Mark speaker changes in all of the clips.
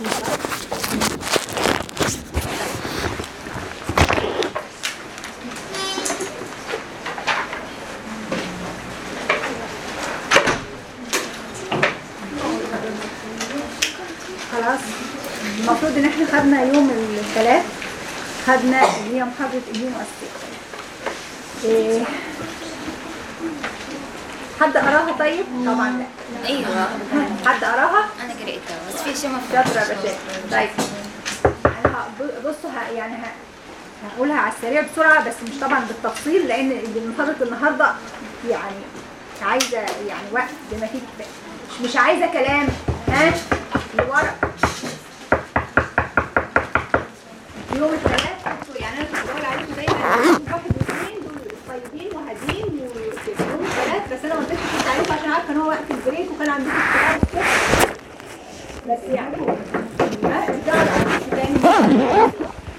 Speaker 1: خلاص المفروض ان احنا خدنا يوم الثلاث خدنا اللي هي محاضرة اليوم السبت إيه حد قراها طيب؟ طبعا لا
Speaker 2: ايوه
Speaker 1: حد قراها؟
Speaker 2: انا قريتها بس في اشياء ما
Speaker 1: شاطرة يا
Speaker 2: فهمتهاش.
Speaker 1: باشا طيب انا ه- بصوا ه- يعني ه- هقولها على السريع بسرعة بس مش طبعا بالتفصيل لان محاضرة النهاردة يعني عايزة يعني وقت بما فيه كفاية مش- مش عايزة كلام ها لورا يوم الثلاث كنتوا يعني انا كنت بقول عليكم دايما يوم واحد واثنين دول طيبين وهادين وكده يوم الثلاث بس انا ما قلتش كنت عليكم عشان عارفه ان هو وقت البريك وكان عندكم اختلاف الصبح بس يعني ها ارجعوا لأنفسكم تاني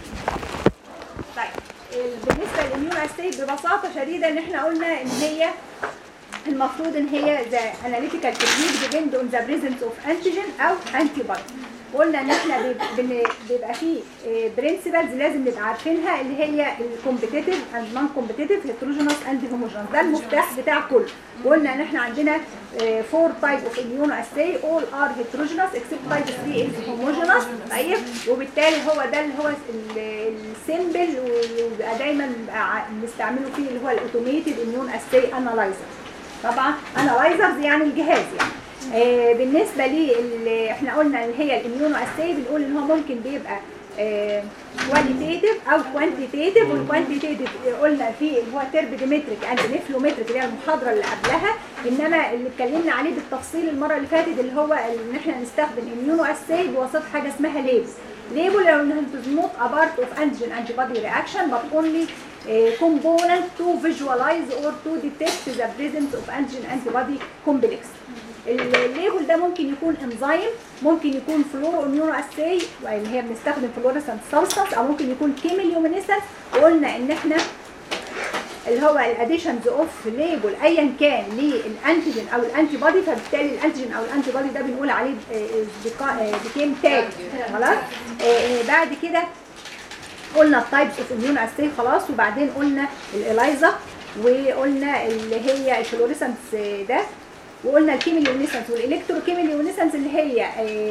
Speaker 1: طيب ال- بالنسبه للاميون اسيد ببساطه شديده ان احنا قلنا ان هي المفروض ان هي ذا اناليتيكال تكنيك ديبند اون ذا بريزنس اوف انتيجين او انتي بودي قلنا ان احنا بيب- بن- بيبقى فيه برنسبلز لازم نبقى عارفينها اللي هي الكومبتيتيف اند نون كومبتيتيف هيتروجينوس اند هوموجينوس ده المفتاح بتاع كله وقلنا ان احنا عندنا فور تايب اوف اميونو اساي اول ار هيتروجينوس اكسبت تايب 3 از هوموجينوس طيب وبالتالي هو ده اللي هو السيمبل وبيبقى دايما بنبقى ع- بنستعمله فيه اللي هو الاوتوميتد اميون اساي انالايزر طبعا انالايزرز يعني الجهاز يعني آه بالنسبه لي ال- احنا قلنا اللي هي الاميونو اساي بنقول ان هو ممكن بيبقى كواليتيتيف او كوانتيتيف والكوانتيتيف قلنا فيه اللي هو تربيديمتريك اند نفلومتريك اللي هي المحاضره اللي قبلها انما اللي اتكلمنا عليه بالتفصيل المره اللي فاتت اللي هو ان احنا نستخدم اميونو اساي بواسطه حاجه اسمها ليبل label and it is not a part of antigen antibody reaction but only a component to visualize or to detect the presence of antigen antibody complex. الليبل ده ممكن يكون انزيم ممكن يكون فلورو اميونو اساي اللي هي بنستخدم فلوريسنت سبستانس او ممكن يكون كيميليومينيسنس وقلنا ان احنا اللي هو الاديشنز اوف ليبل ايا كان للانتيجين او الانتي بودي فبالتالي الانتيجين او الانتي بودي ده بنقول عليه بيكيم تاج خلاص آه، آه، بعد كده قلنا التايبس اوف اميون اساي خلاص وبعدين قلنا الاليزا وقلنا اللي هي الفلوريسنس ده وقلنا الكيميليونيسنس والالكتروكيميليونيسنس اللي هي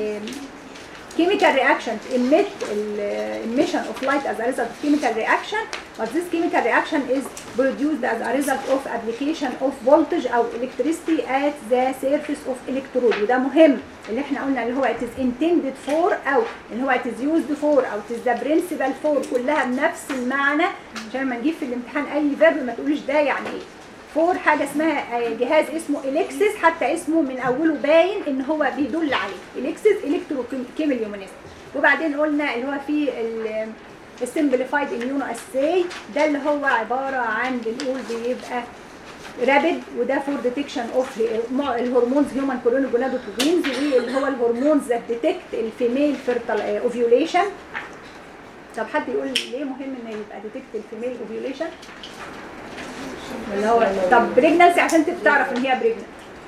Speaker 1: chemical reaction to emit ال- emission of light as a result of chemical reaction but this chemical reaction is produced as a result of application of voltage او electricity at the surface of electrode وده مهم اللي احنا قلنا اللي هو it is intended for او اللي هو it is used for او it is the principle for كلها بنفس المعنى عشان لما نجيب في الامتحان اي فيرب ما تقوليش ده يعني ايه فور حاجه اسمها آه، جهاز اسمه اليكسس حتى اسمه من اوله باين ان هو بيدل عليه اليكسس الكترو كيميليومينيست وبعدين قلنا اللي هو في السمبليفايد اميونو اساي ده اللي هو عباره عن بنقول بيبقى رابد وده فور ديتكشن اوف الهرمونز هيومن كورونيجونادوتروبينز واللي هو الهرمونز ذات ديتكت الفيميل فيرتال اوفيوليشن طب حد يقول لي ليه مهم ان يبقى ديتكت الفيميل اوفيوليشن اللي هو طب بريجنانسي عشان انت بتعرف ان هي بريجنانت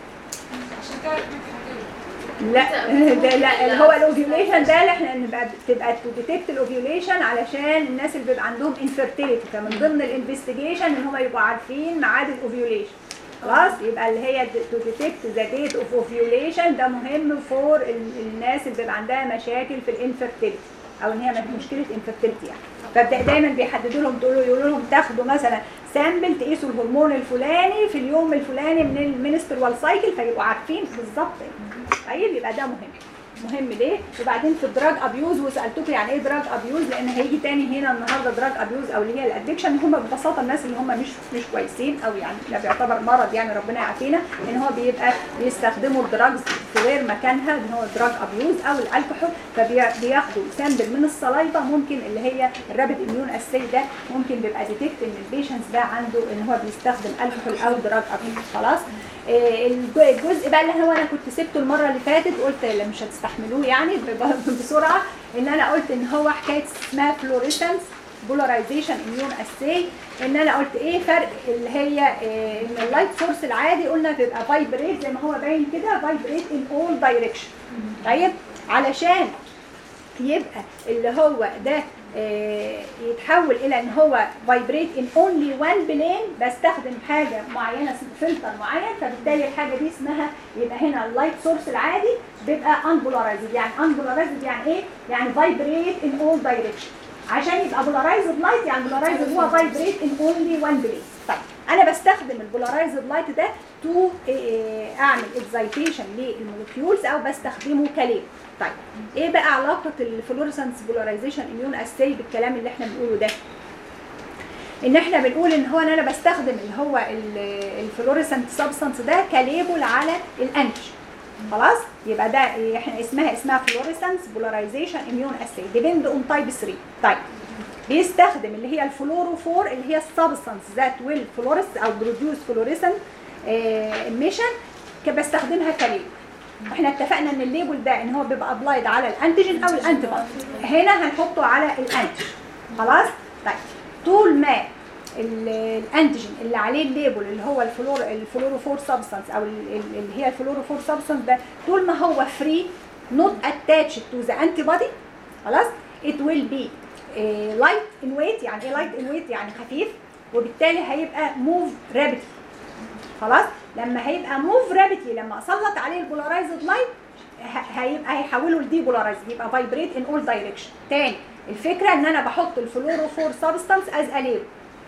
Speaker 1: لا ده لا اللي هو الاوفيوليشن ده اللي احنا نبقى تبقى تديتكت الاوفيوليشن علشان الناس اللي بيبقى عندهم انفيرتيليتي فمن ضمن الانفستيجيشن ان هم يبقوا عارفين ميعاد الاوفيوليشن خلاص يبقى اللي هي تو ديتكت ذا ديت اوف اوفيوليشن ده مهم فور الناس اللي بيبقى عندها مشاكل في الانفيرتيليتي او ان هي مشكله انفيرتيليتي يعني فدايما بيحددوا لهم تقولوا يقولوا لهم تاخدوا مثلا سامبل تقيسوا الهرمون الفلاني في اليوم الفلاني من المينسترال سايكل فيبقوا عارفين بالظبط طيب يبقى ده مهم مهم ليه وبعدين في الدراج ابيوز وسالتكم يعني ايه دراج ابيوز لان هيجي تاني هنا النهارده دراج ابيوز او اللي هي الادكشن هم ببساطه الناس اللي هم مش مش كويسين او يعني لا بيعتبر مرض يعني ربنا يعافينا ان هو بيبقى بيستخدموا الدراجز في غير مكانها اللي هو دراج ابيوز او الكحول فبياخدوا سامبل من الصلايبه ممكن اللي هي الرابد اميون اساي ده ممكن بيبقى ديتكت ان البيشنت ده عنده ان هو بيستخدم الكحول او دراج ابيوز خلاص آه، الج- الجزء بقى اللي هو انا كنت سبته المره اللي فاتت قلت لا مش هتستحملوه يعني ب- بسرعه ان انا قلت ان هو حكايه اسمها فلوريسنس بولاريزيشن اميون اساي ان انا قلت ايه فرق اللي هي آه، ان اللايت سورس العادي قلنا بيبقى فايبريت زي ما هو باين كده فايبريت ان اول دايركشن طيب علشان يبقى اللي هو ده آه، يتحول الى ان هو فايبريت ان اونلي وان بلين بستخدم حاجه معينه اسمه فلتر معين فبالتالي الحاجه دي اسمها يبقى هنا اللايت سورس العادي بيبقى unpolarized يعني unpolarized يعني ايه؟ يعني فايبريت ان اول دايركشن عشان يبقى بولارايزد لايت يعني بولارايزد هو فايبريت ان اونلي وان بلين طيب انا بستخدم البولارايزد لايت ده تو اعمل اكزايتيشن للمولكيولز او بستخدمه كليل طيب ايه بقى علاقه الفلورسنس بولاريزيشن اميون اساي بالكلام اللي احنا بنقوله ده ان احنا بنقول ان هو ان انا بستخدم اللي هو الفلورسنت سبستانس ده كليبل على الانتيجين خلاص يبقى ده احنا اسمها اسمها فلورسنس بولاريزيشن اميون اساي ديبند اون تايب 3 طيب بيستخدم اللي هي الفلوروفور اللي هي السبستانس ذات ويل فلورس او بروديوس فلوريسنت ايميشن بستخدمها كليبل احنا اتفقنا ان الليبل ده ان هو بيبقى ابلايد على الانتيجين او الانتي هنا هنحطه على الانتيجين خلاص طيب طول ما ال- الانتيجين اللي عليه الليبل اللي هو الفلور الفلوروفور سبستانس او ال- ال- اللي هي الفلوروفور سبستانس ده طول ما هو فري نوت اتاتشد تو ذا انتي بودي خلاص it will be لايت ان ويت يعني ايه لايت ان ويت يعني خفيف وبالتالي هيبقى موف رابيدلي خلاص لما هيبقى موف رابيدلي لما اسلط عليه البولارايزد لايت هيبقى هيحوله لدي بولارايزد يبقى فايبريت ان اول دايركشن تاني الفكره ان انا بحط الفلوروفور سبستانس از اليل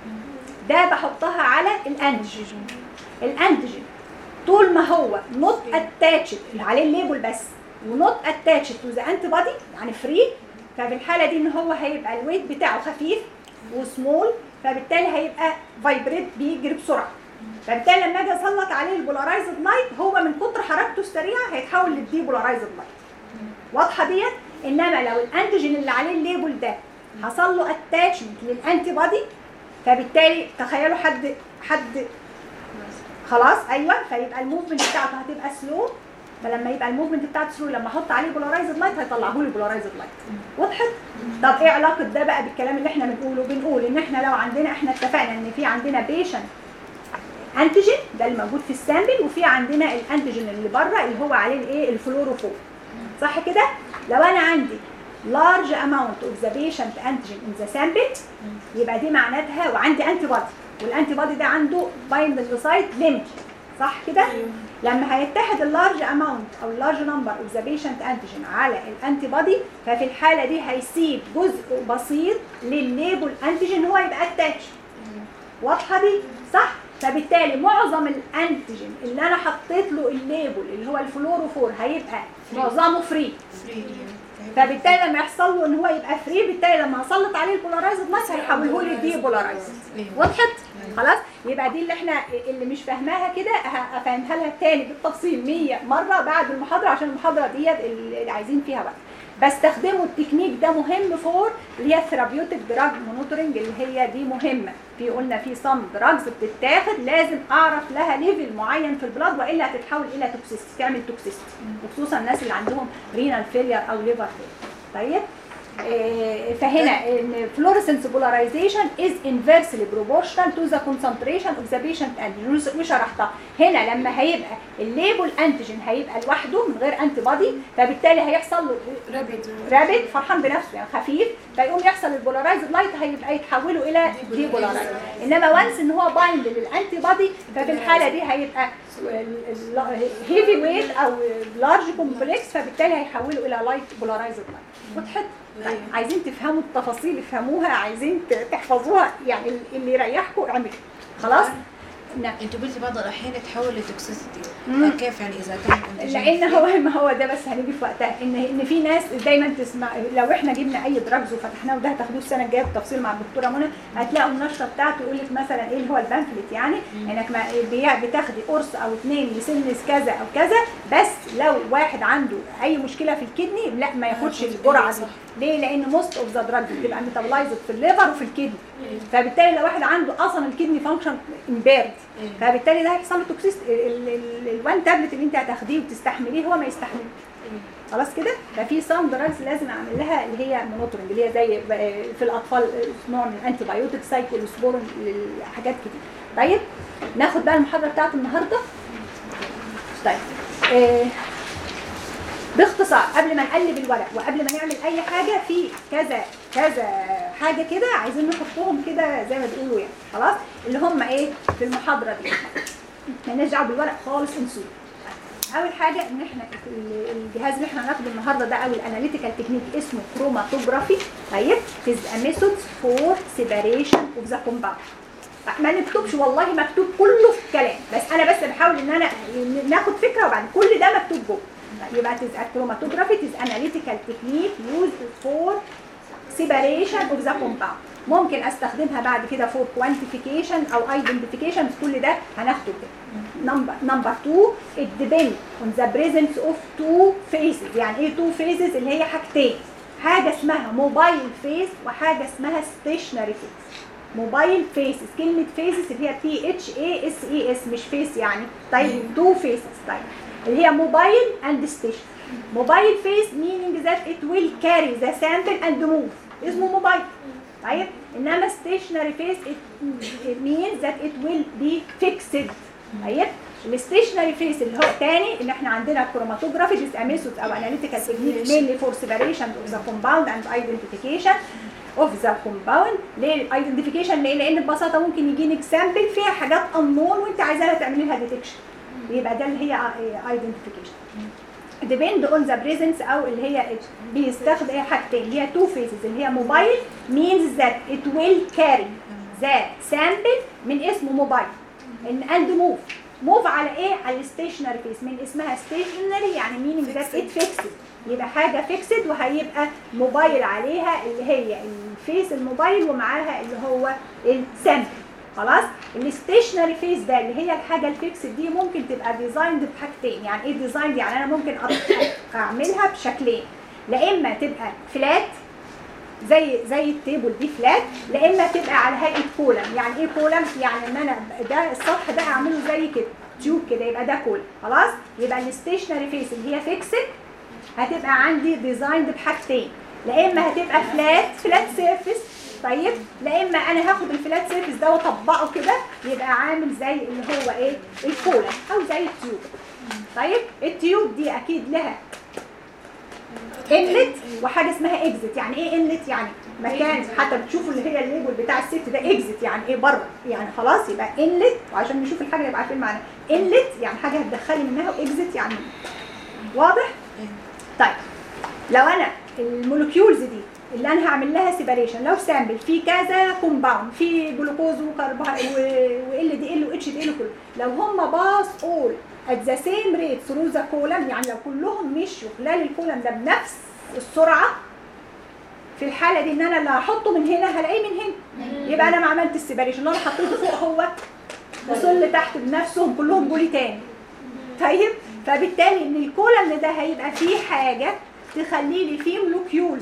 Speaker 1: ده بحطها على الانتيجين الانتيجين طول ما هو نوت اتاتشد اللي عليه الليبل بس ونوت اتاتشد تو ذا انتي بودي يعني فري ففي الحاله دي ان هو هيبقى الويت بتاعه خفيف وسمول فبالتالي هيبقى فايبريت بيجري بسرعه فبالتالي لما اجي اسلط عليه البولارايزد لايت هو من كتر حركته السريعه هيتحول للدي بولارايزد لايت واضحه ديت انما لو الانتيجين اللي عليه الليبل ده حصل له اتاتشمنت للانتي بودي فبالتالي تخيلوا حد حد خلاص ايوه فيبقى الموفمنت بتاعته هتبقى سلو فلما يبقى الموفمنت بتاعته سلو لما احط عليه بولارايزد لايت هيطلعه لي بولارايزد لايت وضحت طب ايه علاقه ده بقى بالكلام اللي احنا بنقوله بنقول ان احنا لو عندنا احنا اتفقنا ان في عندنا بيشنت انتيجين ده اللي موجود في السامبل وفي عندنا الانتيجين اللي بره اللي هو عليه الايه الفلوروفور صح كده لو انا عندي large amount of the patient antigen in the sample يبقى دي معناتها وعندي انتي بودي والانتي بودي ده عنده binding site limit صح كده لما هيتحد اللارج اماونت او اللارج نمبر اوف ذا بيشنت انتيجين على الانتي بودي ففي الحاله دي هيسيب جزء بسيط للليبل انتيجين هو يبقى اتاتش واضحه دي صح فبالتالي معظم الانتيجين اللي انا حطيت له الليبل اللي هو الفلوروفور هيبقى معظمه فري فبالتالي لما يحصل له ان هو يبقى فري بالتالي لما اسلط عليه البولارايزد ماس هيحوله لي دي بولارايزد وضحت خلاص يبقى دي اللي احنا اللي مش فاهماها كده ه- هفهمها لها تاني بالتفصيل 100 مره بعد المحاضره عشان المحاضره ديت اللي عايزين فيها وقت بستخدمه التكنيك ده مهم فور اللي هي ثيرابيوتيك دراج مونيتورنج اللي هي دي مهمه في قلنا في صم دراجز بتتاخد لازم اعرف لها ليفل معين في البلاد والا هتتحول الى توكسيستي تعمل توكسيستي وخصوصا الناس اللي عندهم رينال فيلير او ليفر فيلير طيب آه، فهنا ان fluorescence polarization is inversely proportional to the concentration of the patient antigen وشرحتها هنا لما هيبقى الليبل انتيجين هيبقى لوحده من غير انتي بودي فبالتالي هيحصل له
Speaker 2: رابد
Speaker 1: رابد فرحان بنفسه يعني خفيف فيقوم يحصل البولارايزد لايت هيبقى يتحولوا الى دي بولارايزد انما وانس ان هو بايند للانتي بودي ففي الحاله دي هيبقى هيفي ويت او لارج كومبلكس فبالتالي هيحولوا الى لايت بولارايزد لايت وضحت طيب عايزين تفهموا التفاصيل افهموها عايزين ت- تحفظوها يعني اللي يريحكم اعملوا خلاص نعم
Speaker 2: انتوا قلتي بعض الاحيان تحول لتوكسيسيتي
Speaker 1: مم.
Speaker 2: فكيف يعني اذا كان الانتيجين
Speaker 1: لان هو ما هو ده بس هنيجي في وقتها ان ان في ناس دايما تسمع لو احنا جبنا اي دراجز وفتحناه وده هتاخدوه السنه الجايه بالتفصيل مع الدكتوره منى هتلاقوا النشره بتاعته يقول لك مثلا ايه اللي هو البامفلت يعني انك ما بي- بتاخدي قرص او اثنين لسن كذا او كذا بس لو واحد عنده اي مشكله في الكدني لا ما ياخدش الجرعه دي ليه؟ لان موست اوف ذا دراجز بتبقى ميتابلايزد في الليفر وفي الكدني فبالتالي لو واحد عنده اصلا الكدني فانكشن امبيرد فبالتالي ده هيحصل له توكسيست الوان تابلت اللي انت هتاخديه وتستحمليه هو ما يستحملش خلاص كده ففي سام دراجز لازم اعمل لها اللي هي مونوتورنج اللي هي زي ب- في الاطفال نوع من الانتي بايوتيك سايكلوسبورين حاجات كده طيب ناخد بقى المحاضره بتاعت النهارده طيب آه باختصار قبل ما نقلب الورق وقبل ما نعمل اي حاجه في كذا كذا حاجه كده عايزين نحطهم كده زي ما بيقولوا يعني خلاص اللي هم ايه في المحاضره دي مالناش دعوه بالورق خالص انسوه اول حاجه ان احنا ال- الجهاز اللي احنا هناخده النهارده ده او الاناليتيكال تكنيك اسمه كروماتوجرافي طيب is a method for separation of the compound ما نكتبش والله مكتوب كله في الكلام بس انا بس بحاول ان انا ناخد فكره وبعدين كل ده مكتوب جوه طيب يبقى is a chromatography is analytical technique used for separation of the compound ممكن استخدمها بعد كده for quantification او identification كل ده هناخده كده نمبر نمبر 2 it depends on the presence of two phases يعني ايه two phases اللي هي حاجتين حاجه اسمها موبايل فيس وحاجه اسمها ستيشنري فيس موبايل فيسز كلمه فيسز اللي هي بي اتش اي اس اي اس مش فيس يعني طيب تو فيسز طيب اللي هي موبايل اند ستيشن موبايل فيس meaning that it will carry the sample and move اسمه موبايل طيب انما stationary face it, it means that it will be fixed طيب الستيشنري فيس اللي هو تاني اللي احنا عندنا كروماتوجرافي ديس ميثود او اناليتيكال تكنيك mainly for separation of the compound and identification of the compound ليه الايدنتيفيكيشن ليه؟ لان ببساطه ممكن يجيلك سامبل فيها حاجات unknown وانت عايزاها تعملي لها ديتكشن يبقى ده اللي هي ايدنتيفيكيشن depend on the presence او اللي هي بيستخدم ايه حاجتين اللي هي two phases اللي هي موبايل means that it will carry the sample من اسمه موبايل and move موف على ايه على الستيشنري فيس من اسمها ستيشنري يعني مينينج ذات ات فيكسد يبقى حاجه فيكسد وهيبقى موبايل عليها اللي هي الفيس الموبايل ومعاها اللي هو السامبل خلاص الستيشنري فيس ده اللي هي الحاجه الفيكسد دي ممكن تبقى ديزايند بحاجتين يعني ايه ديزايند يعني انا ممكن أط- اعملها بشكلين لا اما تبقى فلات زي زي التيبل دي فلات لا اما تبقى على هيئه كولم يعني ايه كولم يعني ان انا ده السطح ده اعمله زي كده تيوب كده يبقى ده كولم خلاص يبقى الستيشنري فيس اللي هي فيكسد هتبقى عندي ديزايند بحاجتين لا اما هتبقى فلات فلات سيرفيس طيب لا اما انا هاخد الفلات سيرفيس ده واطبقه كده يبقى عامل زي اللي هو ايه الكولم او زي التيوب طيب التيوب دي اكيد لها انلت وحاجه اسمها اكزت يعني ايه انلت يعني مكان حتى بتشوفوا اللي هي الليبل بتاع الست ده اكزت يعني ايه بره يعني خلاص يبقى انلت وعشان نشوف الحاجه يبقى عارفين معناها انلت يعني حاجه هتدخلي منها واكزت يعني واضح طيب لو انا المولكيولز دي اللي انا هعمل لها سيباريشن لو سامبل في كذا كومباوند في جلوكوز وكربوهيدرات وال دي ال واتش دي ال كله لو هم باص اول at the same rate through the column يعني لو كلهم مشوا خلال الكولم ده بنفس السرعه في الحاله دي ان انا اللي هحطه من هنا هلاقيه من هنا يبقى انا ما عملت السيباريشن اللي انا حطيته فوق هو وصل لتحت بنفسهم كلهم جولي تاني طيب فبالتالي ان الكولم ده هيبقى فيه حاجه تخلي لي فيه مولكيولز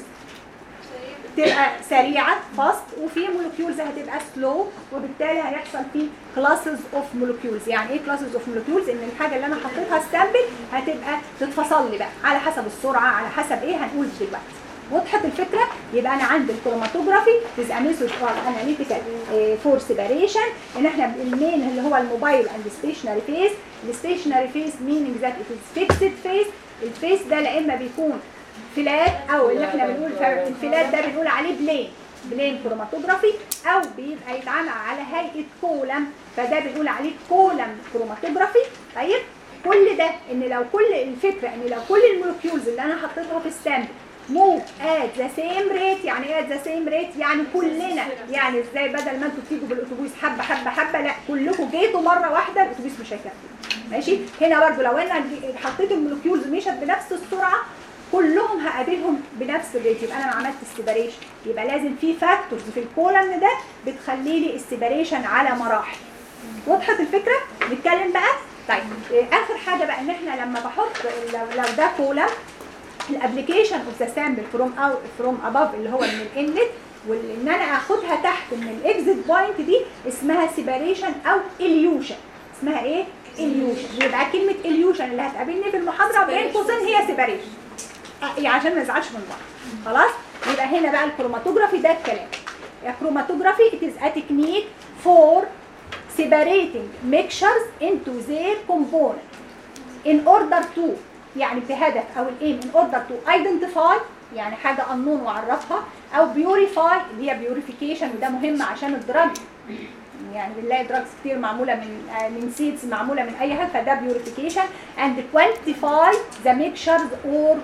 Speaker 1: تبقى سريعه فاست وفي مولكيولز هتبقى سلو وبالتالي هيحصل فيه كلاسز اوف مولكيولز يعني ايه كلاسز اوف مولكيولز ان الحاجه اللي انا حطيتها السامبل هتبقى تتفصل لي بقى على حسب السرعه على حسب ايه هنقول دلوقتي وضحت الفكره يبقى انا عندي الكروماتوجرافي از ميثود اور اناليتيكال فور سيباريشن ان احنا المين اللي هو الموبايل اند ستيشنري فيس الستيشنري فيس مينينج ذات ات از فيكسد فيس الفيس ده لا اما بيكون فلات او اللي احنا بنقول الفلات ده بنقول عليه بلين بلين كروماتوجرافي او بيبقى يتعمل على هيئه كولم فده بنقول عليه كولم كروماتوجرافي طيب كل ده ان لو كل الفكره ان لو كل المولكيولز اللي انا حطيتها في السامبل موف ات ذا سيم ريت يعني ايه ات ذا سيم ريت يعني كلنا يعني ازاي بدل ما انتوا تيجوا بالاتوبيس حبه حبه حبه لا كلكم جيتوا مره واحده الاتوبيس مش هيكفي ماشي هنا برضو لو انا حطيت المولكيولز مشت بنفس السرعه كلهم هقابلهم بنفس الريت يبقى انا ما عملت السيباريشن يبقى لازم في فاكتورز في الكولم ده بتخلي لي السيباريشن على مراحل وضحت الفكره نتكلم بقى طيب إيه، اخر حاجه بقى ان احنا لما بحط لو, لو ده كولم الابلكيشن اوف ذا سامبل فروم اوت فروم اباف اللي هو من الانلت وان انا اخدها تحت من الاكزيت بوينت دي اسمها سيباريشن او اليوشن اسمها ايه اليوشن يبقى كلمه اليوشن اللي هتقابلني في المحاضره بين قوسين هي سيباريشن يعني عشان ما نزعلش من بعض خلاص يبقى هنا بقى الكروماتوجرافي ده الكلام الكروماتوجرافي it is a technique for separating mixtures into their component in order to يعني بهدف او الايم ان اوردر تو ايدنتيفاي يعني حاجه انون واعرفها او بيوريفاي اللي هي بيوريفيكيشن وده مهم عشان الدراج يعني بنلاقي دراجز كتير معموله من آه، من سيدز معموله من اي حاجه فده بيوريفيكيشن اند كوانتيفاي ذا ميكشرز اور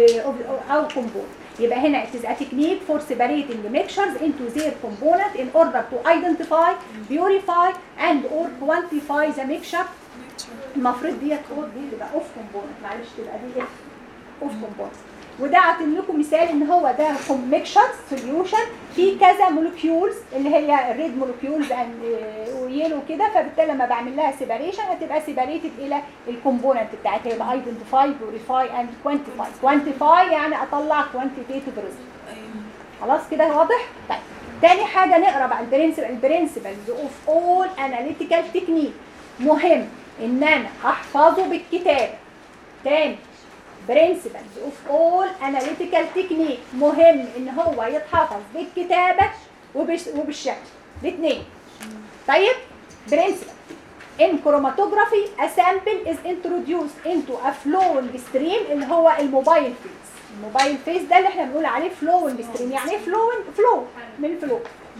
Speaker 1: او كومبوند يبقى هنا it is a technique for separating the mixtures into their component in order to identify, purify and or quantify the mixture المفروض ديت اور دي تبقى اوف كومبوننت معلش تبقى دي اف اوف كومبوننت وده عاطين لكم مثال ان هو ده ميكشر سوليوشن في كذا مولكيولز اللي هي الريد مولكيولز ويلو كده فبالتالي لما بعمل لها سيباريشن هتبقى سيباريتد الى الكومبوننت بتاعتها يبقى ايدنتيفاي بيوريفاي اند كوانتيفاي كوانتيفاي يعني اطلع كوانتيتيف ريزلت خلاص كده واضح طيب تاني حاجه نقرا بقى البرنسبل البرنسبلز اوف اول اناليتيكال تكنيك مهم ان انا احفظه بالكتابه تاني principles of all analytical technique مهم ان هو يتحفظ بالكتابة وبش وبالشكل الاثنين طيب principle in chromatography a sample is introduced into a flowing stream اللي هو الموبايل فيز الموبايل فيز ده اللي احنا بنقول عليه flowing stream يعني ايه flowing flow من flow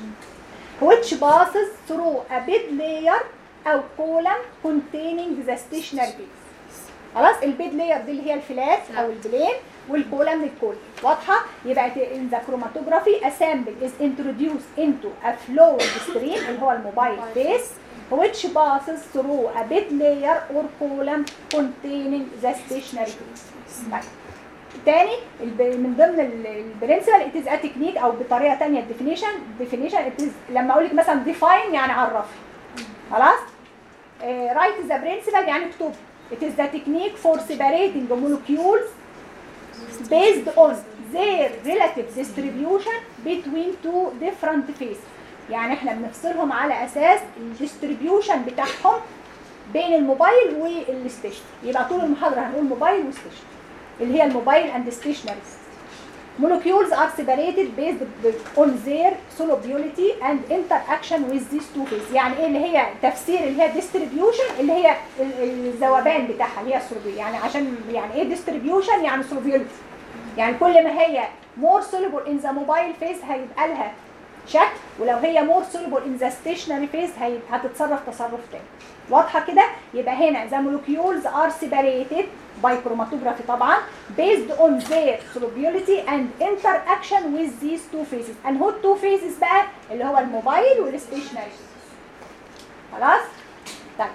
Speaker 1: which passes through a bed layer او column containing the stationary phase خلاص البيد لاير دي اللي هي الفلاس او البلين والكولم الكول واضحه يبقى in the chromatography a sample is introduced into a flowing stream اللي هو الموبايل فيس which passes through a bed layer or column containing the stationary phase طيب تاني الب- من ضمن البرنسبل it is a technique او بطريقه تانية definition definition it is لما اقول لك مثلا define يعني عرفي خلاص آه، write the principle يعني اكتب it is the technique for separating the molecules based on their relative distribution between two different phases يعني احنا بنفصلهم على اساس الديستريبيوشن بتاعهم بين الموبايل والستيشن يبقى طول المحاضره هنقول موبايل وستيشن اللي هي الموبايل اند ستيشنري molecules are separated based on their solubility and interaction with these two phases يعني ايه اللي هي تفسير اللي هي distribution اللي هي ال- الذوبان بتاعها اللي هي solubility يعني عشان يعني ايه distribution يعني solubility يعني كل ما هي more soluble in the mobile phase هيبقى لها شكل ولو هي more soluble in the stationary phase هي- هتتصرف تصرف تاني واضحه كده يبقى هنا the molecules are separated by chromatography طبعا based on their solubility and interaction with these two phases and who two phases بقى اللي هو الموبايل والستيشنري خلاص طيب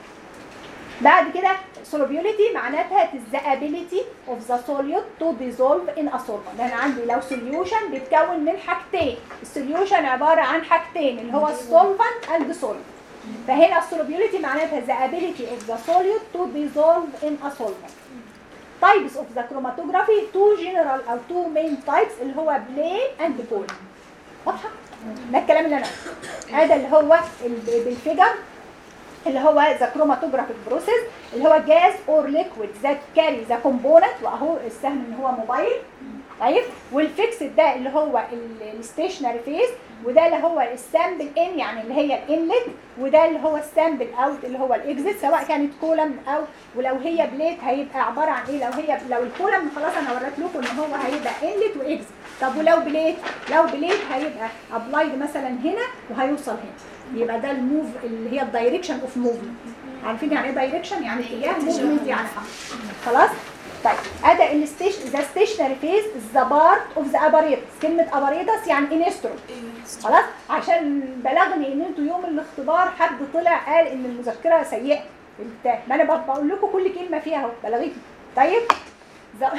Speaker 1: بعد كده solubility معناتها it is the ability of the solute to dissolve in a solvent انا عندي لو solution بيتكون من حاجتين السوليوشن عباره عن حاجتين اللي هو solvent and solvent فهنا solubility معناتها the ability of the solute to dissolve in a solvent types of the chromatography two general او two main types اللي هو plain and cold واضحه ده الكلام اللي انا قلته. هذا اللي هو ال- بالفيجر اللي هو ذا كروماتوجرافيك بروسيس اللي هو جاز اور ليكويد ذات كاري ذا كومبوننت واهو السهم ان هو موبايل طيب والفيكس ده اللي هو الستيشنري فيز وده اللي هو السامبل ان يعني اللي هي الانلت وده اللي هو السامبل اوت اللي هو الاكزيت سواء كانت كولم او ولو هي بليت هيبقى عباره عن ايه لو هي لو الكولم خلاص انا وريت لكم ان هو هيبقى انلت واكزيت طب ولو بليت لو بليت هيبقى ابلايد مثلا هنا وهيوصل هنا يبقى ده الموف اللي هي الدايركشن اوف موفمنت عارفين يعني ايه دايركشن يعني اتجاه موفمنت يعني حركه خلاص طيب ادى الستيشن ذا ستيشنري فيز ذا بارت اوف ذا اباريتس كلمه اباريتس يعني انسترومنت خلاص عشان بلغني ان انتوا يوم الاختبار حد طلع قال ان المذكره سيئه البتاع ما انا ب- بقول لكم كل كلمه فيها اهو بلغيكم طيب ذا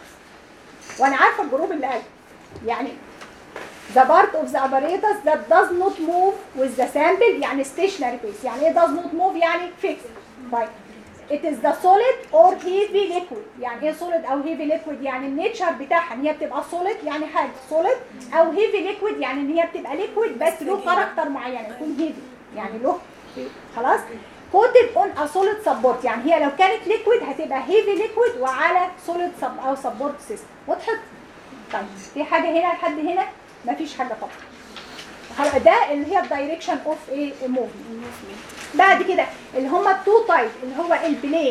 Speaker 1: وانا عارفه الجروب اللي قال يعني the part of the apparatus that does not move with the sample يعني stationary phase يعني ايه does not move يعني fixed طيب it is the solid or heavy liquid يعني ايه solid او heavy liquid يعني النيتشر بتاعها ان هي بتبقى solid يعني حاجه solid او heavy liquid يعني ان هي بتبقى liquid بس له كاركتر معين يكون heavy يعني له خلاص coated on a solid support يعني هي لو كانت liquid هتبقى heavy liquid وعلى solid sub او support system وضحت؟ طيب في حاجه هنا لحد هنا مفيش حاجه طبعا خلاص ده اللي هي الدايركشن اوف ايه موفمنت بعد كده اللي هم التو تايب اللي هو البلين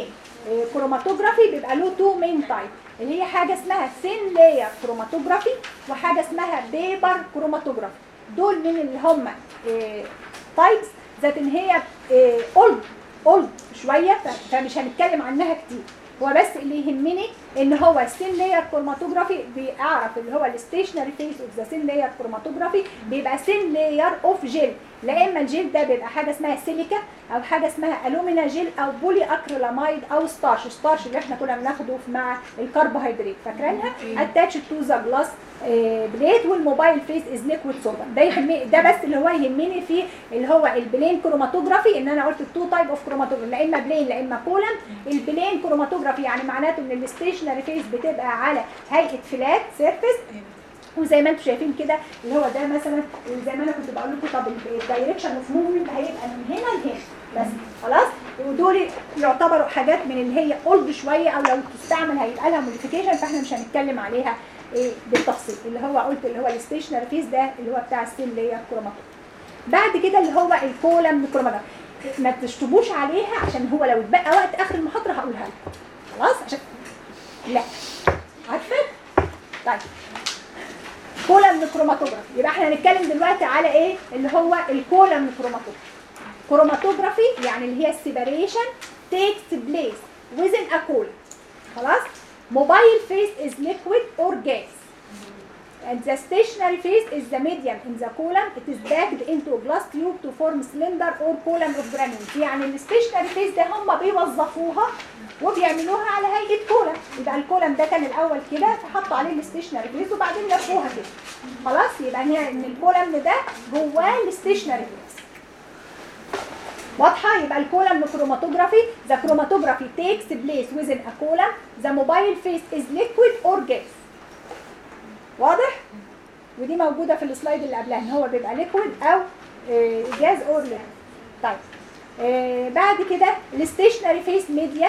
Speaker 1: كروماتوجرافي بيبقى له تو مين تايب اللي هي حاجه اسمها ثين لاير كروماتوجرافي وحاجه اسمها بيبر كروماتوجرافي دول من اللي هم تايبس ذات ان هي اولد اولد شويه ف- فمش هنتكلم عنها كتير هو بس اللي يهمني ان هو السين لاير كروماتوجرافي بيعرف اللي هو الستيشنري فيس اوف ذا سين لاير كروماتوجرافي بيبقى سين لاير اوف جيل لا اما الجيل ده بيبقى حاجه اسمها سيليكا او حاجه اسمها الومينا جيل او بولي اكريلاميد او ستارش ستارش اللي احنا كنا بناخده مع الكربوهيدرات فاكرينها اتاتش تو ذا جلاس بليت والموبايل فيس از ليكويد سودا ده يهمني ده بس اللي هو يهمني في اللي هو البلين كروماتوجرافي ان انا قلت التو تايب اوف كروماتوجرافي لا اما بلين لا اما كولم البلين كروماتوجرافي يعني معناته ان الستيشنري فيس بتبقى على هيئه فلات سيرفيس وزي ما انتم شايفين كده اللي هو ده مثلا زي ما انا كنت بقول لكم طب الدايركشن اوف موفمنت هيبقى من هنا لهنا بس خلاص ودول يعتبروا حاجات من اللي هي اولد شويه او لو تستعمل هيبقى لها موديفيكيشن فاحنا مش هنتكلم عليها ايه بالتفصيل اللي هو قلت اللي هو الستيشنري فيس ده اللي هو بتاع السيل لاير كروماتوجرافي بعد كده اللي هو الكولم كروماتوجرافي ما تشطبوش عليها عشان هو لو اتبقى وقت اخر المحاضره هقولها لكم خلاص عشان لا عارفه طيب كولم كروماتوجرافي يبقى احنا هنتكلم دلوقتي على ايه اللي هو الكولم كروماتوجرافي كروماتوجرافي يعني اللي هي السيبريشن takes place within a column خلاص mobile face is liquid or gas and the stationary phase is the medium in the column it is packed into a glass tube to form cylinder or column of granules يعني الستيشنري فيز ده هم بيوظفوها وبيعملوها على هيئه كولم يبقى الكولم ده كان الاول كده فحطوا عليه الستيشنري فيز وبعدين لفوها كده خلاص يبقى هي ان الكولم ده جواه الستيشنري فيز واضحه يبقى الكولم كروماتوجرافي ذا كروماتوجرافي takes place within a column the mobile face is liquid or gas واضح ودي موجوده في السلايد اللي قبلها ان هو بيبقى ليكويد او جاز اور ليكويد طيب آه، بعد كده الستيشنري فيس ميديا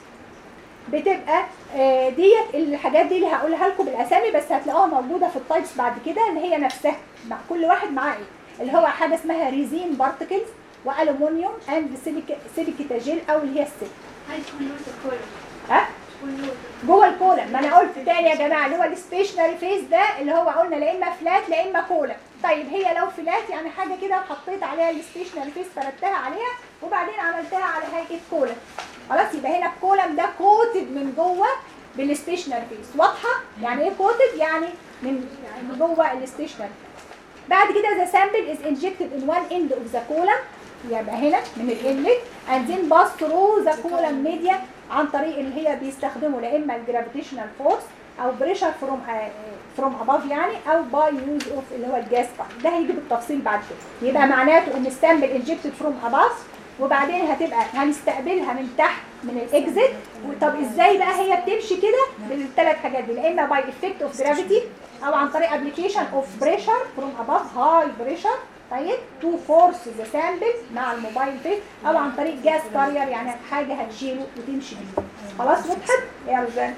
Speaker 1: بتبقى آه، ديت الحاجات دي اللي هقولها لكم بالاسامي بس هتلاقوها موجوده في التايبس بعد كده اللي هي نفسها مع كل واحد معاه ايه اللي هو حاجه اسمها ريزين بارتكلز والومنيوم اند سيليكيتا جيل او اللي هي السيليك
Speaker 3: هاي تكون نوت الكولم
Speaker 1: ها
Speaker 3: تكون نوت
Speaker 1: جوه الكولم ما انا قلت تاني يا جماعه اللي هو الستيشنري فيس ده اللي هو قلنا لا اما فلات لا اما كولم طيب هي لو فلات يعني حاجه كده حطيت عليها الستيشنري فيس فردتها عليها وبعدين عملتها على هيئه كولم خلاص يبقى هنا الكولم ده كوتد من جوه بالستيشنري فيس واضحه يعني ايه كوتد يعني من يعني من جوه الستيشنري بعد كده the sample is injected in one end of the column يبقى هنا من الانلت and then pass through the column media عن طريق اللي هي بيستخدموا لا اما الجرافيتيشنال فورس او بريشر فروم فروم اباف يعني او باي يوز اوف اللي هو الجاز ده هيجي بالتفصيل بعد كده يبقى معناته ان السامبل انجكتد فروم اباف وبعدين هتبقى هنستقبلها من تحت من الاكزيت طب ازاي بقى هي بتمشي كده بالثلاث حاجات دي لا اما باي افكت اوف جرافيتي او عن طريق ابلكيشن اوف بريشر فروم اباف هاي بريشر طيب تو فورس ذا سامبل مع الموبايل فيس او عن طريق جاز كارير يعني حاجه هتشيله وتمشي بيه خلاص وضحت يا رجال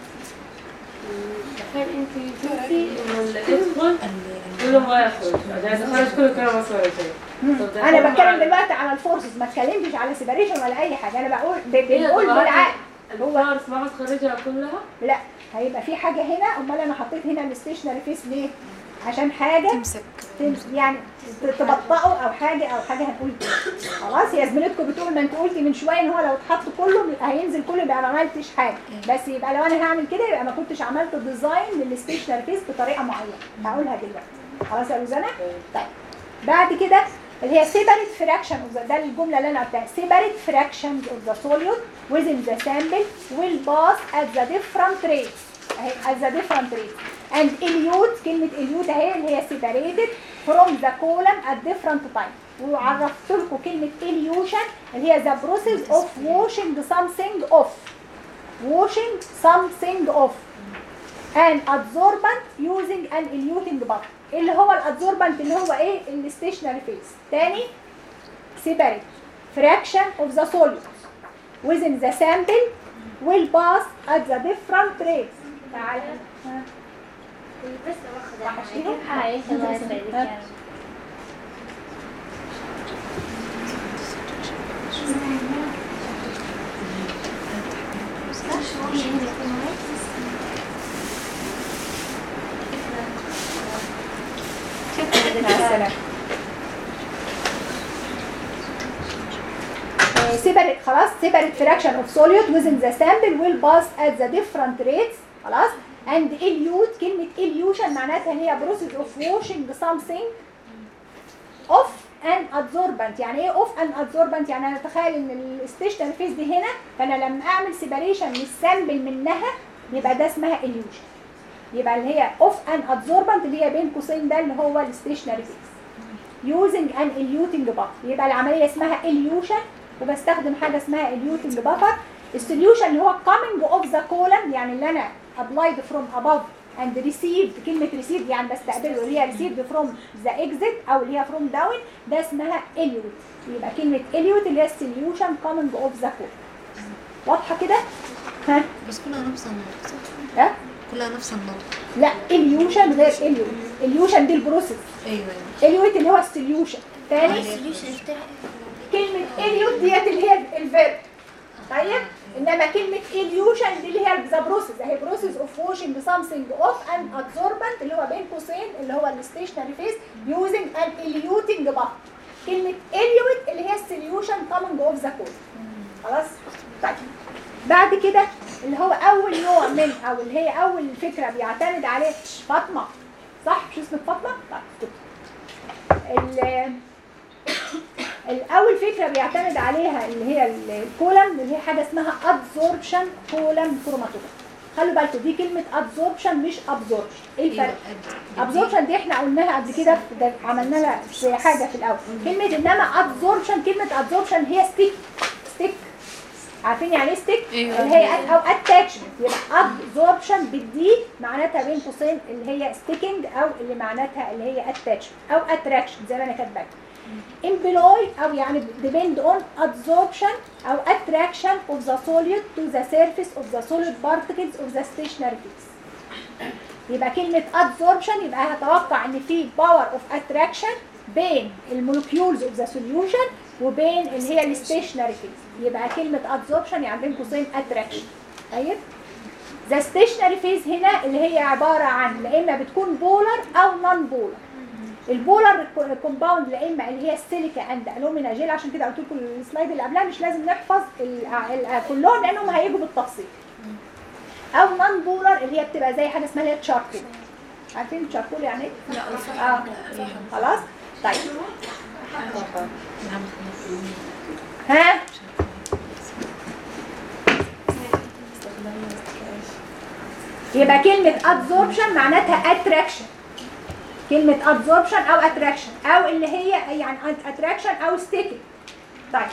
Speaker 4: الحين انت قلتي انه اللي يدخل كله ما يخرج اذا خرج كله كلام مسوي طب ده
Speaker 1: انا
Speaker 4: يكون
Speaker 1: بتكلم
Speaker 4: مع-
Speaker 1: دلوقتي على الفورسز ما اتكلمتش على سيبريشن ولا اي حاجه انا بقول ب-
Speaker 4: هي
Speaker 1: بنقول
Speaker 4: طبعاً
Speaker 1: بالعقل
Speaker 4: الفارس ما هتخرجها كلها
Speaker 1: لا هيبقى في حاجه هنا امال انا حطيت هنا الستيشنري فيس ليه عشان حاجه
Speaker 2: تمسك
Speaker 1: تمس- يعني تبطئه او حاجه او حاجه هنقول كده خلاص يا زميلتكم بتقول ما انت قلتي من شويه ان هو لو اتحط كله يبقى هينزل كله يبقى ما عملتش حاجه بس يبقى لو انا هعمل كده يبقى ما كنتش عملت ديزاين للستيشنري فيس بطريقه معينه هقولها دلوقتي خلاص يا روزانا طيب بعد كده اللي هي separate fraction of the ده الجمله اللي انا قلتها separate fractions of the solute within the sample will pass at the different rates اهي at the different rates and elute كلمه elute اهي اللي هي separated from the column at different time وعرفت لكم كلمه elution اللي هي the process of washing something off washing something off an absorbent using an eluting button اللي هو الادزوربنت اللي هو ايه الستيشنري فيس تاني separate fraction of the solute within the sample will pass at the different rates تعال ها.
Speaker 3: بس واخدة
Speaker 1: وحشتيهم؟
Speaker 3: هاي الله يسعدك يا رب
Speaker 1: مع السلامة Uh, separate خلاص separate fraction of solute within the sample will pass at the different rates خلاص and elute كلمة elution معناتها هي process of washing something off an absorbent يعني ايه off an absorbent يعني انا اتخيل ان الستيشنري فيز دي هنا فانا لما اعمل سيباريشن للسامبل منها يبقى ده اسمها illusion يبقى اللي هي off an absorbent اللي هي بين قوسين ده اللي هو الستيشنري فيز using an eluting buffer يبقى العمليه اسمها elution وبستخدم حاجه اسمها eluting buffer السوليوشن اللي هو coming of the column يعني اللي انا applied from above and received كلمة received يعني بستقبله اللي هي received from the exit أو اللي هي from down ده اسمها elute يبقى كلمة elute اللي هي solution coming of the column واضحة كده؟ ها؟
Speaker 2: بس كلها نفس النقطة صح؟
Speaker 1: ها؟
Speaker 2: كلها نفس النقطة
Speaker 1: لا illusion غير elute illusion دي البروسيس
Speaker 2: ايوه ايوه
Speaker 1: elute اللي هو السوليوشن تاني كلمة اليوت ديت اللي هي الفيرب طيب انما كلمة اليوشن دي اللي هي ذا بروسيس اهي بروسيس اوف واشنج سامثينج اوف ان ادزوربنت اللي هو بين قوسين اللي هو الستيشنري فيس يوزنج ان اليوتنج بافر كلمة اليوت اللي هي السوليوشن كامينج اوف ذا كود خلاص طيب بعد كده اللي هو اول نوع من او اللي هي اول فكرة بيعتمد عليه فاطمة صح مش اسمك فاطمة؟ طيب ال- الاول فكره بيعتمد عليها اللي هي ال- الكولم اللي هي حاجه اسمها ادزوربشن كولم كروماتوجرافي خلوا بالكم دي كلمه ادزوربشن مش ابزوربشن ايه الفرق ابزوربشن دي احنا قلناها قبل كده في- ده عملنا لها في حاجه في الاول كلمه انما ادزوربشن كلمه ادزوربشن هي ستيك ستيك عارفين يعني ايه ستيك
Speaker 2: أيوة.
Speaker 1: اللي هي أد- او اتاتشمنت يبقى ابزوربشن بالدي معناتها بين قوسين اللي هي ستيكنج او اللي معناتها اللي هي اتاتشمنت او اتراكشن زي ما انا كاتبه employ او يعني depend on absorption او attraction of the solid to the surface of the solid particles of the stationary phase يبقى كلمة absorption يبقى هتوقع ان في power of attraction بين المولكيولز of the solution وبين اللي هي الستيشنري phase يبقى كلمة absorption يعني بين قوسين attraction طيب the stationary phase هنا اللي هي عبارة عن لا اما بتكون بولر او non بولر البولر كومباوند لا اما اللي هي السيليكا اند الومينا جيل عشان كده قلت لكم السلايد اللي قبلها مش لازم نحفظ ال ال كلهم لانهم هيجوا بالتفصيل او نون بولر اللي هي بتبقى زي حاجه اسمها اللي هي تشاركول عارفين التشاركول يعني ايه؟ اه خلاص طيب ها يبقى كلمة absorption معناتها attraction كلمة absorption أو attraction أو اللي هي يعني attraction أو sticking طيب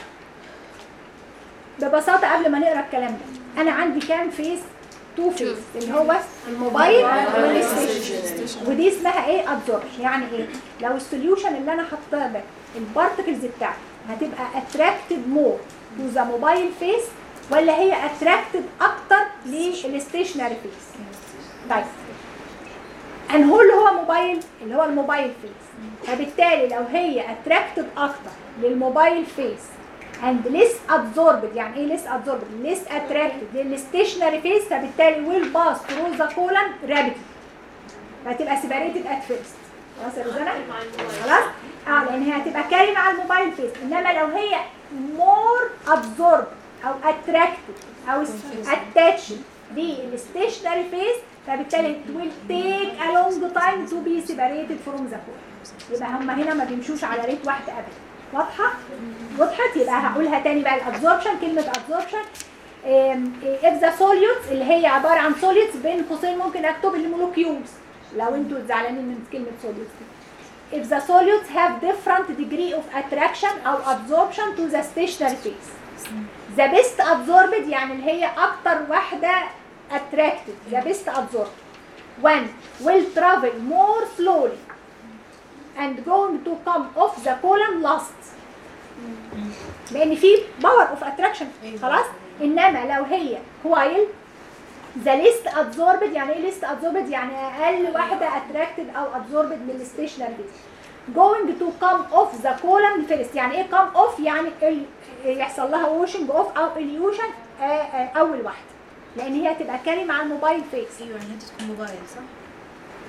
Speaker 1: ببساطة قبل ما نقرا الكلام ده أنا عندي كام فيس؟ تو فيس اللي هو الموبايل والستيشن ودي اسمها ايه absorption يعني ايه؟ لو السوليوشن اللي أنا حاطاه ده البارتكلز بتاعتي هتبقى attracted more to the mobile face ولا هي attracted أكتر للستيشنري فيس؟ طيب انهو اللي هو موبايل اللي هو الموبايل فيس فبالتالي لو هي اتراكتد اكتر للموبايل فيس and less absorbed يعني ايه less absorbed less attracted للستيشنري فيس فبالتالي will pass through the colon rapidly فهتبقى separated at first خلاص يا روزانا خلاص اه لان هي هتبقى كاري مع الموبايل فيس انما لو هي more absorbed او attracted او attached للستيشنري فيس فبالتالي it will take a long time to be separated from the core يبقى هم هنا ما بيمشوش على ريت واحد ابدا واضحه وضحت يبقى هقولها تاني بقى الابزوربشن كلمه absorption if the solutes اللي هي عباره عن solutes بين قوسين ممكن اكتب المولكيولز لو انتوا زعلانين من كلمه solutes دي if the solutes have different degree of attraction او absorption to the stationary phase the best absorbed يعني اللي هي اكتر واحده attracted the best absorbed when will travel more slowly and going to come off the column last لان في باور اوف اتراكشن خلاص انما لو هي while the least absorbed يعني ايه least absorbed يعني اقل واحده attracted او absorbed من الستيشنري going to come off the column first يعني ايه come off يعني ال- يحصل لها washing off او illusion آه، آه، اول واحده لان هي هتبقى كاري مع الموبايل فيس
Speaker 2: ايوه يعني انت تكون موبايل صح؟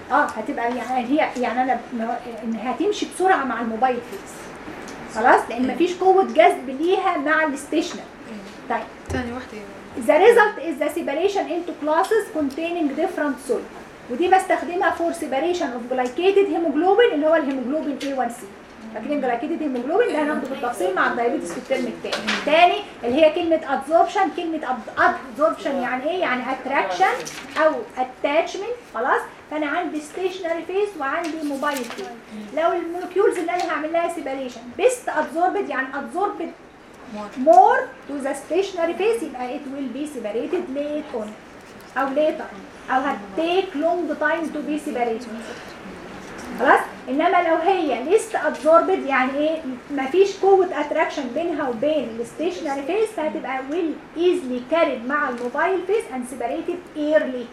Speaker 1: اه هتبقى يعني هي يعني انا م- ان هتمشي بسرعه مع الموبايل فيس خلاص لان مفيش قوه جذب ليها مع الستيشنر طيب
Speaker 2: تاني واحدة
Speaker 1: The result is the separation into classes containing different soil ودي بستخدمها for separation of glycated hemoglobin اللي هو الهيموجلوبين A1C فاكرين glycated hemoglobin ده هناخده بالتفصيل مع الدايابيتس في الترم الثاني تاني اللي هي كلمة absorption كلمة ab- absorption يعني ايه يعني attraction او attachment خلاص فانا عندي stationary phase وعندي mobile phase لو المولكيولز اللي انا هعمل لها separation best absorbed يعني absorbed more to the stationary phase يبقى it will be separated late on او later او هتتيك long time to be separated خلاص انما لو هي least absorbed يعني ايه مفيش قوه اتراكشن بينها وبين الستيشنري فيس فهتبقى will easily carried مع الموبايل فيس and separated early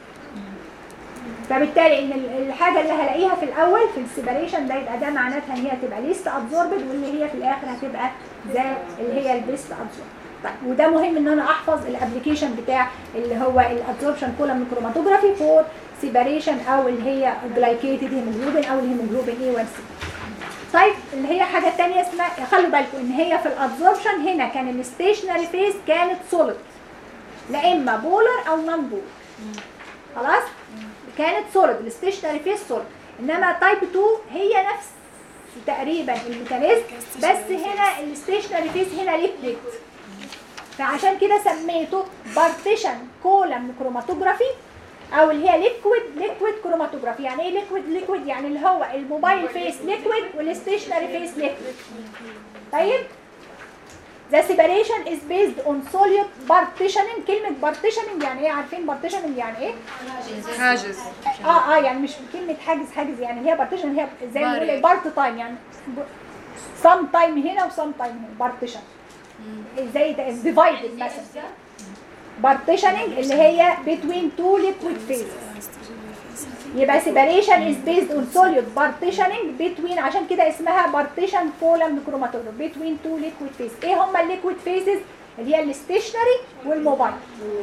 Speaker 1: فبالتالي ان ال- الحاجه اللي هلاقيها في الاول في السيبريشن ده يبقى ده معناتها ان هي هتبقى ليست ابزوربد واللي هي في الاخر هتبقى ذا اللي هي البيست ابزورب طيب وده مهم ان انا احفظ الابلكيشن بتاع اللي هو الابزوربشن كولم كروماتوجرافي فور سيبريشن او اللي هي جلايكيتد هيموجلوبين او الهيموجلوبين اي 1 سي طيب اللي هي حاجه تانية اسمها خلوا بالكم ان هي في الابزوربشن هنا كان الستيشنري فيز كانت سوليد لا اما بولر او نون بولر خلاص كانت سوليد الستيشنري فيز سوليد انما تايب 2 هي نفس تقريبا الميكانيزم بس هنا الستيشنري فيز هنا ليكويد فعشان كده سميته بارتيشن كولم كروماتوجرافي او اللي هي ليكويد ليكويد كروماتوجرافي يعني ايه ليكويد ليكويد يعني اللي هو الموبايل فيس ليكويد والستيشنري فيس ليكويد طيب The separation is based on solute partitioning كلمة partitioning يعني ايه عارفين partitioning يعني ايه؟
Speaker 2: حاجز
Speaker 1: اه اه يعني مش كلمة حاجز حاجز يعني هي partition هي زي ما بنقول بارت تايم يعني some time هنا و some time هنا partition زي ده divided مثلا partitioning اللي هي between two liquid phases يبقى separation is based on solute partitioning between عشان كده اسمها partition column chromatograph between two liquid phases ايه هما الليكويد phases اللي هي الستيشنري والموبايل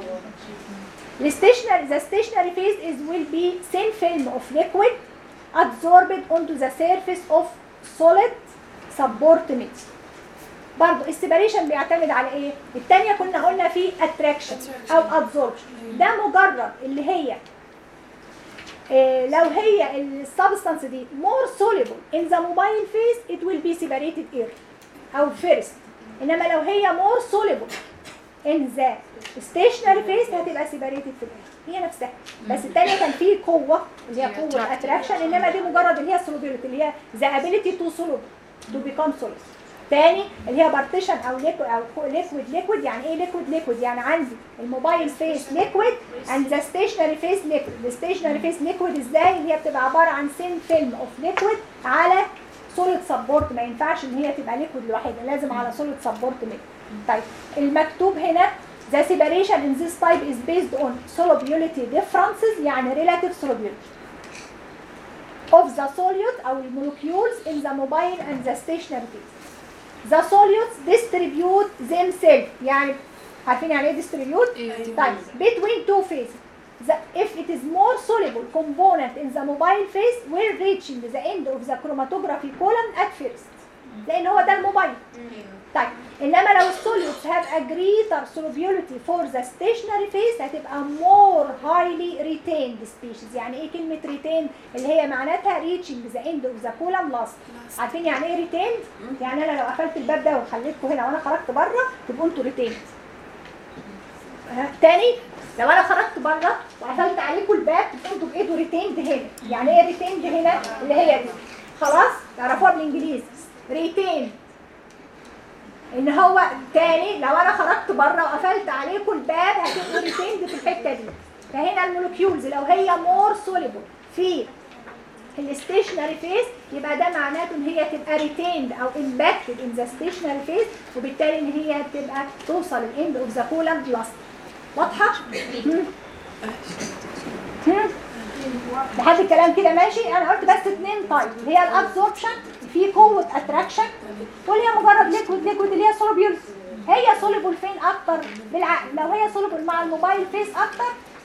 Speaker 1: الستيشنري the stationary phase is will be thin film of liquid absorbed onto the surface of solid support mix برضو السيبريشن بيعتمد على ايه؟ التانية كنا قلنا في اتراكشن او absorption ده مجرد اللي هي إيه لو هي السبستانس دي more soluble in the mobile phase it will be separated early او first انما لو هي more soluble in the stationary phase هتبقى separated في الاخر هي نفسها بس الثانيه كان فيه قوه اللي هي قوه اتراكشن انما دي مجرد اللي هي solubility اللي هي the ability to soluble to become solid تاني اللي هي بارتيشن او ليكويد او ليكويد ليكويد يعني ايه ليكويد ليكويد يعني عندي الموبايل فيس ليكويد اند ذا ستيشنري فيس ليكويد الستيشنري فيس ليكويد ازاي اللي هي بتبقى عباره عن سين فيلم اوف ليكويد على سوليد سبورت ما ينفعش ان هي تبقى ليكويد لوحدها لازم على سوليد سبورت طيب المكتوب هنا The separation in this type is based on solubility differences يعني relative solubility of the solute أو molecules in the mobile and the stationary phase. The solutes distribute themselves يعني عارفين يعني ايه distribute؟
Speaker 2: إيه،
Speaker 1: طيب between two phases. The, if it is more soluble component in the mobile phase will reaching the end of the chromatography column at first. لأن هو ده الموبايل. طيب انما لو السوليوتس have a greater solubility for the stationary phase هتبقى more highly retained species يعني ايه كلمة retained اللي هي معناتها reaching the end of the column last عارفين يعني ايه retained يعني انا لو قفلت الباب ده وخليتكم هنا وانا خرجت بره تبقوا انتوا retained ها، تاني لو انا خرجت بره وقفلت عليكم الباب تبقوا انتوا بايده ريتيند هنا يعني ايه ريتيند هنا اللي هي دي خلاص تعرفوها بالانجليزي ريتيند ان هو تاني لو انا خرجت بره وقفلت عليكم الباب هتبقوا ريتيند في الحته دي فهنا المولكيولز لو هي مور سوليبل في الستيشنري فيز يبقى ده معناته ان هي تبقى ريتيند او امباكتد ان ذا ستيشنري فيز وبالتالي ان هي تبقى توصل الاند اوف ذا كولم لاست واضحه؟ مم. مم. لحد الكلام كده ماشي انا قلت بس اتنين تايب اللي هي الابسوربشن في قوه اتراكشن واللي هي مجرد ليكويد ليكويد اللي هي سولوبيول هي سوليبل فين اكتر بالعقل لو هي سوليبل مع الموبايل فيس اكتر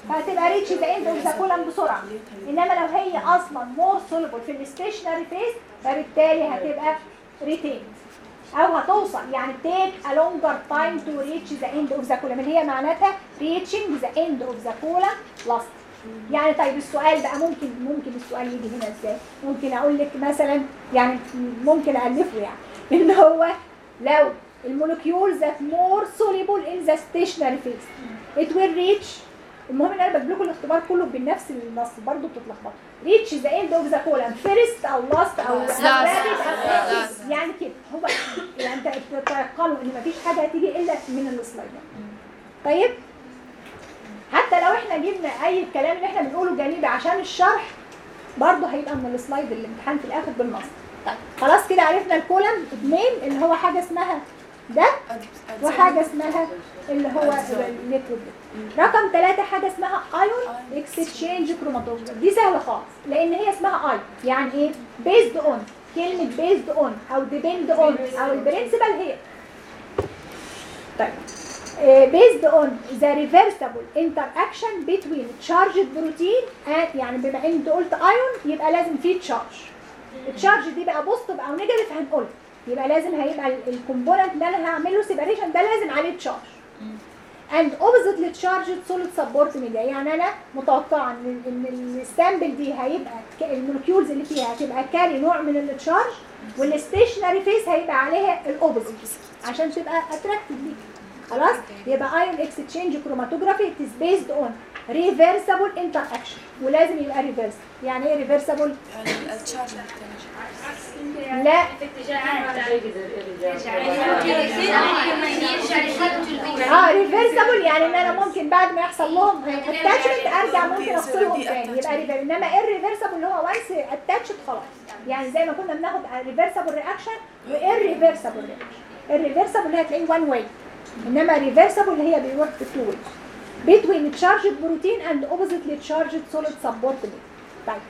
Speaker 1: فهتبقى ريتش ذا اند اوف ذا كولم بسرعه انما لو هي اصلا مور سوليبل في الستيشنري فيز فبالتالي هتبقى ريتين او هتوصل يعني take a longer time to reach the end of the column اللي هي معناتها reaching the end of the column last يعني طيب السؤال بقى ممكن ممكن السؤال يجي هنا ازاي ممكن اقول لك مثلا يعني ممكن الفه يعني ان هو لو المولكيول ذات مور soluble in the stationary phase it will reach المهم ان انا بجيب لكم الاختبار كله بنفس النص برضه بتتلخبطوا reach the end of the column first او last او
Speaker 2: Last.
Speaker 1: rapid أو
Speaker 2: Last.
Speaker 1: rapid. يعني كده هو يعني انت تتيقنوا ان مفيش حاجه هتيجي الا من السلايد طيب حتى لو احنا جبنا اي الكلام اللي احنا بنقوله جانبي عشان الشرح برضه هيبقى من السلايد اللي الامتحان في الاخر بالنص طيب خلاص كده عرفنا الكولم اتنين اللي هو حاجه اسمها ده وحاجه اسمها اللي هو النيتروجين رقم ثلاثة حاجة اسمها ايون اكستشينج كروماتوجرافي دي سهلة خالص لأن هي اسمها ايون يعني ايه بيزد اون كلمة بيزد اون أو ديبند اون أو البرنسبل هي طيب based on the reversible interaction between charged protein and يعني بما انت قلت ايون يبقى لازم فيه تشارج التشارج دي بقى بوزيتيف او نيجاتيف هنقول يبقى لازم هيبقى الكومبوننت اللي انا هعمله سيبريشن ده لازم عليه تشارج and oppositely charged solid support media يعني انا متوقعه ان ان السامبل دي هيبقى ك- المولكيولز اللي فيها هتبقى كاري نوع من التشارج والستيشنري فيس هيبقى عليها الاوبوزيت عشان تبقى اتراكتيف ليك خلاص يبقى ايون اكستشينج كروماتوجرافي it is based on reversible interaction ولازم يبقى ريفرس يعني ايه ريفرسبل لا اه ريفرسبل يعني ان انا ممكن بعد ما يحصل لهم اتاتشمنت ارجع ممكن افصلهم تاني يبقى ريفر انما الريفرسبل اللي هو وانس اتاتشد خلاص يعني زي ما كنا بناخد ريفرسبل رياكشن والريفرسبل رياكشن الريفرسبل اللي هتلاقيه وان واي انما ريفرسبل اللي هي بيروح في تو واي between charged protein and oppositely charged solid support media. طيب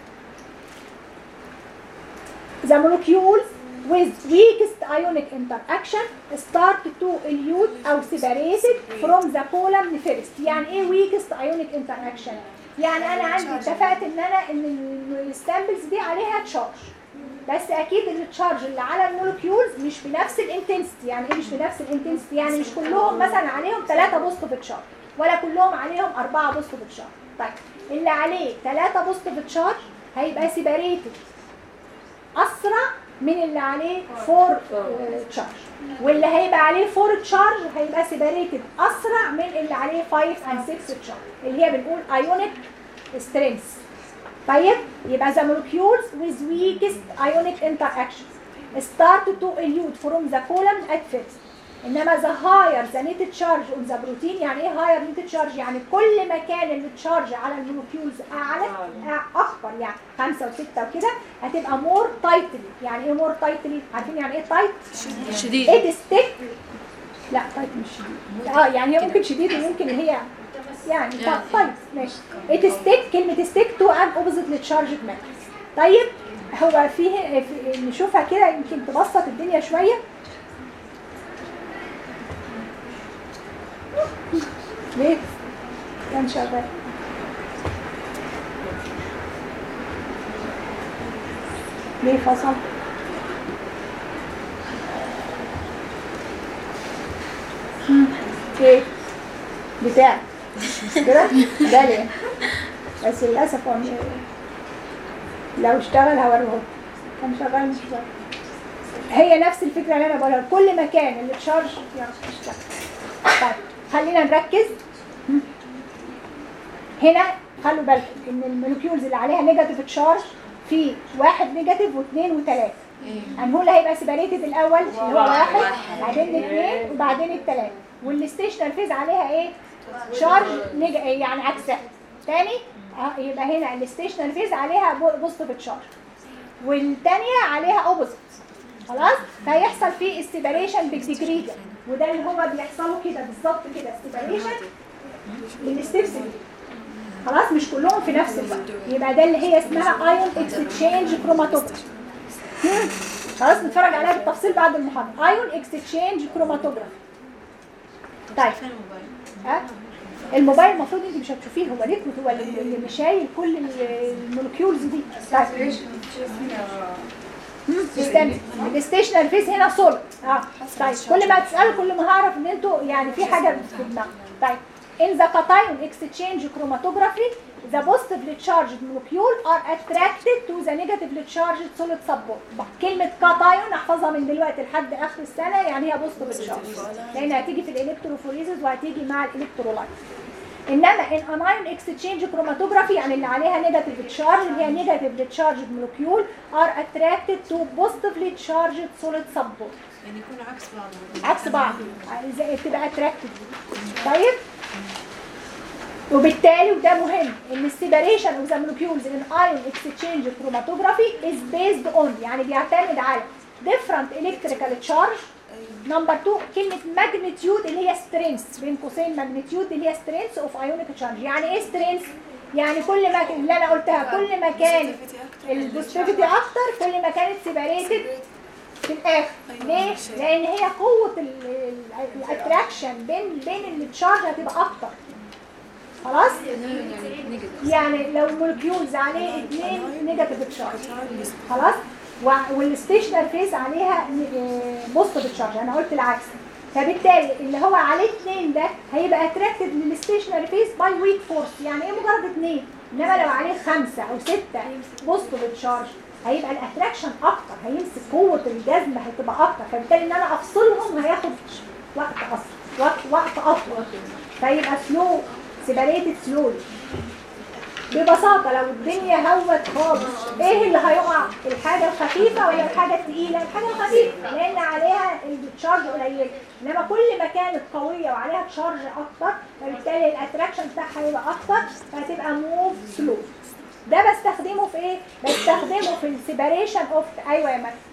Speaker 1: The molecules with weakest ionic interaction start to elute أو separated from the column first. يعني إيه weakest ionic interaction؟ يعني أنا عندي اتفقت إن أنا إن السامبلز دي عليها تشارج. بس أكيد التشارج اللي على المولكيولز مش بنفس الانتنسيتي، يعني إيه مش بنفس الانتنسيتي؟ يعني مش كلهم مثلا عليهم 3 بوزيتيف تشارج ولا كلهم عليهم 4 بوزيتيف تشارج. طيب اللي عليه 3 بوزيتيف تشارج هيبقى سيبريتد اسرع من اللي عليه 4 تشارج واللي هيبقى عليه 4 تشارج هيبقى سيبريتد اسرع من اللي عليه 5 and 6 تشارج اللي هي بنقول ايونيك سترينث طيب يبقى the molecules with weakest ionic interaction start to elute from the column at first انما the higher the net charge on the protein يعني ايه higher net charge يعني كل ما كان التشارج على المولكيولز اعلى أع- اكبر يعني خمسة وستة وكده هتبقى more tightly يعني ايه more tightly عارفين يعني ايه tight
Speaker 2: شديد
Speaker 1: it stick لا تايت مش شديد اه يعني هي ممكن شديد وممكن هي يعني تايت ماشي it stick كلمة stick to an oppositely charged matrix طيب هو فيه في- نشوفها كده يمكن تبسط الدنيا شوية ليه؟ كان شغال ليه فصل؟ مم. ايه؟ بتاع كده؟ ده ليه؟ بس للأسف هو مش لو اشتغل هوريه كان شغال مش شغال هي نفس الفكرة اللي أنا بقولها كل ما كان التشارج يعرف يشتغل طيب خلينا نركز هنا خلوا بالكم ان المولكيولز اللي عليها نيجاتيف تشارج في واحد نيجاتيف واثنين وثلاثة هنقول هيبقى سيبريتد الاول اللي هو واحد بعدين الاثنين وبعدين الثلاثة والستيشنال فيز عليها ايه؟ شارج نيج... يعني عكسها تاني اه يبقى هنا الستيشنال فيز عليها بوزيتيف تشارج والثانيه عليها اوبوزيت خلاص فهيحصل فيه السيبريشن بالديجري ده وده اللي هو بيحصلوا كده بالظبط كده السيبريشن بالستبس دي خلاص مش كلهم في نفس الوقت يبقى ده اللي هي اسمها ايون اكستشينج كروماتوجرافي خلاص نتفرج عليها بالتفصيل بعد المحاضره ايون اكستشينج كروماتوجرافي طيب ها الموبايل المفروض انت مش هتشوفيه هو ليكويد هو اللي اللي مش شايل كل ال- المولكيولز دي طيب مم، استنى الستيشنري فيس هنا سوليد اه طيب كل ما تسالوا كل ما هعرف ان انتوا يعني في حاجه في دماغكم طيب in the cation exchange chromatography the positively charged molecule are attracted to the negatively charged solid support كلمة كاتايون احفظها من دلوقتي لحد اخر السنة يعني هي positively charged لان هتيجي في الالكتروفوريزز وهتيجي مع الالكترولايت انما in anion exchange chromatography يعني اللي عليها negative charge اللي هي negatively charged molecule are attracted to positively charged solid support
Speaker 2: يعني يكون عكس بعض
Speaker 1: عكس بعض زي بتبقى اتراكتد طيب وبالتالي وده مهم ان السيبريشن اوف ذا مولكيولز ان ايون اكسشينج كروماتوجرافي از بيزد اون يعني بيعتمد على different electrical charge نمبر 2 كلمه ماجنتيود اللي هي سترينث بين قوسين ماجنتيود اللي هي سترينث اوف ايونيك تشارج يعني ايه سترينث يعني كل ما اللي انا قلتها كل ما كان البوزيتيفيتي اكتر كل ما كانت سيبريتد في الاخر ليه؟ لان هي قوه الاتراكشن بين بين التشارج هتبقى اكتر خلاص يعني لو مولكيولز عليه اثنين نيجاتيف تشارج خلاص و- والستيشنر فيس عليها بوزيتيف تشارج انا قلت العكس فبالتالي اللي هو عليه اثنين ده هيبقى اتراكتد للستيشنري فيس باي ويك فورس يعني ايه مجرد اثنين انما لو عليه خمسه او سته بوزيتيف تشارج هيبقى الاتراكشن اكتر هيمسك قوه الجذب هتبقى اكتر فبالتالي ان انا افصلهم هياخد وقت اصلا وقت وقت اطول فيبقى سلو سيبريتد سلولي ببساطة لو الدنيا هوت خالص ايه اللي هيقع الحاجة الخفيفة ولا الحاجة التقيلة الحاجة الخفيفة لان عليها التشارج قليل انما كل ما كانت قوية وعليها تشارج اكتر فبالتالي الاتراكشن بتاعها هيبقى اكتر فهتبقى موف سلو ده بستخدمه في ايه؟ بستخدمه في السيبريشن اوف ايوه يا مريم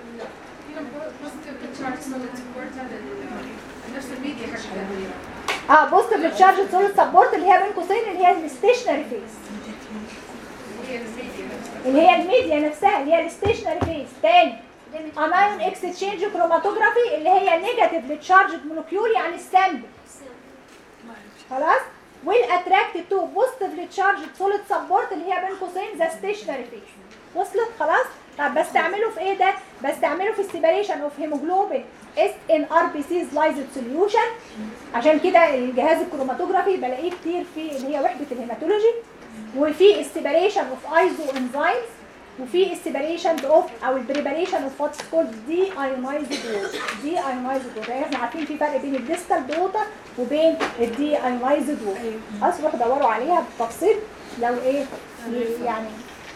Speaker 2: نفس الميديا حقتها
Speaker 1: اه بوزيتيف تشارج سوليد سبورت اللي هي بين قوسين اللي هي الستيشنري فيس
Speaker 2: هي الميديا نفسها
Speaker 1: اللي هي الميديا نفسها اللي هي الستيشنري فيس تاني انايون اكستشينج كروماتوجرافي اللي هي نيجاتيف تشارجد مولكيول يعني السامبل خلاص والاتراكتد تو بوزيتيف تشارجد سوليد سبورت اللي هي بين قوسين ذا ستيشنري فيس وصلت خلاص طب بستعمله في ايه ده بستعمله في السيبريشن اوف هيموجلوبين اس ان ار بي سيز لايزد سوليوشن عشان كده الجهاز الكروماتوجرافي بلاقيه كتير في اللي هي وحده الهيماتولوجي وفي السيبريشن اوف ايزو انزيمز وفي السيبريشن اوف او البريباريشن اوف واتس كولد دي ايونايزد ووتر دي ايونايزد ووتر يعني احنا عارفين في فرق بين الديستال ووتر وبين الدي ايونايزد ووتر خلاص روحوا دوروا عليها بالتفصيل لو ايه يعني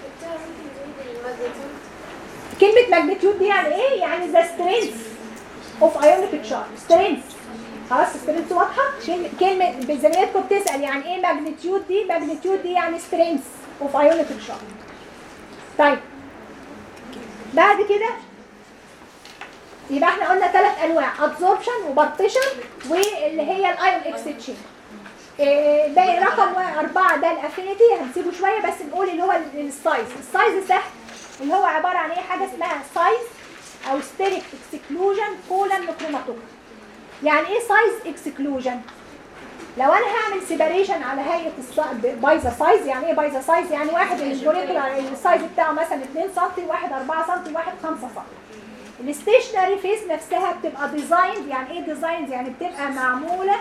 Speaker 1: كلمة ماجنتيود دي يعني ايه؟ يعني ذا سترينث اوف ايونيك تشارج سترينث خلاص سترينث واضحة؟ كلمة كلمة زميلتكم بتسأل يعني ايه ماجنتيود دي؟ ماجنتيود دي يعني سترينث اوف ايونيك تشارج طيب بعد كده يبقى احنا قلنا ثلاث انواع ابزوربشن وبارتيشن واللي هي الايون اكستشينج إيه، باقي رقم أربعة ده الافينيتي هنسيبه شوية بس نقول اللي هو ال- السايز السايز سهل اللي هو عبارة عن ايه حاجة اسمها سايز او ستيريك اكسكلوجن كولن كروماتوجرافي يعني ايه سايز اكسكلوجن لو انا هعمل سيبريشن على هيئه الص- بايظه سايز يعني ايه بايظه سايز يعني واحد الموليكولار السايز بتاعه مثلا 2 سم واحد 4 سم واحد 5 سم الستيشنري فيس نفسها بتبقى ديزايند يعني ايه ديزايند يعني بتبقى معموله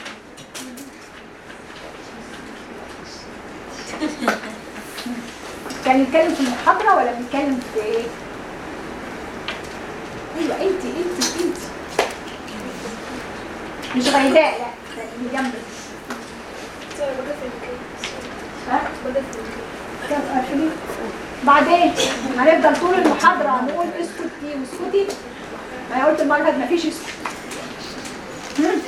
Speaker 1: كان بنتكلم في المحاضره ولا بنتكلم في ايه ايوه انت انت انت مش غيداء لا اللي جنبك ها؟ كم قافلين؟ بعدين هنفضل طول المحاضرة نقول اسكتي واسكتي انا قلت المرة ما فيش اسكت هم؟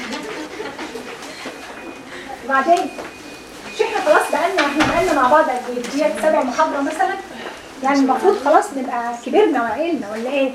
Speaker 1: بعدين مش احنا خلاص بقالنا احنا بقالنا مع بعض قد ايه؟ ديت سبع محاضرة مثلا يعني المفروض خلاص نبقى كبرنا وعقلنا ولا ايه؟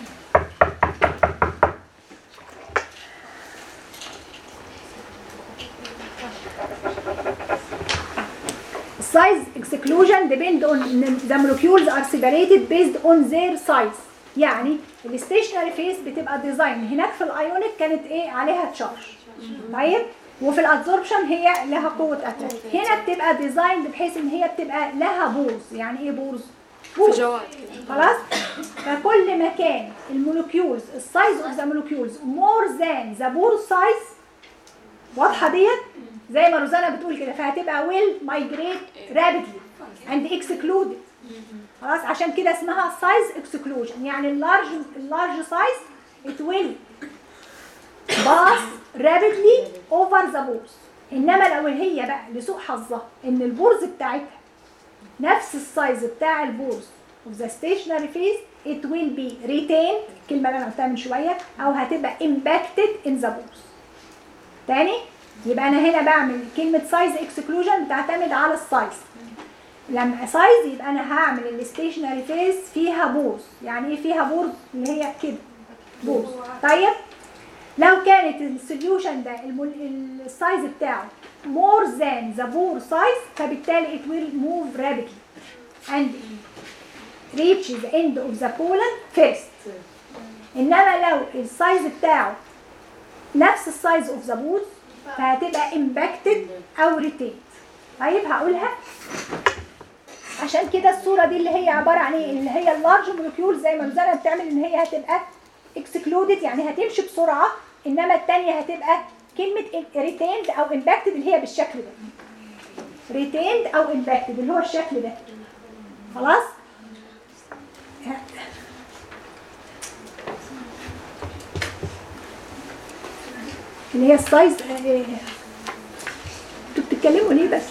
Speaker 1: size exclusion depend on the molecules are separated based on their size يعني الستيشنري فيس بتبقى ديزاين هناك في الايونيك كانت ايه عليها تشارج طيب وفي الادزوربشن هي لها قوه اتراكشن هنا بتبقى ديزاين بحيث ان هي بتبقى لها بورز يعني ايه بورز بورز
Speaker 2: فجوات
Speaker 1: خلاص فكل ما كان المولكيولز السايز اوف ذا مولكيولز مور ذان ذا بور سايز واضحه ديت زي ما روزانا بتقول كده فهتبقى ويل مايجريت رابيدلي اند اكسكلودد خلاص عشان كده اسمها سايز اكسكلوجن يعني اللارج اللارج سايز ات ويل باس رابيدلي اوفر ذا بورز انما لو هي بقى لسوء حظها ان البورز بتاعتها نفس السايز بتاع البورز of the stationary phase it will be retained الكلمة اللي أنا قلتها من شوية أو هتبقى impacted in the pores تاني يبقى أنا هنا بعمل كلمة size exclusion بتعتمد على السايز لما سايز يبقى أنا هعمل الستيشنري فيز فيها بورز يعني إيه فيها بورز اللي هي كده بورز طيب لو كانت السوليوشن ده المل- السايز بتاعه more than the bore size فبالتالي it will move rapidly and reach the end of the colon first انما لو السايز بتاعه نفس السايز اوف ذا بورز فهتبقى impacted او retained طيب هقولها عشان كده الصوره دي اللي هي عباره عن ايه اللي هي اللارج مولكيول زي ما روزانا بتعمل ان هي هتبقى اكسكلودد يعني هتمشي بسرعه انما الثانيه هتبقى كلمه ريتيند او امباكتد اللي هي بالشكل ده ريتيند او امباكتد اللي هو الشكل ده خلاص اللي هي السايز آه، انتوا بتتكلموا ليه بس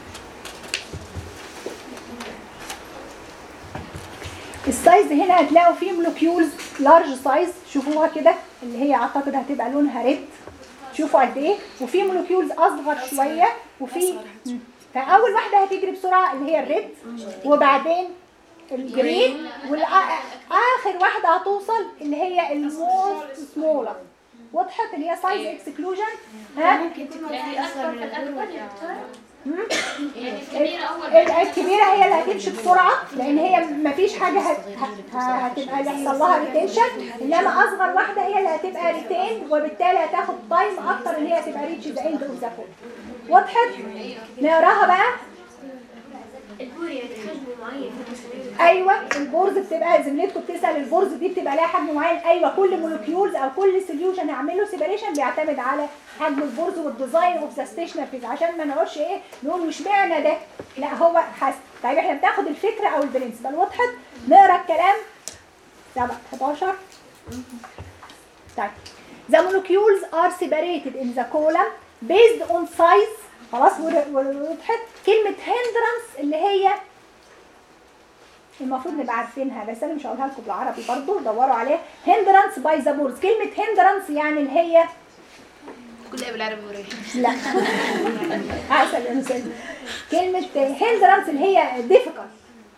Speaker 1: السايز هنا هتلاقوا فيه مولكيولز لارج سايز شوفوها كده اللي هي اعتقد هتبقى لونها ريد شوفوا قد ايه وفي مولكيولز اصغر شويه وفي مم. فاول واحده هتجري بسرعه اللي هي الريد وبعدين الجرين واخر واحده هتوصل اللي هي الموست سمولر وضحت اللي هي سايز اكسكلوجن ها
Speaker 3: ممكن تلاقي أكبر من الأكبر
Speaker 1: مم.
Speaker 3: يعني الكبيرة أول
Speaker 1: ال- الكبيره هي اللي هتمشي بسرعه لان هي مفيش حاجه هت... هت... هتبقى يحصل لها ريتنشن انما اصغر واحده هي اللي هتبقى ريتين وبالتالي هتاخد تايم اكتر ان هي تبقى ريتش ذا اند اوف ذا وضحت نقراها بقى
Speaker 3: البوري حجم معين
Speaker 1: ايوه البورز بتبقى زميلتكم بتسال البورز دي بتبقى لها حجم معين ايوه كل مولكيولز او كل سوليوشن هعمله سيبريشن بيعتمد على حجم البورز والديزاين اوف ذا ستيشنر فيز عشان ما نقولش ايه نقول مش معنى ده لا هو حسب طيب احنا بناخد الفكره او البرنسبل وضحت نقرا الكلام 7 11 طيب The molecules are separated in the column based on size خلاص ور- ور- وضحت كلمة hindrance اللي هي المفروض نبقى عارفينها بس انا مش هقولها لكم بالعربي برضو دوروا عليها hindrance by the boards كلمة hindrance يعني اللي هي
Speaker 2: كلها بالعربي وريح
Speaker 1: لا عسل يا مسلم كلمة hindrance اللي هي difficult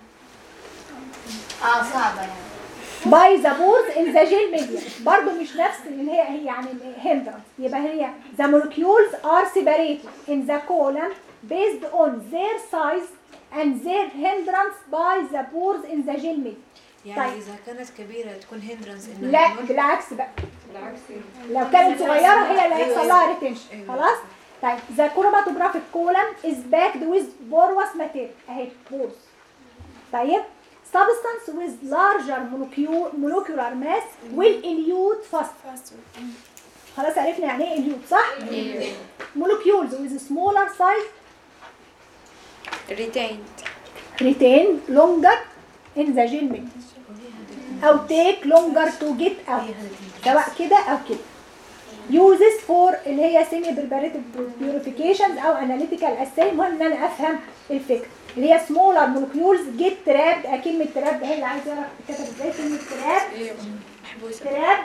Speaker 3: اه صعبة يعني
Speaker 1: باي ذا بورز ان ذا جيل ميديا برضه مش نفس اللي هي هي يعني هندرنس يبقى هي ذا molecules are separated in the column based on their size and their hindrance by the pores in the gel media
Speaker 2: يعني
Speaker 1: طيب.
Speaker 2: اذا كانت كبيره تكون هندرنس انها
Speaker 1: لا
Speaker 2: تمر.
Speaker 1: بالعكس بقى لو كانت صغيره هي اللي هيحصل لها ريتنشن
Speaker 2: أيوة.
Speaker 1: خلاص طيب ذا كروماتوجرافيك كولم از باكد ويز بوروس ماتيريال اهي بورز طيب substance with larger molecule- molecular mass will elute faster خلاص عرفنا يعني ايه elute صح؟ molecules with smaller size
Speaker 5: retained
Speaker 1: retain longer in the gel medium او take longer to get out سواء كده او كده uses for اللي هي semi preparative purifications او analytical assay المهم ان انا افهم الفكره اللي هي smaller molecules get trapped آه، كلمه trapped هي اللي عايز يعرف تتكتب ازاي كلمه trapped
Speaker 5: محبوسة
Speaker 1: trapped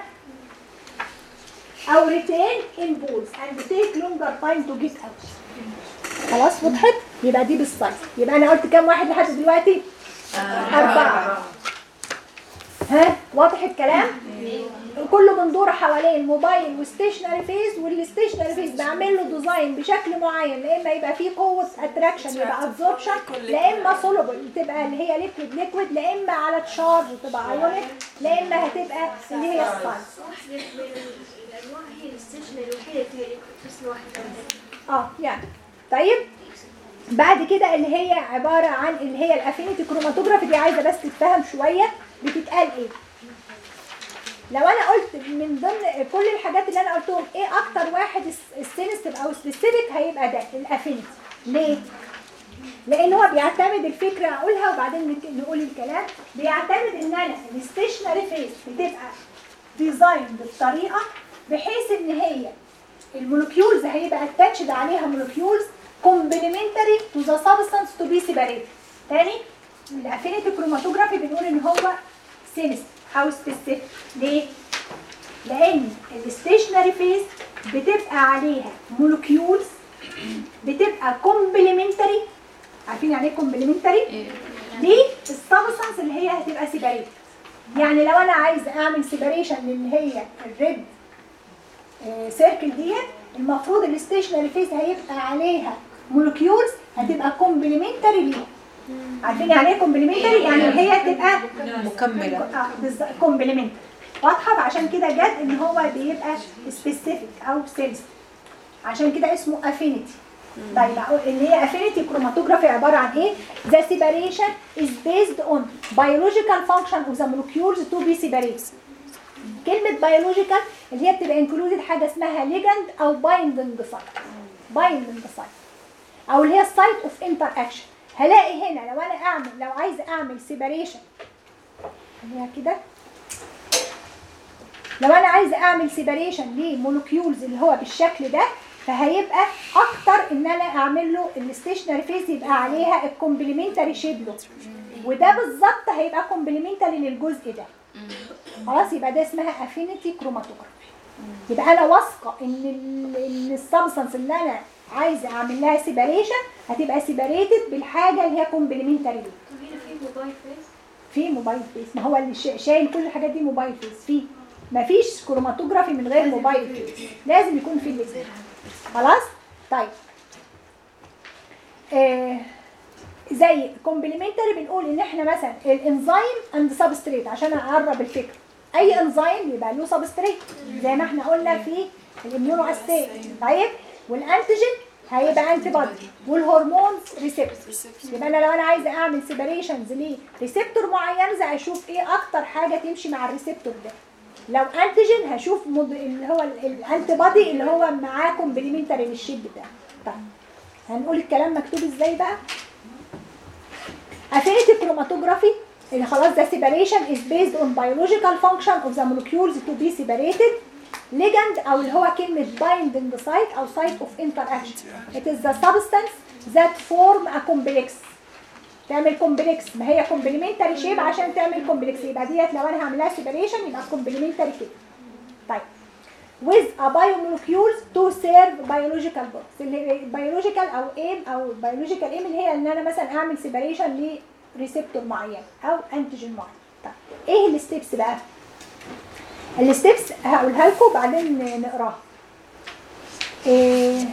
Speaker 1: او retain in balls and take longer time to get out خلاص وضحت يبقى دي بالسايز يبقى انا قلت كام واحد لحد دلوقتي أربعة ها واضح الكلام كله بندور حوالين موبايل وستيشنري فيز والستيشنري فيز بعمل له ديزاين بشكل معين لا اما يبقى فيه قوه اتراكشن يبقى ابزوربشن لا اما سولوبل تبقى اللي هي ليكويد ليكويد لا اما على تشارج تبقى ايونيك لا اما هتبقى اللي هي السايز
Speaker 3: الانواع هي الستيشنري الوحيده اللي فيها فصل واحد
Speaker 1: اه يعني طيب بعد كده اللي هي عباره عن اللي هي الافينيتي كروماتوجرافي دي عايزه بس تتفهم شويه بتتقال ايه لو انا قلت من ضمن كل الحاجات اللي انا قلتهم ايه اكتر واحد السينستيف او سبيسيفيك هيبقى ده الافينيتي ليه لان هو بيعتمد الفكره اقولها وبعدين نك- نقول الكلام بيعتمد ان انا الستيشنري فيس بتبقى ديزاين بالطريقه بحيث ان هي المولكيولز هيبقى اتاتشد عليها مولكيولز كومبلمنتري تو ذا سبستانس تو بي سيبريت تاني الافينيتي كروماتوجرافي بنقول ان هو سينس او سبيسيفيك ليه؟ لان الستيشنري فيز بتبقى عليها مولكيولز بتبقى كومبلمنتري عارفين يعني ايه كومبلمنتري؟ دي السبستانس اللي هي هتبقى سيبريت يعني لو انا عايزه اعمل سيبريشن للي هي الريد سيركل ديت المفروض الستيشنري فيس هيبقى عليها مولكيولز هتبقى كومبلمنتري ليها عارفين يعني ايه كومبلمنتري يعني هي تبقى
Speaker 2: مكملة
Speaker 1: اه بالظبط كومبلمنتري واضحه فعشان كده جت ان هو بيبقى سبيسيفيك او سيلز عشان كده اسمه افينيتي طيب أقول- اللي هي افينيتي كروماتوجرافي عباره عن ايه the separation is based on biological function of the molecules to be separated كلمة biological اللي هي بتبقى included حاجة اسمها ligand أو binding site binding site أو اللي هي site of interaction هلاقي هنا لو أنا أعمل لو عايزة أعمل separation خليها كده لو أنا عايزة أعمل separation لمولكيولز اللي هو بالشكل ده فهيبقى أكتر إن أنا أعمل له الستيشنري فيس يبقى عليها الكومبلمنتري شيب له وده بالظبط هيبقى كومبلمنتري للجزء ده خلاص يبقى ده اسمها افينيتي كروماتوجرافي يبقى انا واثقه ان ال- ان السبستانس اللي انا عايزه اعمل لها سيباريشن هتبقى سيباريتد بالحاجه اللي هي كومبلمنتري دي
Speaker 3: طب هنا في موبايل فيس
Speaker 1: في موبايل فيس ما هو اللي شا- شايل كل الحاجات دي موبايل فيس في مفيش كروماتوجرافي من غير موبايل فيس لازم يكون في الاثنين خلاص طيب آه زي كومبلمنتري بنقول ان احنا مثلا الانزيم اند سبستريت عشان اقرب الفكره اي انزيم يبقى له سبستريت زي ما احنا قلنا في الاميونو اسيد طيب والانتيجين هيبقى انتي بودي والهرمونز ريسبتورز يبقى انا لو انا عايزه اعمل سيبريشنز لريسبتور معين زي اشوف ايه اكتر حاجه تمشي مع الريسبتور ده لو انتيجين هشوف مض... اللي هو الانتي بودي اللي هو معاه كومبلمنتري للشيب ده طيب هنقول الكلام مكتوب ازاي بقى affinity chromatography اللي خلاص ده separation is based on biological function of the molecules to be separated ligand او اللي هو كلمة binding site او site of interaction it is the substance that form a complex تعمل كومبلكس ما هي كومبلمنتري شيب عشان تعمل كومبلكس يبقى ديت لو انا هعملها سيبريشن يبقى كومبلمنتري كده طيب with a biomolecules to serve biological purpose اللي هي biological او aim او biological aim اللي هي ان انا مثلا اعمل سيبريشن لريسبتور معين او انتيجين معين طيب ايه الستبس بقى الستبس هقولها لكم وبعدين نقراها إيه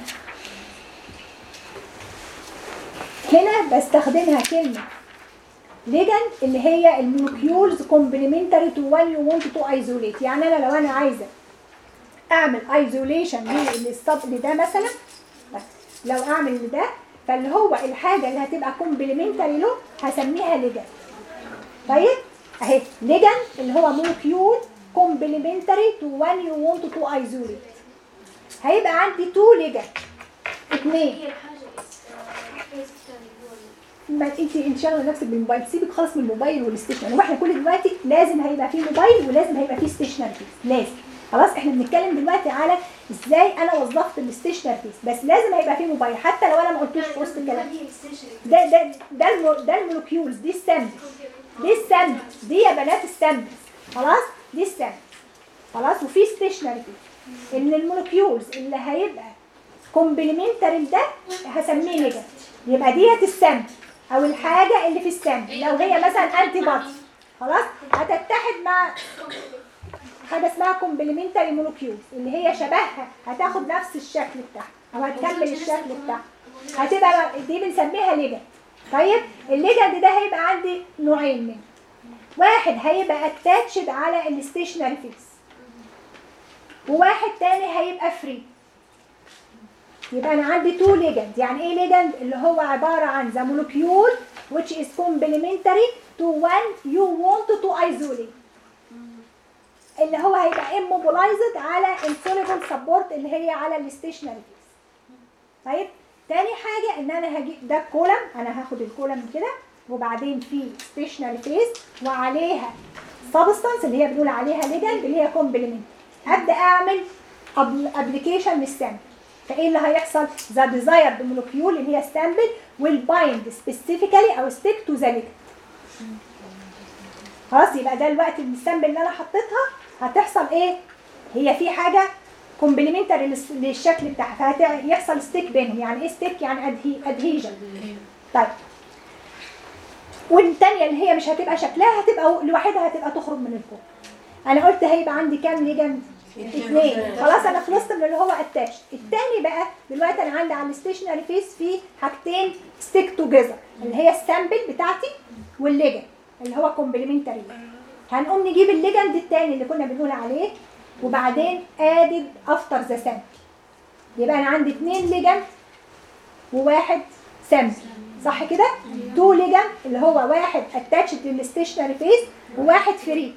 Speaker 1: هنا بستخدمها كلمه ليجند اللي هي المولكيولز كومبلمنتري تو وان يو ونت تو ايزوليت يعني انا لو انا عايزه اعمل ايزوليشن للصب ده مثلا لو اعمل لده فاللي هو الحاجه اللي هتبقى كومبلمنتري له هسميها ليجند طيب اهي ليجند اللي هو مولكيول كومبلمنتري تو وان يو ونت تو ايزوليت هيبقى عندي تو ليجند اثنين
Speaker 3: هي الحاجة فيس الثاني هو
Speaker 1: ما انت انت شغله نفسك بالموبايل سيبك خالص من الموبايل والستيشنري واحنا كل دلوقتي لازم هيبقى فيه موبايل ولازم هيبقى فيه ستيشنري فيس لازم خلاص احنا بنتكلم دلوقتي على ازاي انا وظفت الستيشنري فيس بس لازم هيبقى فيه موبايل حتى لو انا ما قلتوش في وسط الكلام
Speaker 3: هي الستيشنري
Speaker 1: ده ده ده المو ده المولكيولز دي السامبلز دي السامبلز دي يا بنات السامبلز خلاص دي السامبلز خلاص وفي ستيشنري فيس ان المولكيولز اللي هيبقى كومبلمنتري ده هسميه ليجند يبقى ديت السامبل او الحاجه اللي في السامبل لو هي مثلا انتي بودي خلاص هتتحد مع حاجه اسمها كومبلمنتري مولكيولز اللي هي شبهها هتاخد نفس الشكل بتاعها او هتكمل الشكل بتاعها هتبقى دي بنسميها ليجند طيب الليجند ده هيبقى عندي نوعين منه واحد هيبقى اتاتشد على الستيشنري فيس وواحد تاني هيبقى فري يبقى انا عندي تو ليجند يعني ايه ليجند اللي هو عباره عن the molecule which is complementary to one you want to isolate اللي هو هيبقى immobilized على insoluble support اللي هي على الستيشنري فيس طيب تاني حاجه ان انا هجيب ده كولم انا هاخد الكولم كده وبعدين في ستيشنري فيس وعليها سبستانس اللي هي بنقول عليها ليجند اللي هي كومبلمنت ابدا اعمل ابلكيشن للسامبل فايه اللي هيحصل ذا ديزايرد مولكيول اللي هي السامبل will bind specifically او stick to the ligand خلاص يبقى ده الوقت السامبل اللي انا حطيتها هتحصل ايه هي في حاجه كومبلمنتري للشكل بتاعها فهيحصل ستيك بينهم يعني ايه ستيك يعني ادهيجن طيب والتانية اللي هي مش هتبقى شكلها هتبقى لوحدها هتبقى تخرج من الكون انا قلت هيبقى عندي كام ليجند اثنين خلاص انا خلصت من اللي هو اتاش التاني بقى دلوقتي انا عندي على الستيشنري فيس في حاجتين ستيك توجذر اللي هي السامبل بتاعتي والليجند اللي هو كومبلمنتري هنقوم نجيب الليجند التاني اللي كنا بنقول عليه وبعدين ادد افتر ذا سامبل يبقى انا عندي اثنين ليجند وواحد سامبل صح كده؟ تو ليجند اللي هو واحد اتاتشد للستيشنري فيس وواحد فري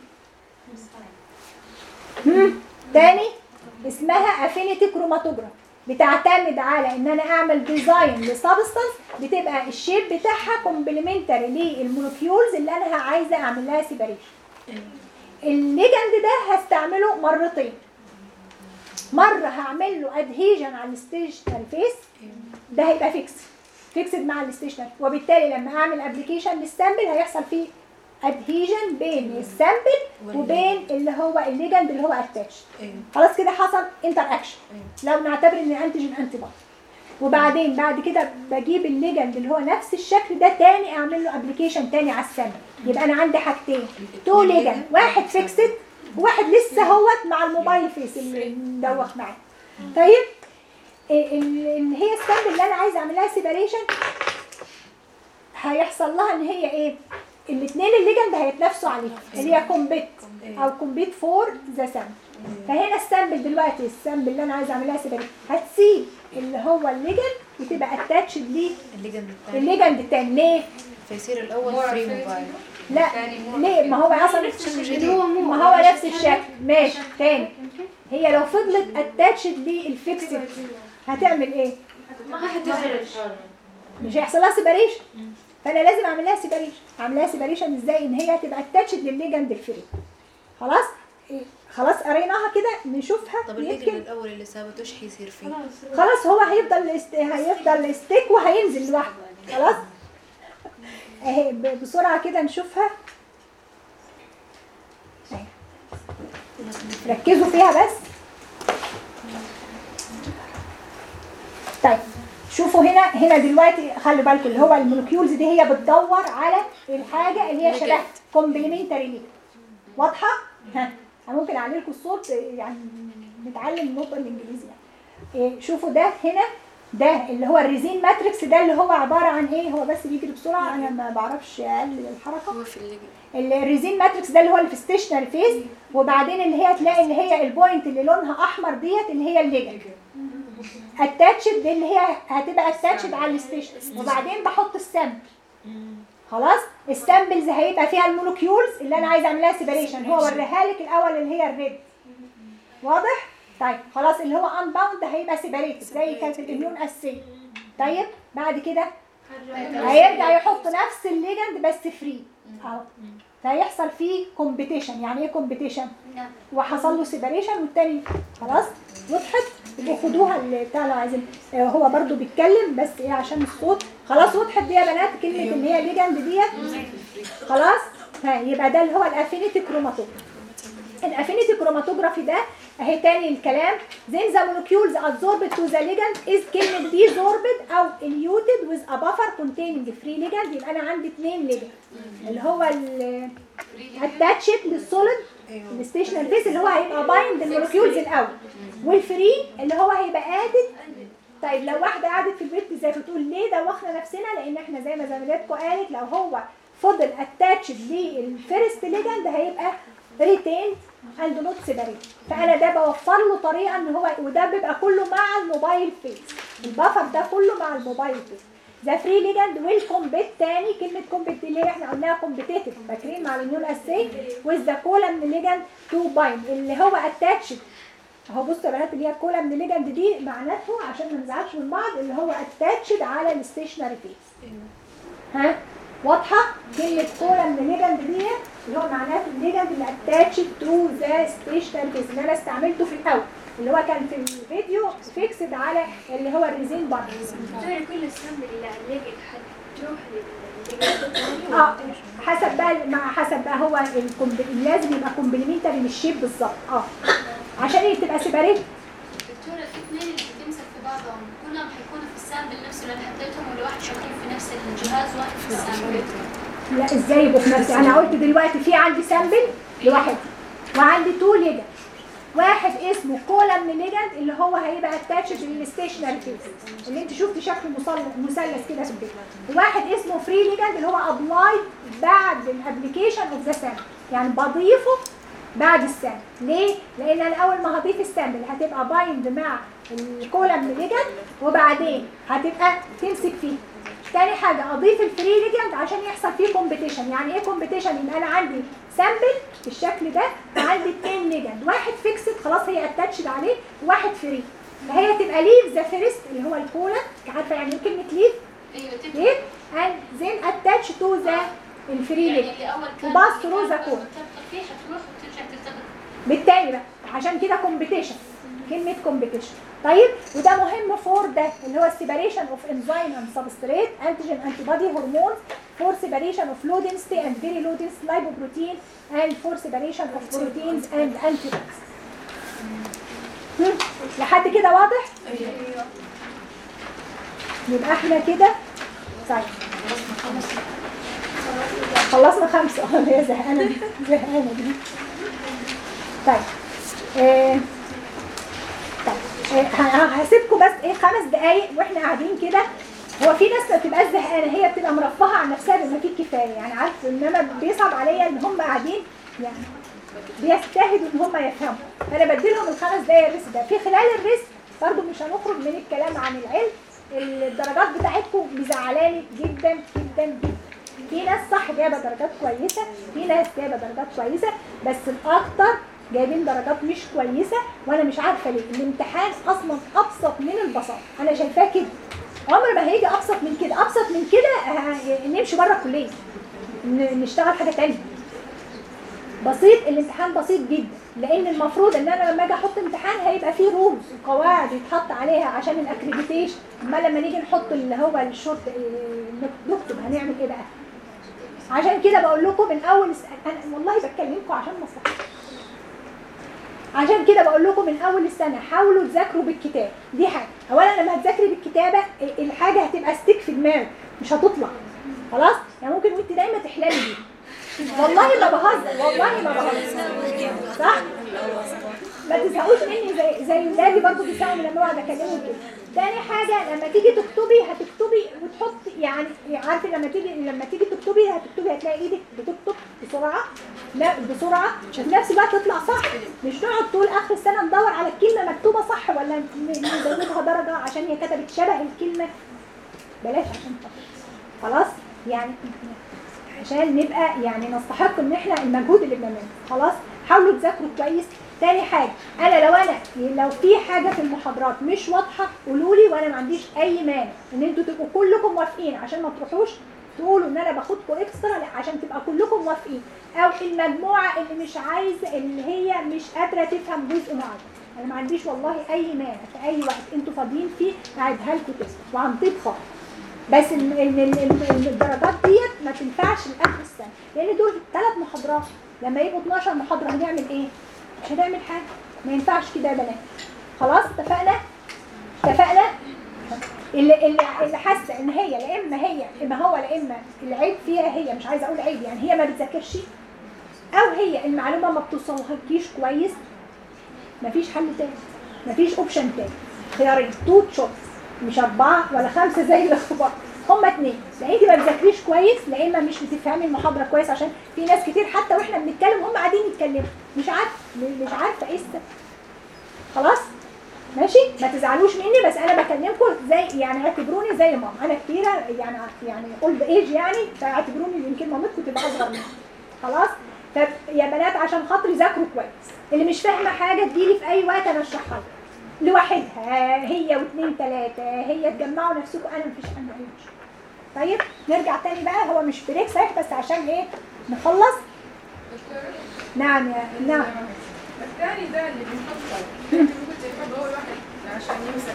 Speaker 1: مم. تاني اسمها افينيتي كروماتوجراف بتعتمد على ان انا اعمل ديزاين لسبستانس بتبقى الشيب بتاعها كومبلمنتري للمولكيولز اللي انا عايزه اعمل لها سيبريشن الليجند ده هستعمله مرتين مره هعمل له ادهيجن على الستيشنري فيس ده هيبقى فيكس فيكسد مع الستيشنري وبالتالي لما اعمل ابلكيشن للسامبل هيحصل فيه ادهيجن بين السامبل وبين اللي هو الليجند اللي هو اتاتش
Speaker 2: ايوه
Speaker 1: خلاص كده حصل انتر اكشن لو نعتبر ان انتيجين انتي بودي وبعدين بعد كده بجيب الليجند اللي هو نفس الشكل ده تاني اعمل له ابلكيشن تاني على السامبل يبقى انا عندي حاجتين تو ليجند واحد فيكسد وواحد لسه هوت مع الموبايل فيس اللي مدوخ معاه طيب ال- ال- اللي هي السامبل اللي انا عايزه اعمل لها سيبريشن هيحصل لها ان هي ايه الاثنين الليجند هيتنافسوا عليها اللي هي كومبيت او كومبيت فور ذا سامبل فهنا السامبل دلوقتي السامبل اللي انا عايزه اعملها سيبريشن هتسيب اللي هو الليجند وتبقى اتاتشد ليه
Speaker 2: الليجند الثاني
Speaker 1: الليجند التاني ليه؟
Speaker 2: فيصير الاول فري موبايل
Speaker 1: لا ليه ما هو اصلا ما هو نفس الشكل ماشي تاني هي لو فضلت اتاتشد للفيكسد هتعمل ايه؟ مش هيحصل لها سيبريشن فانا لازم اعمل لها سيبريشن اعمل لها سيبريشن ازاي ان هي هتبقى اتاتشد للليجند الفري خلاص إيه، خلاص قريناها كده نشوفها
Speaker 2: طب الليجند
Speaker 1: يمكن
Speaker 2: الاول اللي سابتوش حيصير فيه
Speaker 1: خلاص هو هيفضل است... هيفضل ستيك وهينزل لوحده خلاص اهي ب- بسرعه كده نشوفها أهي. ركزوا فيها بس طيب شوفوا هنا هنا دلوقتي خلي بالكم اللي هو المولكيولز دي هي بتدور على الحاجه اللي هي شبه كومبلمنتري ليه واضحه ها انا ممكن اعلي لكم الصوت يعني نتعلم النقطه الانجليزيه إيه شوفوا ده هنا ده اللي هو الريزين ماتريكس ده اللي هو عباره عن ايه هو بس بيجري بسرعه انا ما بعرفش اقلل الحركه
Speaker 2: هو في الليجند
Speaker 1: الريزين ماتريكس ده اللي هو اللي في ستيشنري فيس وبعدين اللي هي تلاقي اللي هي البوينت اللي لونها احمر ديت اللي هي الليجند اتاتشد دي اللي هي هتبقى اتاتشد على الستيشن وبعدين بحط السامبل خلاص السامبلز هيبقى فيها المولكيولز اللي انا عايزه اعمل لها سيبريشن هو وريها لك الاول اللي هي الريد واضح طيب خلاص اللي هو ان باوند هيبقى سيبريتد زي كانت الاميون اسي طيب بعد كده هيرجع يحط نفس الليجند بس فري اهو فيحصل فيه كومبيتيشن يعني ايه كومبيتيشن وحصل له سيبريشن والتاني خلاص وضحت يبقوا خدوها اللي بتاع لو عايزين آه، هو برضو بيتكلم بس ايه عشان الصوت خلاص وضحت دي يا بنات كلمه ان هي ليجند ديت خلاص ها يبقى ده اللي هو الافينيتي كروماتوجرافي الافينيتي كروماتوجرافي ده اهي تاني الكلام then the molecules absorbed to the ligand is كلمة desorbed او eluted with a buffer containing free ligand يبقى انا عندي اثنين ligand اللي هو ال attached للسوليد الستيشنال فيس اللي هو هيبقى بايند المولكيولز الاول والفري اللي هو هيبقى ادد طيب لو واحده قعدت في البيت زي بتقول ليه دوخنا نفسنا لان احنا زي ما زميلتكم قالت لو هو فضل اتاتشد للفيرست ليجند هيبقى ريتين اند نوت سيبريت فانا ده بوفر له طريقه ان هو وده بيبقى كله مع الموبايل فيس البفر ده كله مع الموبايل فيس ذا فري ليجند ويل كومبيت تاني كلمه كومبيت دي اللي هي احنا قلناها كومبيتيتيف فاكرين مع النيون اسي وذ ذا كولم ليجند تو بايند اللي هو اتاتشد اهو بصوا يا بنات اللي هي الكولم ليجند دي معناته عشان ما نزعلش من بعض اللي هو اتاتشد على الستيشنري فيس ها واضحه كلمه كولم ليجند دي اللي هو معناته الليجند اللي اتاتشد تو ذا ستيشنري فيس اللي انا استعملته في الاول اللي هو كان في الفيديو فيكسد على اللي هو الريزين بار
Speaker 3: دول كل السمن اللي علقت هتروح لل
Speaker 1: اه حسب بقى مع حسب بقى هو الكومب... لازم يبقى كومبلمنتري من الشيب بالظبط اه عشان هي تبقى سيباريت
Speaker 5: دكتورة في اثنين اللي بتمسك في بعضهم كلهم حيكونوا في السامبل نفسه اللي انا حطيتهم ولا واحد شغال في نفس الجهاز وواحد في السامبل
Speaker 1: لا ازاي يبقوا في نفسي انا قلت دلوقتي في عندي سامبل لواحد وعندي تو ليجند واحد اسمه كولم ليجند اللي هو هيبقى اتاتشد للستيشنري فيس اللي انت شفتي شكله مثلث مثلث كده في البيت وواحد اسمه فري ليجند اللي هو ابلايد بعد الابلكيشن اوف ذا سامبل يعني بضيفه بعد السامبل ليه؟ لان انا اول ما هضيف السامبل هتبقى بايند مع الكولم ليجند وبعدين هتبقى تمسك فيه تاني حاجة أضيف الفري ليجند عشان يحصل فيه كومبيتيشن يعني إيه كومبيتيشن؟ يبقى أنا عندي سامبل بالشكل ده وعندي اتنين ليجند واحد فيكسد خلاص هي اتاتشد عليه وواحد فري فهي تبقى ليف ذا فيرست اللي هو الكولا عارفة يعني إيه كلمة ليف؟
Speaker 5: ايوه تبقى
Speaker 1: ليف and then attach to the الفري
Speaker 5: يعني
Speaker 1: ليجند
Speaker 5: اللي اول كان
Speaker 1: وباص
Speaker 5: اللي
Speaker 1: through
Speaker 5: كان
Speaker 1: the code.
Speaker 5: مرتبطة فيه حتروح وترجع ترتبط
Speaker 1: بالتالي بقى عشان كده كومبيتيشن كلمة كومبيتيشن طيب وده مهم فور ده اللي هو السيبريشن اوف انزيم اند سبستريت انتيجين انتي بودي هرمون فور سيبريشن اوف لو density اند فيري لو density لايبوبروتين اند فور سيبريشن اوف بروتينز اند انتي لحد كده واضح؟ يبقى احنا كده طيب خلصنا خمسة اه هي زهقانة دي زهقانة دي طيب آه طيب آه ه- هسيبكم بس ايه خمس دقايق واحنا قاعدين كده هو في ناس ما بتبقاش زهقانه هي بتبقى مرفهه عن نفسها بما فيه الكفايه يعني عارف انما بيصعب عليا ان هم قاعدين يعني بيجتهدوا ان هم يفهموا فانا بديلهم الخمس دقايق الريس ده في خلال الريس برضو مش هنخرج من الكلام عن العلم الدرجات بتاعتكم مزعلاني جدا جدا جدا في ناس صح جايبه درجات كويسه في ناس جايبه درجات كويسه بس الاكتر جايبين درجات مش كويسه وانا مش عارفه ليه الامتحان اصلا ابسط من البساطه انا شايفاه كده عمر ما هيجي ابسط من كده ابسط من كده ه- نمشي بره الكليه ن- نشتغل حاجه تانية بسيط الامتحان بسيط جدا لان المفروض ان انا لما اجي احط امتحان هيبقى فيه رولز وقواعد يتحط عليها عشان الاكريديتيشن اما لما نيجي نحط اللي هو الشورت إيه، نكتب هنعمل ايه بقى عشان كده بقول لكم من اول الس- انا والله بكلمكم عشان مصلحتكم عشان كده بقول لكم من اول السنه حاولوا تذاكروا بالكتاب دي حاجه اولا لما هتذاكري بالكتابه ال- الحاجه هتبقى ستيك في دماغك مش هتطلع خلاص يعني ممكن وانت دايما تحلمي بيها والله ما بهزر والله ما بهزر صح ما تزهقوش مني زي زي ولادي برضه بيزهقوا من لما اقعد اكلمهم كده تاني حاجه لما تيجي تكتبي هتكتبي وتحط يعني عارفه لما تيجي لما تيجي تكتبي هتكتبي هتلاقي ايدك بتكتب بسرعه لا بسرعه وفي نفس الوقت تطلع صح مش نقعد طول اخر السنه ندور على الكلمه مكتوبه صح ولا ن- نزودها درجه عشان هي كتبت شبه الكلمه بلاش عشان خاطر خلاص يعني عشان نبقى يعني نستحق ان احنا المجهود اللي بنعمله خلاص حاولوا تذاكروا كويس تاني حاجه انا لو انا لو في حاجه في المحاضرات مش واضحه قولوا لي وانا ما عنديش اي مانع ان انتوا تبقوا كلكم موافقين عشان ما تروحوش تقولوا ان انا باخدكم اكسترا لا عشان تبقى كلكم موافقين او المجموعه اللي مش عايزه اللي هي مش قادره تفهم جزء معين انا ما عنديش والله اي مانع في اي وقت انتوا فاضيين فيه اعيدها لكم تاني وعن طيب خالص بس ال- ال- ال- ال- الدرجات ديت ما تنفعش لاخر السنه لان دول ثلاث محاضرات لما يبقوا 12 محاضره هنعمل ايه؟ مش هنعمل حاجه ما ينفعش كده يا بنات خلاص اتفقنا؟ اتفقنا؟ اللي اللي اللي حاسه ان هي لا اما هي اما هو لا اما العيب فيها هي مش عايزه اقول عيب يعني هي ما بتذاكرش او هي المعلومه ما بتوصلهاش كويس مفيش حل تاني مفيش اوبشن تاني خيارين تو تشويس مش اربعه ولا خمسه زي الاختبار هما اتنين لا انت ما بتذاكريش كويس لا اما مش بتفهمي المحاضره كويس عشان في ناس كتير حتى واحنا بنتكلم هم قاعدين يتكلموا مش عارفه مش عارفه ايه السبب خلاص ماشي ما تزعلوش مني بس انا بكلمكم زي يعني اعتبروني زي ماما انا كبيره يعني يعني اولد ايج يعني فاعتبروني يمكن مامتكم تبقى اصغر مني خلاص طب يا بنات عشان خاطري ذاكروا كويس اللي مش فاهمه حاجه تجيلي في اي وقت انا اشرحها لكم لوحدها هي واثنين ثلاثه هي تجمعوا نفسكم انا مفيش عندي اي مشكله طيب نرجع تاني بقى هو مش بريك صحيح بس عشان ايه نخلص نعم يا نعم
Speaker 6: الثاني ده اللي بنحطه انت كنت تحب اول واحد عشان يمسك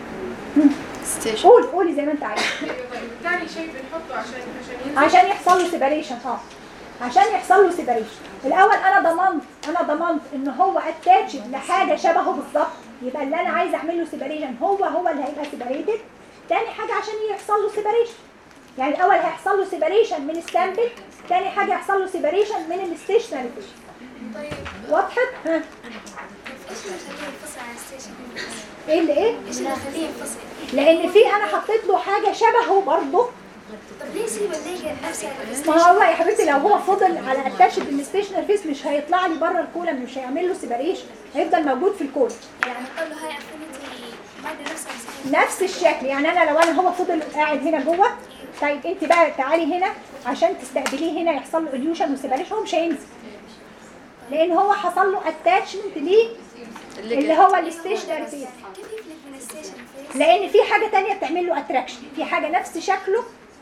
Speaker 2: ستيشن
Speaker 1: قول قولي زي ما انت عايز
Speaker 6: ايوه طيب الثاني شيء بنحطه عشان عشان يمسك
Speaker 1: عشان يحصل له سيبريشن اه عشان يحصل له سيبريشن الاول انا ضمنت انا ضمنت ان هو اتاتشد لحاجه شبهه بالظبط يبقى اللي انا عايزه اعمل له سيبريشن هو هو اللي هيبقى سيبريتد تاني حاجه عشان يحصل له سيبريشن يعني الاول هيحصل له سيبريشن من السامبل تاني حاجه يحصل له سيبريشن من الستيشنري
Speaker 5: طيب
Speaker 1: وضحت ها
Speaker 5: ايش اللي يخليه ينفصل عن الستيشن
Speaker 1: ايه اللي ايه
Speaker 5: ايش اللي يخليه ينفصل
Speaker 1: لان في انا حطيت له حاجه شبهه برضه
Speaker 5: طب ليه يسيب الليجن نفسها
Speaker 1: ما هو يا حبيبتي لو هو فضل على اتاشد الستيشنر فيس مش هيطلع لي بره الكولم مش هيعمل له سيبريشن هيفضل موجود في الكولم
Speaker 5: يعني قال له هاي افينيتي ماده نفسها مسكين
Speaker 1: نفس الشكل يعني انا لو انا هو فضل قاعد هنا جوه طيب انت بقى تعالي هنا عشان تستقبليه هنا يحصل له اليوشن وسيبريشن هو مش هينزل لان هو حصل له اتاتشمنت ليه اللي هو الستيشنر فيس
Speaker 5: كيف يفلت من الستيشن فيس
Speaker 1: لان في حاجه تانية بتعمل له اتراكشن في حاجه نفس شكله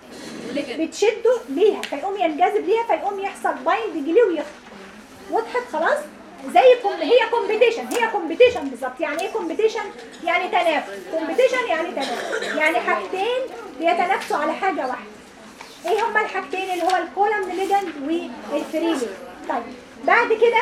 Speaker 1: بتشده ليها فيقوم ينجذب ليها فيقوم يحصل بايند ليه ويخرج وضحت خلاص زي كوم هي كومبيتيشن هي كومبيتيشن بالظبط يعني ايه كومبيتيشن يعني تنافس كومبيتيشن يعني تنافس يعني حاجتين بيتنافسوا على حاجه واحده ايه هما الحاجتين اللي هو الكولم ليجند والفريلي طيب بعد كده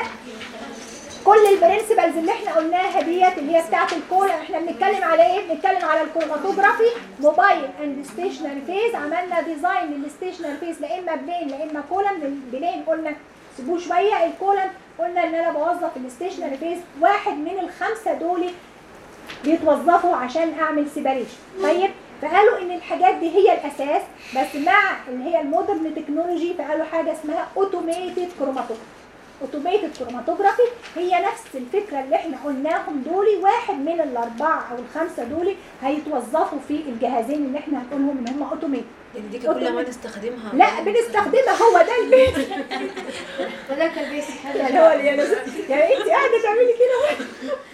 Speaker 1: كل البرنسبلز اللي احنا قلناها ديت اللي هي بتاعت الكولم احنا بنتكلم على ايه بنتكلم على الكروماتوجرافي موبايل اند ستيشنري فيز عملنا ديزاين للستيشنري فيز لا اما بلين لا اما كولم بلين قلنا سيبوه شويه الكولم قلنا ان انا بوظف الستيشنري فيز واحد من الخمسه دول بيتوظفوا عشان اعمل سيباريشن طيب فقالوا ان الحاجات دي هي الاساس بس مع اللي هي المودرن تكنولوجي فقالوا حاجه اسمها اوتوميتد كروماتوجرافي اوتوميتد كروماتوجرافي هي نفس الفكره اللي احنا قلناهم دول واحد من الاربعه او الخمسه دول هيتوظفوا في الجهازين اللي احنا هنقولهم ان هم اوتوميتد
Speaker 2: يعني دي كلها ما نستخدمها
Speaker 1: لا بنستخدمها هو ده البيت
Speaker 3: فذاك البيس حلو
Speaker 1: يعني هو اللي انا يعني انت قاعده تعملي كده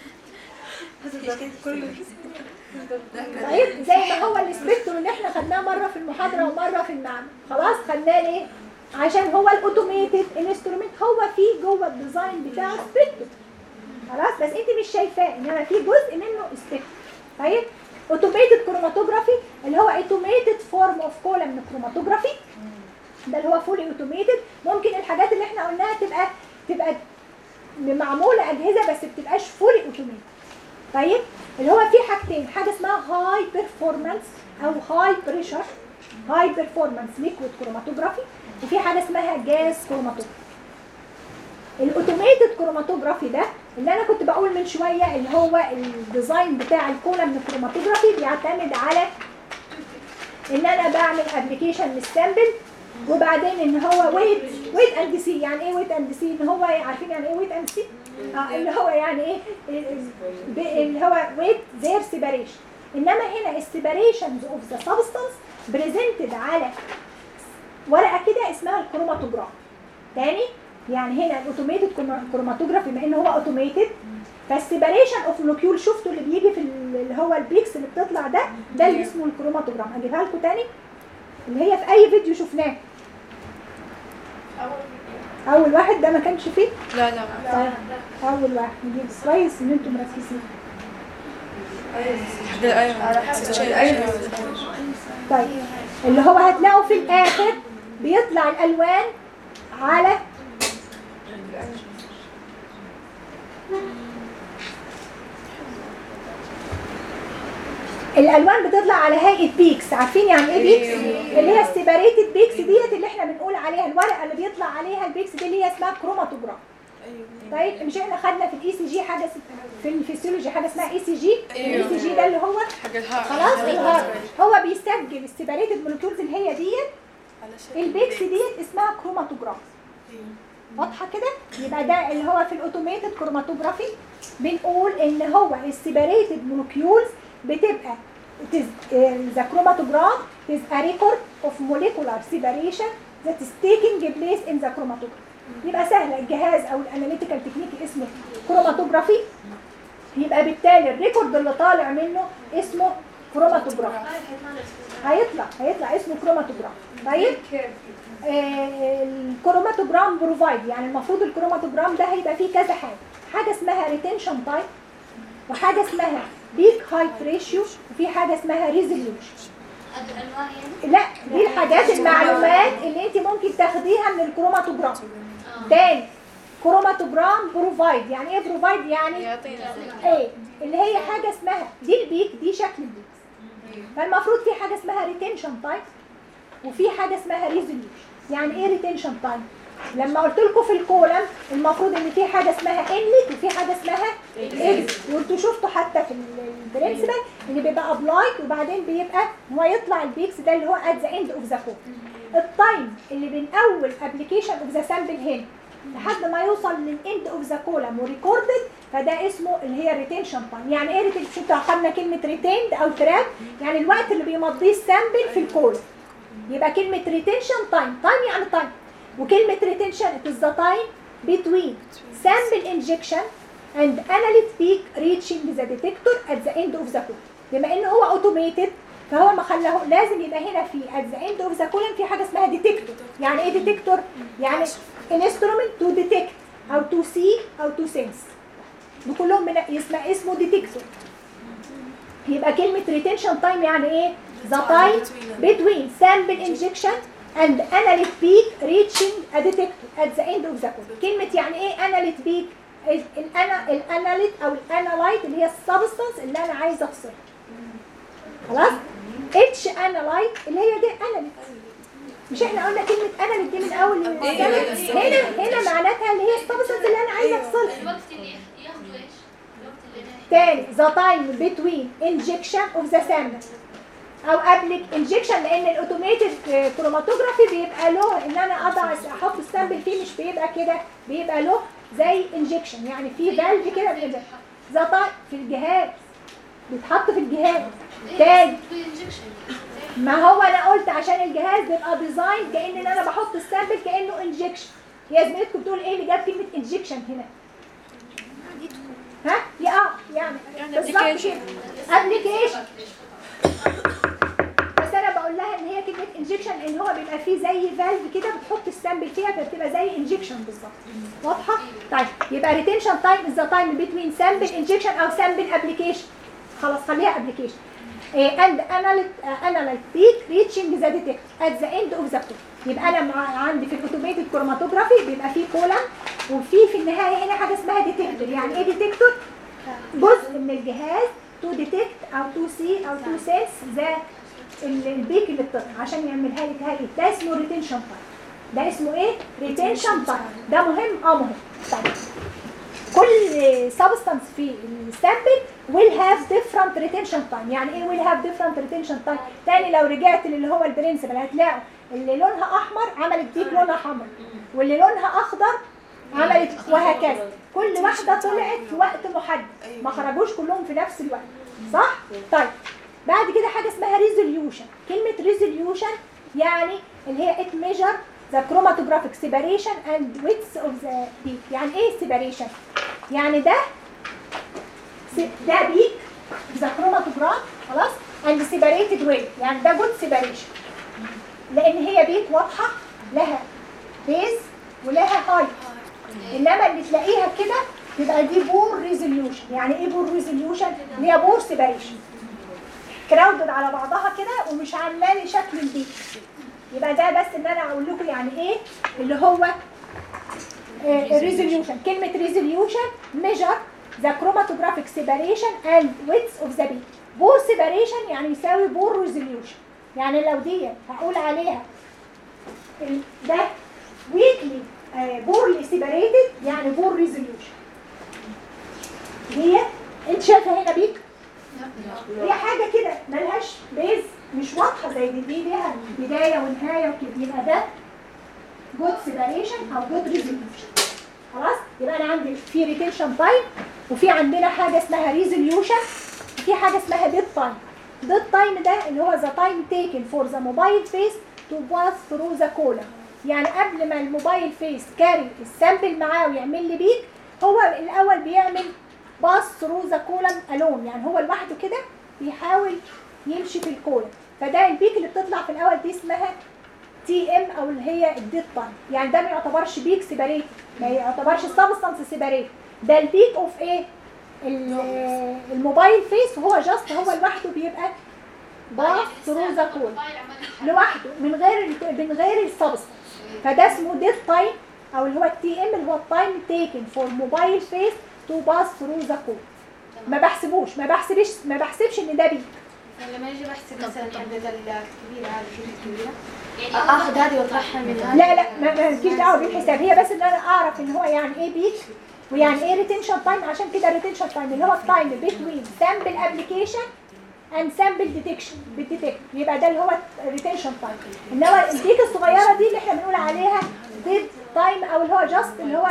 Speaker 1: طيب زي ما هو السبيكتور اللي احنا خدناه مره في المحاضره ومره في المعمل خلاص خدناه ليه عشان هو الاوتوميتد انسترومنت هو فيه جوه الديزاين بتاعه سبيكتور خلاص بس انت مش شايفاه انما في جزء منه سبيكتور طيب اوتوميتد كروماتوجرافي اللي هو اوتوميتد فورم اوف كولم كروماتوجرافي ده اللي هو فولي اوتوميتد ممكن الحاجات اللي احنا قلناها تبقى تبقى معموله اجهزه بس بتبقاش فولي اوتوميتد طيب اللي هو في حاجتين حاجه اسمها هاي بيرفورمانس او هاي بريشر هاي بيرفورمانس ليكويد كروماتوجرافي وفي حاجه اسمها جاز كروماتوجرافي الاوتوميتد كروماتوجرافي ده اللي انا كنت بقول من شويه اللي هو الديزاين بتاع الكولم كروماتوجرافي بيعتمد على ان انا بعمل ابلكيشن للسامبل وبعدين ان هو ويت ويت اند سي يعني ايه ويت اند سي ان هو عارفين يعني ايه ويت اند سي اه اللي هو يعني ايه ب- اللي هو ويت زير سيباريشن انما هنا السيباريشنز اوف ذا سبستانس بريزنتد على ورقه كده اسمها الكروماتوجراف تاني يعني هنا الاوتوميتد كروماتوجراف بما ان هو اوتوميتد فالسيباريشن اوف مولكيول شفتوا اللي بيجي في ال- اللي هو البيكس اللي بتطلع ده ده اللي اسمه الكروماتوجرام اجيبها لكم تاني اللي هي في اي فيديو شفناه اول واحد ده ما كانش فيه
Speaker 2: لا لا
Speaker 1: طيب اول واحد نجيب كويس ان انتم مركزين طيب اللي هو هتلاقوا في الاخر بيطلع الالوان على الالوان بتطلع على هيئه بيكس عارفين يعني ايه بيكس اللي هي السيباريتد بيكس ديت اللي احنا بنقول عليها الورقه اللي بيطلع عليها البيكس دي اللي هي اسمها كروماتوجراف طيب مش احنا خدنا في الاي سي جي حاجه اس- في الفسيولوجي حاجه اسمها اي سي جي الاي سي جي ده اللي هو خلاص الهارت هو بيسجل السيباريتد مولكيولز اللي هي ديت البيكس ديت اسمها كروماتوجراف واضحه كده يبقى ده اللي هو في الاوتوميتد كروماتوجرافي بنقول ان هو السيباريتد مولكيولز بتبقى it is uh, the chromatograph is a record of molecular separation that is taking place in the chromatograph يبقى سهل الجهاز او الاناليتيكال تكنيك اسمه كروماتوجرافي يبقى بالتالي الريكورد اللي طالع منه اسمه كروماتوجراف هيطلع هيطلع اسمه كروماتوجراف طيب آه، الكروماتوجرام بروفايد يعني المفروض الكروماتوجرام ده هيبقى فيه كذا حاجه حاجه اسمها ريتنشن تايم وحاجه اسمها بيك هايت ريشيو وفي حاجه اسمها ريزوليوشن
Speaker 5: هذه الانواع يعني
Speaker 1: لا دي الحاجات المعلومات اللي انت ممكن تاخديها من الكروماتوجرام تاني كروماتوجرام بروفايد يعني ايه بروفايد يعني ايه اللي هي حاجه اسمها دي البيك دي شكل البيك فالمفروض في حاجه اسمها ريتنشن تايم وفي حاجه اسمها ريزوليوشن يعني ايه ريتنشن تايم لما قلت لكم في الكولم المفروض ان في حاجه اسمها انلت وفي حاجه اسمها اكزit وانتوا شفتوا حتى في البرنسبل ان بيبقى ابلايد وبعدين بيبقى هو يطلع البيكس ده اللي هو ات ذا اند اوف ذا كول التايم اللي بين اول ابلكيشن اوف ذا سامبل هنا لحد ما يوصل للاند اوف ذا كولم وريكوردد فده اسمه اللي هي ريتنشن تايم يعني ايه ريتنشن شفتوا اخدنا كلمه ريتيند او تراب يعني الوقت اللي بيمضيه السامبل في الكولم يبقى كلمه ريتنشن تايم تايم يعني تايم وكلمه ريتنشن it is the time between sample injection and analyte peak reaching the detector at the end of the call بما ان هو اوتوميتد فهو ما خلاه لازم يبقى هنا في at the end of the column في حاجه اسمها ديتكتور يعني ايه ديتكتور يعني instrument to detect او to see او to sense بكلهم من اسمه اسمه ديتكتور يبقى كلمه retention time يعني ايه the time between sample injection and analyte peak reaching a detector at the end of the call كلمه يعني ايه analyte peak الانا الاناليت او الانالايت اللي هي السبستانس اللي انا عايزه افصلها خلاص اتش انالايت اللي هي دي اناليت مش احنا قلنا كلمه اناليت دي من اول السنة؟ هنا هنا معناتها اللي هي السبستانس اللي انا عايزه افصلها
Speaker 5: الوقت اللي ياخدوا ايش؟ الوقت اللي نحن
Speaker 1: تاني the time between injection of the sample او قبل injection لان الاوتوميتد كروماتوجرافي بيبقى له ان انا اضع احط السامبل فيه مش بيبقى كده بيبقى له زي انجكشن يعني في فالف كده بيبقى ذا time في الجهاز بيتحط في الجهاز تاني
Speaker 5: انجكشن
Speaker 1: ما هو انا قلت عشان الجهاز بيبقى ديزاين كان ان انا بحط السامبل كانه انجكشن هي زميلتكم بتقول ايه اللي جاب كلمه انجكشن هنا ها يا اه يعني بالظبط كده ابلكيشن بس انا بقول لها ان هي كلمه انجكشن ان هو بيبقى فيه زي فالف كده بتحط السامبل فيها فبتبقى زي انجكشن بالظبط واضحه طيب يبقى ريتنشن تايم از ذا تايم بين سامبل انجكشن او سامبل ابلكيشن خلاص خليها ابلكيشن and analyte uh, analyte peak reaching the detector at the end of the call يبقى انا مع عندي في الاوتوميتد كروماتوجرافي بيبقى فيه كولم وفي في النهايه هنا حاجه اسمها ديتكتور يعني ايه ديتكتور جزء من الجهاز تو ديتكت او تو سي او تو سينس ذا البيك اللي بتطلع عشان يعملها لك هاي ده اسمه ريتنشن تايم ده اسمه ايه ريتنشن تايم ده مهم اه مهم طيب كل سبستانس في السامبل will have different retention time يعني ايه will have different retention time تاني لو رجعت للي هو البرنسبل هتلاقوا اللي لونها احمر عملت بيك لونها حمر واللي لونها اخضر عملت وهكذا كل واحده طلعت في وقت محدد ما خرجوش كلهم في نفس الوقت صح طيب بعد كده حاجه اسمها ريزوليوشن كلمه ريزوليوشن يعني اللي هي it measure the chromatographic separation and width of the peak يعني ايه separation يعني ده ده بيك ذا كروماتوجرام خلاص and separated way يعني ده جود separation لان هي بيك واضحه لها بيز ولها هايت انما اللي تلاقيها كده تبقى دي بور ريزوليوشن يعني ايه بور ريزوليوشن اللي هي بور سيباريشن كراودد على بعضها كده ومش عامله لي شكل البيك يبقى ده بس ان انا اقول لكم يعني ايه اللي هو ريزوليوشن كلمه ريزوليوشن ميجر ذا كروماتوجرافيك سيباريشن اند ويدث اوف ذا بيك بور سيباريشن يعني يساوي بور ريزوليوشن يعني لو دي هقول عليها ال- ده ويكلي بورلي سيبريتد يعني بور ريزوليوشن هي انت شايفه هنا بيك هي حاجه كده ملهاش بيز مش واضحه زي دي دي ليها بدايه ونهايه وكده يبقى ده جود سيبريشن او جود ريزوليوشن خلاص يبقى انا عندي في ريتنشن تايم وفي عندنا حاجه اسمها ريزوليوشن وفي حاجه اسمها ديد تايم ديد تايم ده اللي هو ذا تايم تيكن فور ذا موبايل فيس تو باس ثرو ذا كولا يعني قبل ما الموبايل فيس كاري السامبل معاه ويعمل لي بيك هو الاول بيعمل باس ثرو ذا كولم الون يعني هو لوحده كده بيحاول يمشي في الكولم فده البيك اللي بتطلع في الاول دي اسمها تي ام او اللي هي الديد تايم يعني ده ما يعتبرش بيك سيباريت ما يعتبرش سبستانس سيباريت ده البيك اوف ايه ال- الموبايل فيس وهو جاست هو لوحده بيبقى باس ثرو ذا كولم
Speaker 5: الموبايل عمال يتحرك.
Speaker 1: لوحده من غير ال- من غير السبستانس فده اسمه ديد تايم او اللي هو التي ام اللي هو التايم تيكن فور موبايل فيس تو باس ثرو ذا كود ما بحسبوش ما بحسبش ما بحسبش ان ده بيك
Speaker 2: لما يجي بحسب مثلا عدد الكبيرة هذه الكتلة الكبيرة
Speaker 5: يعني
Speaker 2: اخذ هذه واطرحها من هذه
Speaker 1: لا لا ما ما لكيش دعوه بالحساب هي بس ان انا اعرف ان هو يعني ايه بيك ويعني ايه ريتنشن تايم عشان كده ريتنشن تايم اللي هو التايم بين سامبل ابلكيشن اند سامبل ديتكشن بالديتكت يبقى ده اللي هو ريتنشن تايم انما البيك الصغيره دي اللي احنا بنقول عليها ديد تايم او اللي هو جاست اللي هو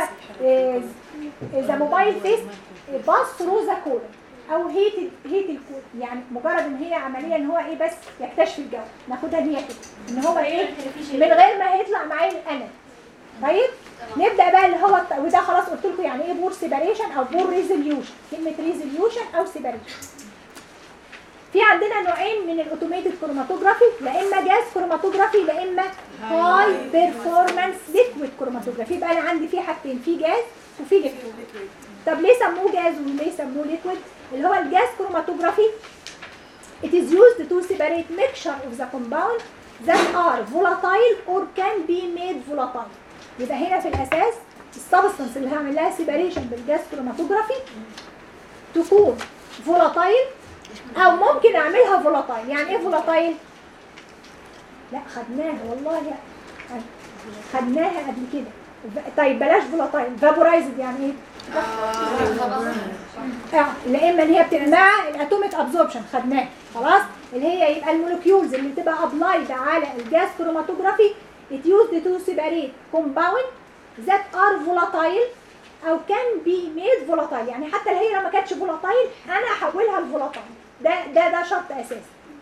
Speaker 1: ذا موبايل فيس باس ثرو ذا كود او هيت هيت الكود يعني مجرد ان هي عمليه ان هو ايه بس يكتشف الجو ناخدها ان هي كده ان هو ايه من غير ما هيطلع معايا الانا طيب نبدا بقى اللي هو الت- وده خلاص قلت لكم يعني ايه بور سيباريشن او بور ريزوليوشن كلمه ريزوليوشن او سيباريشن في عندنا نوعين من الاوتوميتد كروماتوجرافي لا اما جاز كروماتوجرافي لا اما هاي بيرفورمانس ليكويد كروماتوجرافي يبقى انا عندي في حاجتين في جاز وفي ليكويد طب ليه سموه جاز وليه سموه ليكويد اللي هو الجاز كروماتوجرافي It is used to separate mixture of the compound that are volatile or can be made volatile. يبقى هنا في الأساس السبستانس اللي هعمل لها separation بالجاز كروماتوجرافي تكون volatile أو ممكن أعملها volatile. يعني إيه volatile؟ لا خدناها والله يا خدناها قبل كده. طيب بلاش volatile. vaporized يعني إيه؟ اه لا اما اللي هي بتبقى مع الاتوميك ابزوربشن خدناه خلاص اللي هي يبقى المولكيولز اللي بتبقى ابلايد على الجاز كروماتوجرافي it used to separate compound that are volatile او can be made volatile يعني حتى لو هي لو ما كانتش volatile انا احولها لفولاتايل ده ده ده شرط اساسي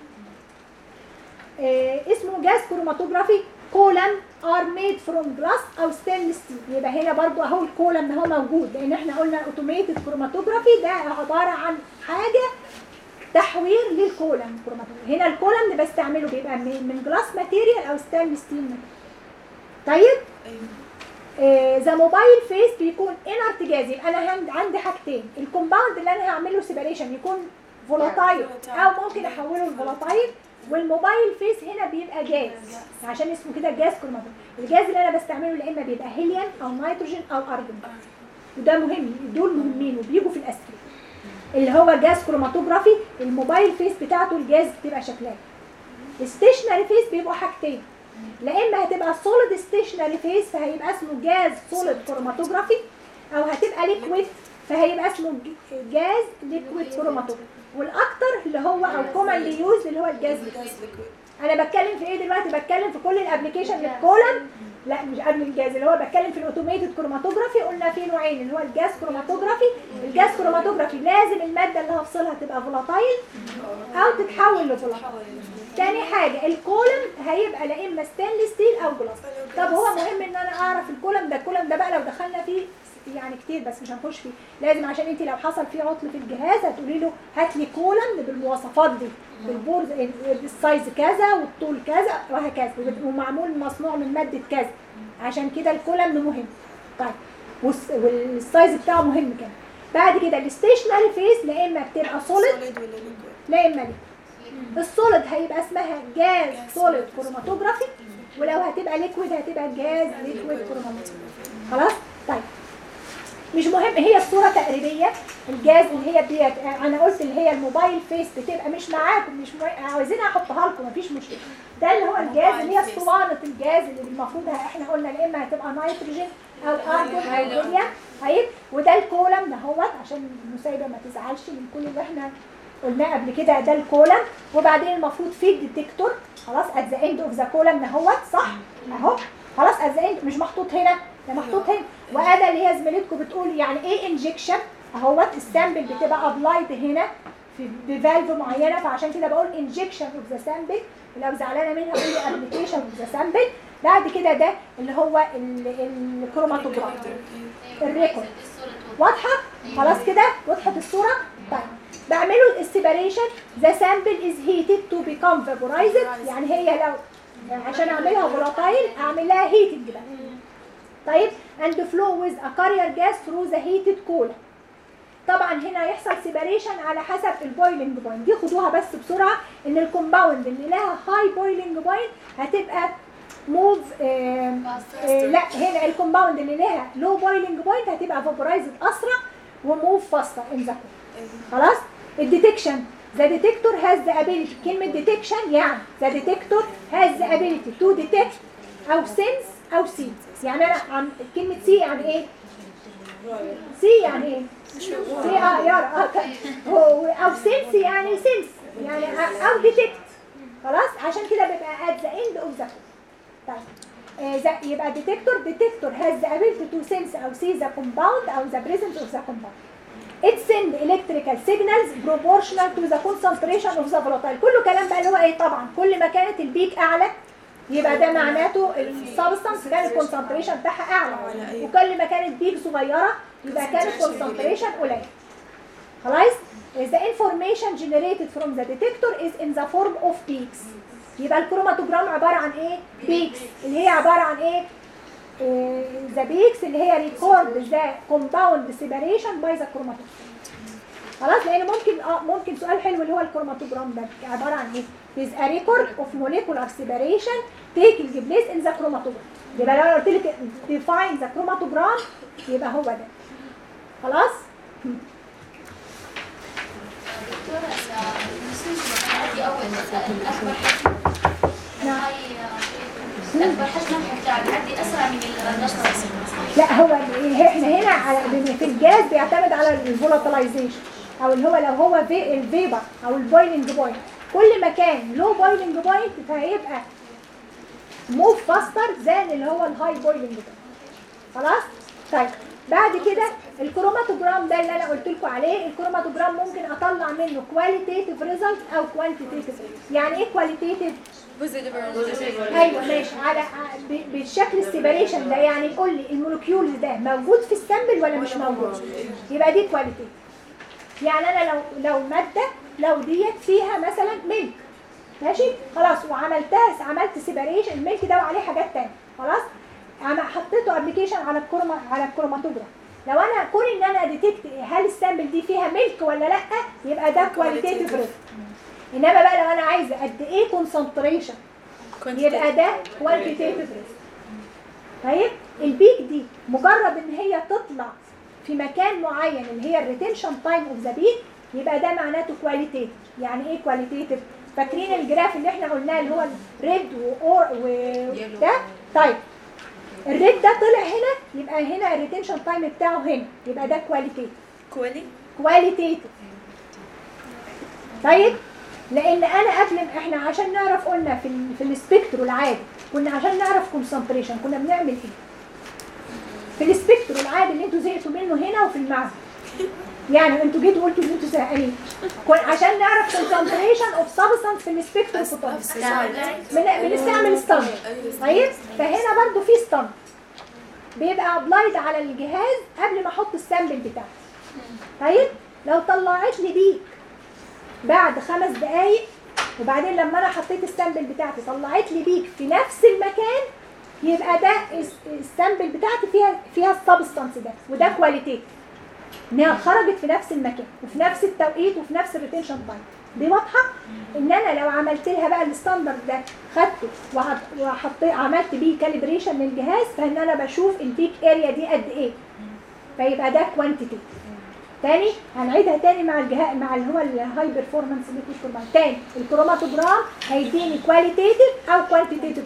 Speaker 1: آه اسمه جاز كروماتوجرافي كولم ار ميد فروم جلاس او ستينلس ستيل يبقى هنا برضو اهو الكولم ده هو موجود لان احنا قلنا الاوتوميتد كروماتوجرافي ده عباره عن حاجه تحوير للكولم كروماتوجرافي هنا الكولم اللي بستعمله بيبقى من من جلاس ماتيريال او ستينلس ستيل طيب ذا موبايل فيس بيكون انرت جاز يبقى انا عند- عندي حاجتين الكومباوند اللي انا هعمله سيبريشن يكون فولاتايل او ممكن احوله لفولاتايل والموبايل فيس هنا بيبقى جاز عشان اسمه كده جاز كروماتوجرافي الجاز اللي انا بستعمله يا اما بيبقى هيليوم او نيتروجين او ارجون وده مهم دول مهمين وبيجوا في الاسئله اللي هو جاز كروماتوجرافي الموبايل فيس بتاعته الجاز بتبقى شكلها الستيشنري فيس بيبقوا حاجتين لا اما هتبقى سوليد ستيشنري فيس فهيبقى اسمه جاز سوليد كروماتوجرافي او هتبقى ليكويد فهيبقى اسمه ج- جاز ليكويد كروماتوجرافي والاكتر اللي هو او كومنلي يوز اللي هو الجاز ليكويد انا بتكلم في ايه دلوقتي بتكلم في كل الابلكيشن الكولم لا مش قبل الجاز اللي هو بتكلم في الاوتوميتد كروماتوجرافي قلنا في نوعين اللي هو الجاز كروماتوجرافي الجاز كروماتوجرافي لازم الماده اللي هفصلها تبقى فولاتايل او تتحول لفولاتايل تاني حاجه الكولم هيبقى لا اما ستانلس ستيل او جلاس طب هو مهم ان انا اعرف الكولم ده الكولم ده بقى لو دخلنا فيه يعني كتير بس مش هنخش فيه لازم عشان انت لو حصل فيه عطل في الجهاز هتقولي له هات لي كولم بالمواصفات دي البورد السايز كذا والطول كذا وهكذا ومعمول مصنوع من ماده كذا عشان كده الكولم مهم طيب والس- والسايز بتاعه مهم كمان بعد كده الستيشنري فيس لا اما بتبقى سوليد
Speaker 6: سوليد ولا ليكويد
Speaker 1: لا اما ليكويد السوليد هيبقى اسمها جاز سوليد كروماتوجرافي ولو هتبقى ليكويد هتبقى جاز ليكويد كروماتوجرافي خلاص طيب مش مهم هي الصوره تقريبيه الجاز اللي هي ديت انا قلت اللي هي الموبايل فيس بتبقى مش معاكم مش مع... عاوزين احطها لكم مفيش مشكله ده اللي هو الجاز اللي هي اسطوانه الجاز اللي المفروض احنا قلنا يا اما هتبقى نيتروجين او ارجون او هيليوم طيب وده الكولم دهوت عشان المسايبه ما تزعلش من كل اللي احنا قلناه قبل كده ده الكولم وبعدين المفروض في الديتكتور خلاص ات ذا اند اوف ذا كولم دهوت صح اهو خلاص ات ذا اند مش محطوط هنا ده محطوط هنا واداه اللي هي زميلتكم بتقول يعني ايه انجكشن اهوت السامبل بتبقى ابلايد هنا في بفالف معينه فعشان كده بقول انجكشن اوف ذا سامبل لو زعلانه منها قولي ابلكيشن اوف ذا سامبل بعد كده ده اللي هو ال- الكروماتوجراف الريكورد واضحه خلاص كده وضحت الصوره طيب بعمله السيبريشن ذا سامبل از هيتد تو بيكام فابورايزد يعني هي لو عشان اعملها فولاتايل اعمل لها هيتنج بقى طيب and flow with a carrier gas through the heated coolant طبعا هنا هيحصل سيبريشن على حسب البويلنج بوينت دي خدوها بس بسرعه ان الكومباوند اللي لها هاي بويلنج بوينت هتبقى موف لا هنا الكومباوند اللي لها لو بويلنج بوينت هتبقى فابورايزد اسرع وموف فاستر ان ذا خلاص الديتكشن ذا ديتكتور هاز ذا ابيليتي كلمه ديتكشن يعني ذا ديتكتور هاز ذا ابيليتي تو ديتكت او سنس او سي يعني انا عن كلمه سي يعني ايه سي يعني ايه سي اه يارا اه ك- هو او سنس يعني سنس يعني أ- او ديتكت خلاص عشان كده بيبقى at the end of the طيب آه، ذا- يبقى detector detector has the ability to sense او see the compound او the presence of the compound it send electrical signals proportional to the concentration of the volatile كله كلام بقى اللي هو ايه طبعا كل ما كانت البيك اعلى يبقى ده معناته السبستانس كان الكونسنتريشن بتاعها اعلى وكل ما كانت بيك صغيره يبقى كان الكونسنتريشن قليل خلاص the information generated from the detector is in the form of peaks يبقى الكروماتوجرام عباره عن ايه peaks اللي هي عباره عن ايه ذا بيكس اللي هي ريكورد ذا كومباوند سيبريشن باي ذا كروماتوجرام خلاص لان ممكن اه ممكن سؤال حلو اللي هو الكروماتوجرام ده عباره عن ايه is a record of molecular separation taking place in the chromatogram يبقى لو انا قلت لك define the chromatogram يبقى هو ده خلاص
Speaker 5: دكتورة هذه أول أكبر حجم
Speaker 1: نعم.
Speaker 5: هاي أكبر حجم بتاع بيعدي أسرع من النشط
Speaker 1: لا هو احنا هنا على في الجاز بيعتمد على الفولاتلايزيشن او اللي هو لو هو في الفيبر او البويلنج بوينت كل ما كان لو بويلنج بوينت فهيبقى موف فاستر ذان اللي هو الهاي بويلنج بوينت خلاص طيب بعد كده الكروماتوجرام ده اللي انا قلت لكم عليه الكروماتوجرام ممكن اطلع منه كواليتيتيف ريزلت او كوانتيتيف يعني ايه كواليتيتيف ايوه ماشي على ب- بالشكل السيبريشن ده يعني يقول لي المولكيولز ده موجود في السامبل ولا مش موجود يبقى دي كواليتي يعني انا لو لو ماده لو ديت فيها مثلا ملك ماشي خلاص وعملتها عملت سيبريشن الملك ده وعليه حاجات تانية خلاص انا حطيته ابلكيشن على الكروما على الكروماتوجراف لو انا كون ان انا ديتكت هل السامبل دي فيها ملك ولا لا يبقى ده كواليتيف ريسك انما بقى لو انا عايزه قد ايه كونسنتريشن يبقى ده كوانتيتيف ريسك طيب البيك دي مجرد ان هي تطلع في مكان معين اللي هي الريتنشن تايم اوف ذا بيك يبقى ده معناته كواليتيف يعني ايه كواليتيف فاكرين الجراف اللي احنا قلناه اللي هو الريد واور وده طيب الريد ده طلع هنا يبقى هنا الريتنشن تايم بتاعه هنا يبقى ده كواليتيف
Speaker 7: كوالي
Speaker 1: كواليتيف طيب لان انا قبل ما- احنا عشان نعرف قلنا في ال في السبيكترو العادي كنا عشان نعرف كونسنتريشن كنا بنعمل ايه في السبيكترو العادي اللي انتوا زهقتوا منه هنا وفي المعزل يعني انتوا جيتوا قلتوا ان انتوا زهقانين كن- عشان نعرف كونسنتريشن اوف سبستانس في السبيكترو فوتون بن- بنستعمل ستاندر طيب فهنا برضو في ستاندر بيبقى ابلايد على الجهاز قبل ما احط السامبل بتاعتي طيب لو طلعت لي بيك بعد خمس دقايق وبعدين لما انا حطيت السامبل بتاعتي طلعت لي بيك في نفس المكان يبقى ده الس- السامبل بتاعتي فيها فيها السبستانس ده وده كواليتيف انها خرجت في نفس المكان وفي نفس التوقيت وفي نفس الريتنشن تايم دي واضحه ان انا لو عملت لها بقى الستاندرد ده خدته وحط- وحطيت عملت بيه كاليبريشن للجهاز فان انا بشوف البيك اريا دي قد ايه فيبقى ده كوانتيتي تاني هنعيدها تاني مع الجهاز مع اللي هو الهاي بيرفورمانس ليكويد كرومات تاني الكروماتوجرام هيديني كواليتيتيف او كوانتيتيف ريسك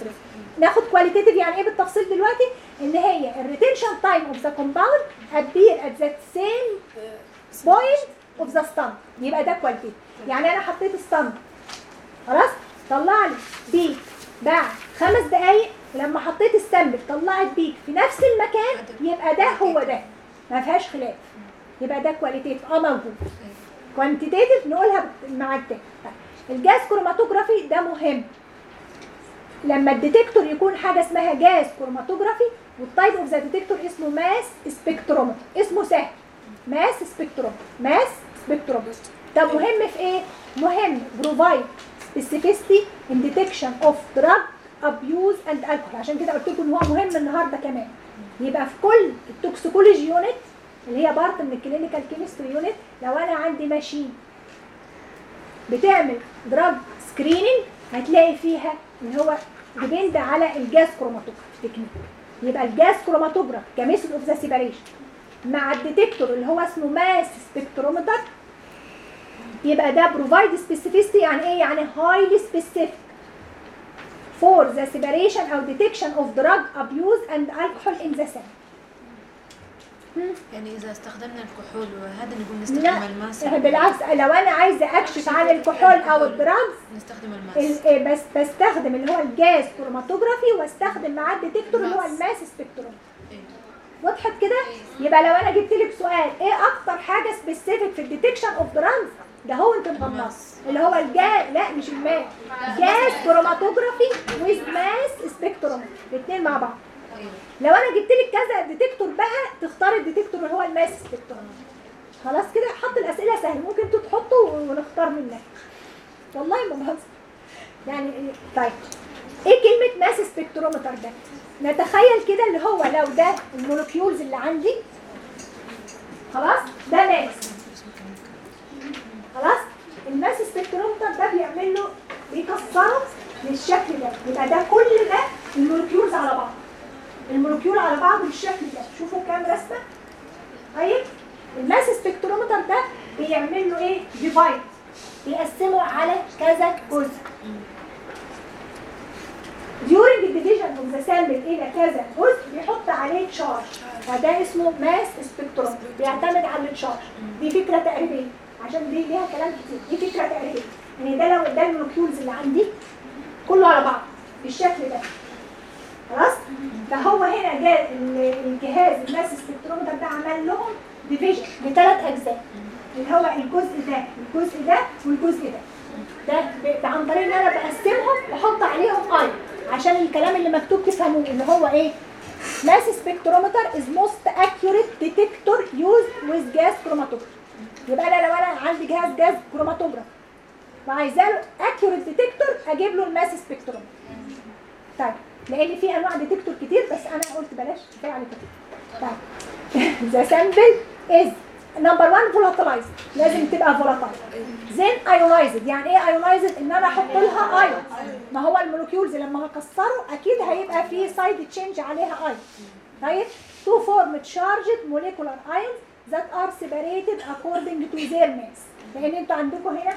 Speaker 1: ناخد كواليتيتيف يعني ايه بالتفصيل دلوقتي ان هي الريتنشن تايم اوف ذا كومباوند appear at the same point of the stump يبقى ده كواليتيتيف يعني انا حطيت ستامب خلاص طلع لي بيك بعد خمس دقايق ولما حطيت السامبل طلعت بيك في نفس المكان يبقى ده هو ده ما فيهاش خلاف يبقى ده كواليتيف اه موجود كوانتيتيف نقولها مع التاني طيب الجاز كروماتوجرافي ده مهم لما الديتكتور يكون حاجه اسمها جاز كروماتوجرافي والتايب اوف ذا ديتكتور اسمه ماس سبكترومتر اسمه سهل ماس سبكتروم ماس سبكتروم ده مهم في ايه مهم بروفايد specificity in detection of drug abuse and alcohol عشان كده قلت لكم ان هو مهم النهارده كمان يبقى في كل التوكسيكولوجي يونت اللي هي بارت من الكلينيكال كيمستري يونت لو انا عندي ماشين بتعمل دراج سكريننج هتلاقي فيها ان هو ديبند على الجاز كروماتوجراف تكنيك يبقى الجاز كروماتوجراف كميثود اوف ذا سيبريشن مع الديتكتور اللي هو اسمه ماس سبكترومتر يبقى ده بروفايد سبيسيفيستي يعني ايه يعني هايلي سبيسيفيك for the separation or detection of drug abuse and alcohol in the cell.
Speaker 2: يعني اذا استخدمنا الكحول وهذا نقول نستخدم الماس
Speaker 1: لا بالعكس لو انا عايزه اكشف عن الكحول او الدراجز
Speaker 2: نستخدم الماس
Speaker 1: ال- إيه بس بستخدم اللي هو الجاز كروماتوجرافي واستخدم معاه الديتكتور اللي هو الماس سبكتروم وضحت كده يبقى لو انا جبت لك سؤال ايه اكتر حاجه سبيسيفيك في الديتكشن اوف دراجز ده هو انت مغمض اللي هو الجاز لا مش الماس جاز كروماتوجرافي ويز ماس سبكتروم الاثنين مع بعض لو انا جبت لك كذا ديتكتور بقى تختار الديتكتور اللي هو الماس سبكتروم خلاص كده حط الاسئله سهله ممكن انتوا تحطوا ونختار منها والله ما بهزر يعني إيه- طيب ايه كلمه ماس سبكترومتر ده نتخيل كده اللي هو لو ده المولكيولز اللي عندي خلاص ده ماس خلاص الماس سبكترومتر ده بيعمل له بيكسره للشكل ده يبقى ده كل ده المولكيولز على بعض المولكيول على بعض بالشكل ده شوفوا كام رسمه طيب الماس سبكترومتر ده بيعمل له ايه ديفايد بيقسمه على كذا جزء during the division of the sample الى كذا جزء بيحط عليه تشارج فده اسمه ماس سبكتروم بيعتمد على التشارج دي فكره تقريبيه عشان دي ليها كلام كتير دي فكره تقريبيه ان ده لو ده المولكيولز اللي عندي كله على بعض بالشكل ده خلاص فهو هنا جاء ال- الجهاز الماس سبكترومتر ده عمل لهم ديفيجن لثلاث اجزاء اللي هو الجزء ده الجزء ده والجزء ده ده ب- عن طريق ان انا بقسمهم واحط عليهم اي عشان الكلام اللي مكتوب تفهموه اللي هو ايه ماس سبكترومتر از موست اكيوريت ديتكتور يوز ويز جاز كروماتوجراف يبقى انا لو انا عندي جهاز جاز كروماتوجراف وعايزاه له اكيوريت ديتكتور اجيب له الماس سبكترومتر طيب لان في انواع ديتكتور كتير بس انا قلت بلاش كفايه على كده طيب ذا سامبل از نمبر 1 فولاتلايز لازم تبقى فولاتايل زين ايونايزد يعني ايه ايونايزد ان انا احط لها ايون ما هو المولكيولز لما هكسره اكيد هيبقى في سايد تشينج عليها ايون طيب تو فورم تشارجد موليكولار ايونز ذات ار سيبريتد اكوردنج تو their mass لان انتوا عندكم هنا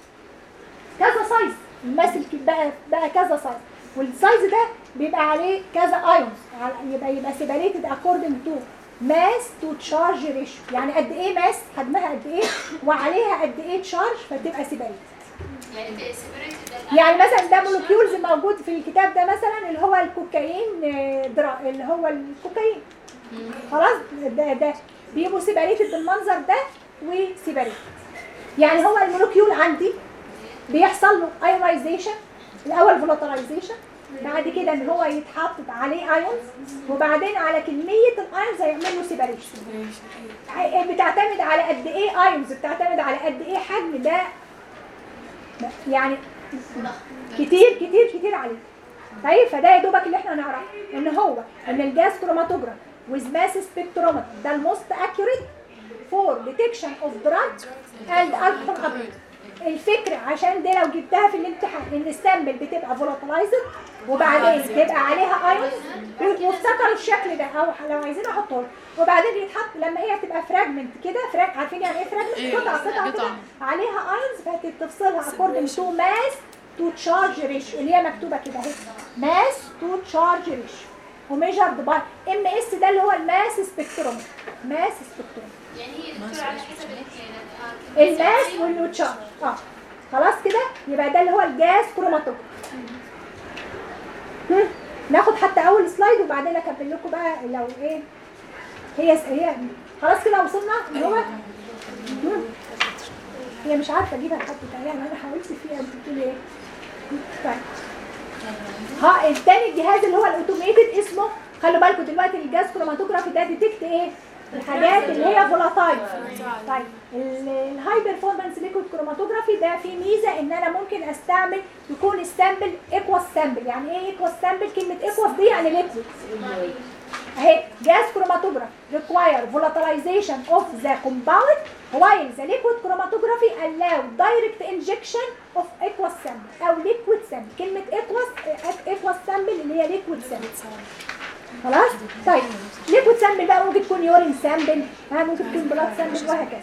Speaker 1: كذا سايز الماس الك- بقى بقى كذا سايز والسايز ده بيبقى عليه كذا ايونز يبقى يبقى سيبريتد اكوردنج تو ماس تو تشارج ريشيو يعني قد ايه ماس حجمها قد ايه وعليها قد ايه تشارج فتبقى سيبريتد
Speaker 5: يعني ده separated الآن.
Speaker 1: يعني مثلا ده مولكيولز موجود في الكتاب ده مثلا اللي هو الكوكايين آه، درا اللي هو الكوكايين خلاص ده ده بيبقوا سيبريتد بالمنظر ده وسيبريتد يعني هو المولكيول عندي بيحصل له ايونايزيشن الاول فولاتلايزيشن بعد كده ان هو يتحط عليه ايونز وبعدين على كميه الايونز هيعمل له سيبريشن بتعتمد على قد ايه ايونز بتعتمد على قد ايه حجم ده يعني كتير كتير كتير عليه طيب فده يا دوبك اللي احنا نعرفه ان هو ان الجاز كروماتوجراف with mass spectrometer ده الموست accurate for detection of drug and alcohol abuse الفكرة عشان دي لو جبتها في الامتحان ان السامبل بتبقى فولاتلايزد وبعدين بيبقى عليها ايونز وافتكروا الشكل ده او لو عايزين احطه لهم. وبعدين يتحط لما هي تبقى فراجمنت كده فراج عارفين يعني ايه فراجمنت قطعه قطعه كده عليها ايونز فهتفصلها according to mass تو تشارج ريشيو اللي هي مكتوبه كده اهي ماس تو تشارج ريشيو وميجرد باي ام اس ده اللي هو الماس سبكتروم ماس سبكتروم
Speaker 5: يعني هي دكتور على حسب الاثنين
Speaker 1: الماس والنيوتشارج اه خلاص كده يبقى ده اللي هو الجاز كروماتوجراف هم، ناخد حتى اول سلايد وبعدين اكمل لكم بقى لو ايه هي هي خلاص كده وصلنا اللي هو هم، هي مش عارفه اجيبها لحد تاني انا حاولت فيها قلت لي ايه طيب ها التاني الجهاز اللي هو الاوتوميتد اسمه خلوا بالكم دلوقتي الجهاز كروماتوجرافي ده ديتكت ايه الحاجات اللي هي فولاتايل طيب الهاي بيرفورمانس ليكويد كروماتوجرافي ده فيه ميزه ان انا ممكن استعمل يكون السامبل ايكواس سامبل يعني ايه ايكواس سامبل كلمه ايكواس دي يعني ليكويد اهي gas chromatography require volatilization of the compound while the liquid chromatography allow direct injection of aqueous sample او liquid sample كلمة aqueous aqueous sample اللي هي liquid sample خلاص طيب liquid sample بقى ممكن تكون يورين sample ها ممكن تكون blood sample وهكذا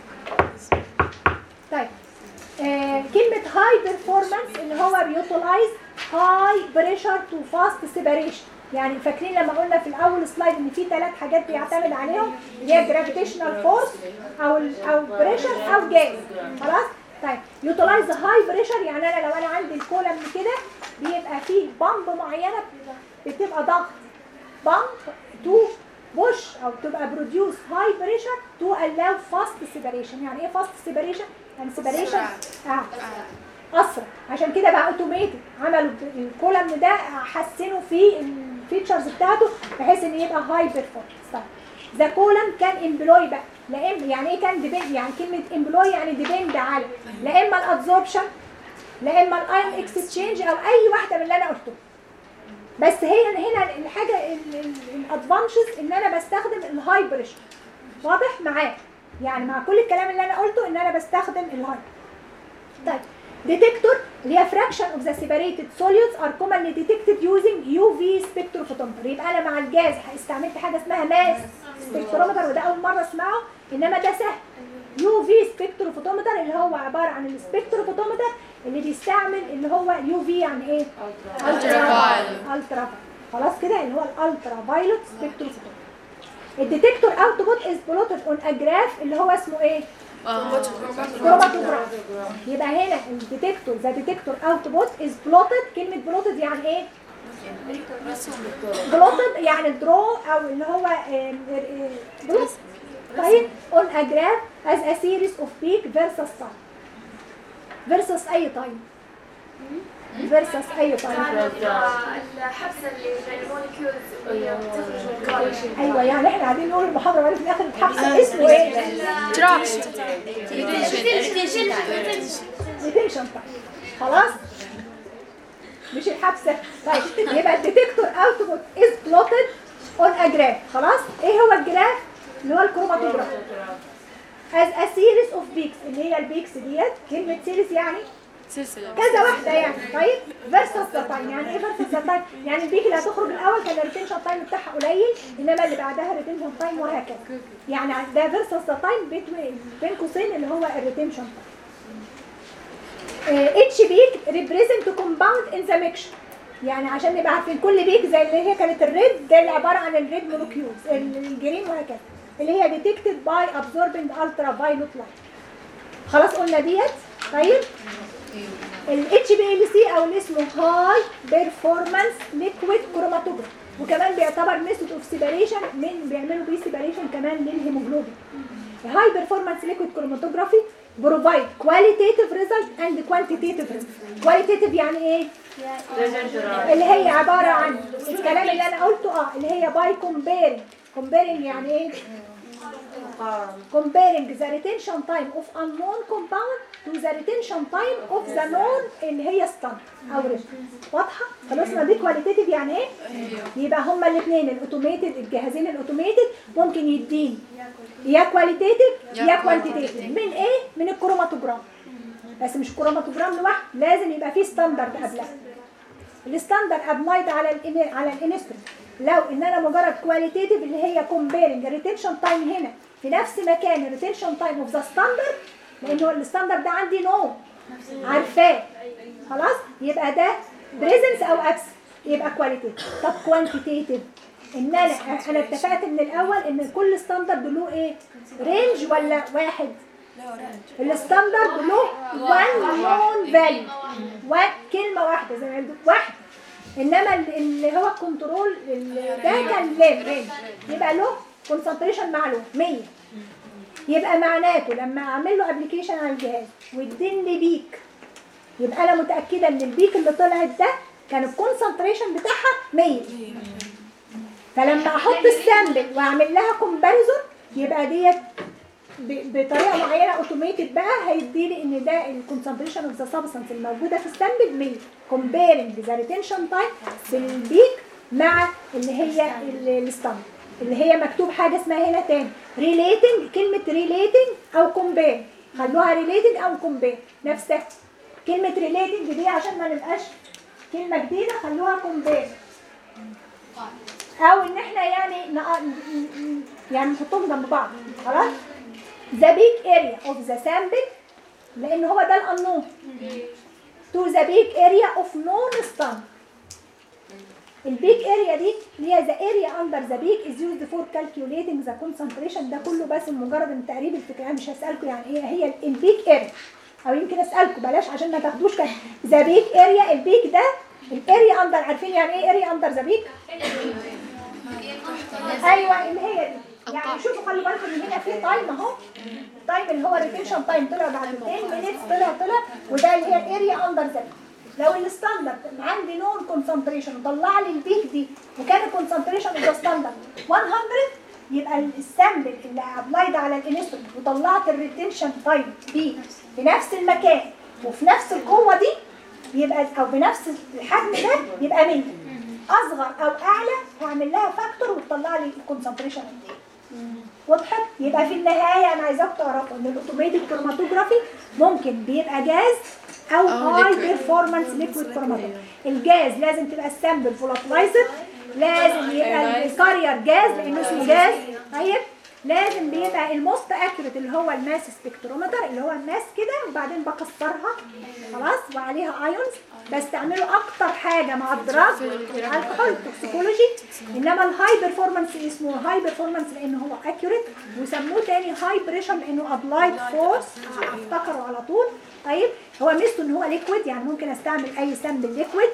Speaker 1: طيب آه كلمة high performance اللي هو بيوتلايز high pressure to fast separation يعني فاكرين لما قلنا في الاول سلايد ان في ثلاث حاجات بيعتمد عليهم اللي هي جرافيتيشنال فورس او ال او بريشر او جاز خلاص طيب يوتلايز هاي بريشر يعني انا لو انا عندي الكولم كده بيبقى فيه بامب معينه بتبقى ضغط بامب تو بوش او تبقى بروديوس هاي بريشر تو الاو فاست سيبريشن يعني ايه فاست سيبريشن يعني سيبريشن اه اسرع عشان كده بقى اوتوميتد عملوا الكولم ده حسنوا فيه الفيتشرز بتاعته بحيث ان يبقى هاي بيرفورمانس طيب ذا كولم كان امبلوي بقى لا إم يعني ايه كان ديبند يعني كلمه امبلوي يعني ديبند على لا اما الابزوربشن لا اما الايون اكستشينج او اي واحده من اللي انا قلته بس هي هنا الحاجه الادفانتجز ان انا بستخدم الهاي بريشر واضح معاك يعني مع كل الكلام اللي انا قلته ان انا بستخدم الهاي طيب detector اللي هي fraction of the separated solutes are commonly detected using UV spectrophotometer يبقى انا مع الجاز استعملت حاجه اسمها ماس سبكترومتر وده اول مره اسمعه انما ده سهل UV spectrophotometer اللي هو عباره عن السبكتروفوتومتر اللي بيستعمل اللي هو UV يعني ايه؟ الترا خلاص كده اللي هو الالترا فايلوت سبكتروفوتومتر الديتكتور اوتبوت از بلوتد اون اجراف اللي هو اسمه ايه؟ كروماتوجراف يبقى هنا الديتكتور ذا ديتكتور اوتبوت از بلوتد كلمه بلوتد يعني ايه بلوتد يعني درو او اللي هو بلوت طيب اون اجراف از ا سيريز اوف بيك فيرسس تايم فيرسس اي تايم فيرسس اي تايم
Speaker 3: الحبسه اللي بين الموليكيولز وهي بتخرج من الكولم
Speaker 1: ايوه يعني احنا قاعدين نقول المحاضره وبعدين في الاخر الحبسه اسمه ايه؟ ريتنشن تايم خلاص مش الحبسه طيب يبقى الديتكتور اوتبوت از بلوتد اون ا جراف خلاص ايه هو الجراف اللي هو الكروماتوجراف از ا سيريز اوف بيكس اللي هي البيكس ديت كلمه سيريز يعني
Speaker 7: سلسلة
Speaker 1: كذا واحده يعني طيب فيرسس ذا تايم يعني ايه فيرسس ذا تايم يعني البيك اللي هتخرج الاول كان الريتنشن تايم بتاعها قليل انما اللي بعدها الريتنشن تايم وهكذا يعني ده فيرسس ذا تايم بين قوسين اللي هو الريتنشن تايم اتش بيك ريبريزنت كومباوند ان ذا ميكشر يعني عشان نبقى عارفين كل بيك زي اللي هي كانت الريد ده اللي عباره عن الريد مولكيولز الجرين وهكذا اللي هي ديتكتد باي ابزوربنج الترا فايلوت لايت خلاص قلنا ديت طيب الاتش بي ال سي او اللي اسمه هاي بيرفورمانس ليكويد كروماتوجراف وكمان بيعتبر ميثود اوف سيبريشن من بيعملوا بيه سيبريشن كمان للهيموجلوبين الهاي بيرفورمانس ليكويد كروماتوجرافي بروفايد كواليتيتيف ريزلت اند كوانتيتيف ريزلت كواليتيتيف يعني ايه اللي هي عباره عن الكلام اللي انا قلته اه اللي هي باي كومبيرنج كومبيرنج يعني ايه comparing the retention time of unknown compound to the retention time of the known اللي هي standard او ريجن واضحه خلصنا دي كواليتيتيف يعني ايه يبقى هما الاثنين الاوتوميتد الجهازين الاوتوميتد ممكن يديني يا كواليتيتيف يا كوانتيتيف من ايه من الكروماتوجرام بس مش كروماتوجرام لوحده لازم يبقى فيه ستاندرد قبلها الستاندرد ابلايد على ال على الانسترومنت لو ان انا مجرد كواليتيتيف اللي هي كومبيرنج الريتنشن تايم هنا في نفس مكان الريتنشن تايم اوف ذا ستاندرد لان هو الستاندرد ده عندي نو عارفاه خلاص يبقى ده بريزنس او ابس يبقى كواليتيف طب كوانتيتيف ان انا انا اتفقت من الاول ان كل ستاندرد له ايه رينج ولا واحد الستاندرد له وان نون فاليو كلمه واحده زي ما قلت واحده انما ال- اللي هو الكنترول ال- ده كان لين رينج يبقى له كونسنتريشن معلوم 100 يبقى معناته لما اعمل له ابلكيشن على الجهاز ويديني بيك يبقى انا متاكده ان البيك اللي طلعت ده كان الكونسنتريشن بتاعها 100 فلما احط السامبل واعمل لها كومباريزون يبقى ديت ب- بطريقه معينه اوتوميتد بقى هيديلي ان ده الكونسنتريشن اوف ذا سبستانس الموجوده في السامبل 100 كومبيرنج ذا ريتنشن تايم بالبيك مع اللي هي الستاندرد اللي هي مكتوب حاجه اسمها هنا تاني ريليتنج كلمه ريليتنج او كومبير خلوها ريليتنج او كومبير نفسها كلمه ريليتنج دي عشان ما نبقاش كلمه جديده خلوها كومبير او ان احنا يعني نق- يعني نحطهم جنب بعض خلاص the big area of the sample لان هو ده الانون to the big area of non stand البيك اريا دي اللي هي the area under the peak is used for calculating the concentration ده كله بس مجرد من تقريب الفكره انا مش هسالكم يعني ايه هي البيك اريا او يمكن اسالكم بلاش عشان ما تاخدوش كده ذا بيك اريا البيك ده الاريا اندر عارفين يعني ايه اريا اندر ذا بيك ايوه اللي هي دي يعني شوفوا خلي بالكم ان هنا في تايم اهو التايم اللي هو الريتنشن تايم طلع بعد 2 مينيتس طلع طلع وده اللي هي الاريا اندر ذا لو الستاندرد عندي نون كونسنتريشن طلع لي البيك دي وكان الكونسنتريشن اوف ذا ستاندرد 100 يبقى السامبل اللي ابلايد على الانسترومنت وطلعت الريتنشن تايم بي في نفس المكان وفي نفس القوه دي يبقى او بنفس الحجم ده يبقى 100 اصغر او اعلى هعمل لها فاكتور وتطلع لي الكونسنتريشن قد ايه وضحت يبقى في النهايه انا عايزاكم تعرفوا ان الاوتوميتد كروماتوجرافي ممكن بيبقى جاز او هاي بيرفورمانس ليكويد كروماتوجرافي الجاز لازم تبقى السامبل فولاتلايزر لازم يبقى الكارير جاز لانه اسمه جاز طيب لازم بيبقى الموست اكيوريت اللي هو الماس سبكترومتر اللي هو الماس كده وبعدين بكسرها خلاص وعليها ايونز بستعمله اكتر حاجه مع الدراج الكحول توكسيكولوجي انما الهاي بيرفورمانس اسمه هاي بيرفورمانس لانه هو اكيوريت وسموه تاني هاي بريشر لانه ابلايد فورس افتكروا على طول طيب هو ميزته ان هو ليكويد يعني ممكن استعمل اي سامبل ليكويد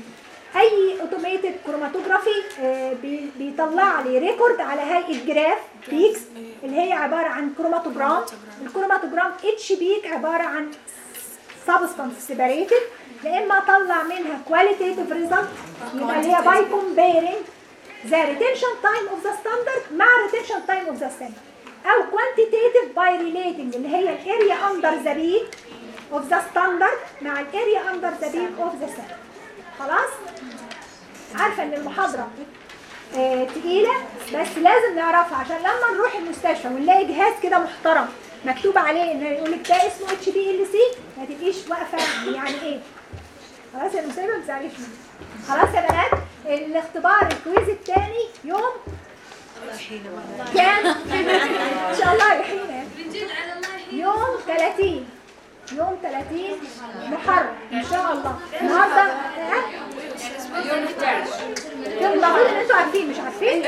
Speaker 1: اي اوتوميتد كروماتوجرافي آه، بي- بيطلع لي ريكورد على هيئه جراف بيكس اللي هي عباره عن كروماتوجرام الكروماتوجرام اتش بيك عباره عن سبستانس سيبريتد يا اما اطلع منها كواليتيتيف ريزلت يبقى اللي هي باي كومبيرنج ذا ريتنشن تايم اوف ذا ستاندرد مع ريتنشن تايم اوف ذا ستاندرد او كوانتيتيف باي ريليتنج اللي هي الاريا اندر ذا بيك اوف ذا ستاندرد مع الاريا اندر ذا بيك اوف ذا ستاندرد خلاص عارفه ان المحاضره آه تقيله بس لازم نعرفها عشان لما نروح المستشفى ونلاقي جهاز كده محترم مكتوب عليه ان يقول لك ده اسمه اتش بي ال سي ما تبقيش واقفه يعني ايه خلاص يا مسلمه ما تزعليش مني خلاص يا بنات الاختبار الكويز الثاني يوم كام ان شاء الله يحيينا يوم 30 يوم 30 محرم ان شاء الله النهارده ها؟
Speaker 4: يوم 11
Speaker 1: يوم المفروض ان انتوا عارفين مش عارفين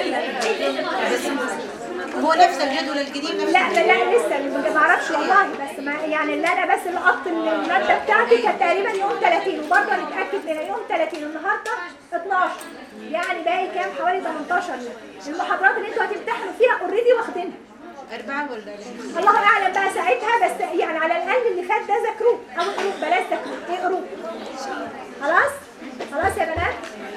Speaker 7: هو نفس الجدول القديم نفس
Speaker 1: لا لا لا لسه ما بعرفش والله بس ما يعني اللي انا بس لقطت الماده بتاعتي كانت تقريبا يوم 30 وبرضه هنتاكد من يوم 30 النهارده 12 يعني باقي كام حوالي 18 يوم المحاضرات اللي انتوا هتمتحنوا فيها اوريدي واخدينها
Speaker 7: أربعة ولا
Speaker 1: الله اعلم بقى ساعتها بس يعني على الاقل اللي فات ده ذاكروه او اقروه بلاش ذاكروه اقروه خلاص خلاص يا بنات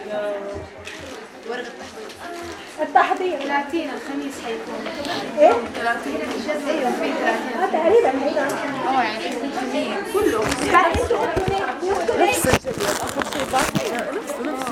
Speaker 7: ورقة
Speaker 1: التحضير
Speaker 2: 30 الخميس حيكون
Speaker 1: ايه
Speaker 2: 30 ايوه في 30
Speaker 1: اه تقريبا هيبقى
Speaker 2: اه يعني كله
Speaker 1: بقى انتوا قلتوا ليه؟ قلتوا ليه؟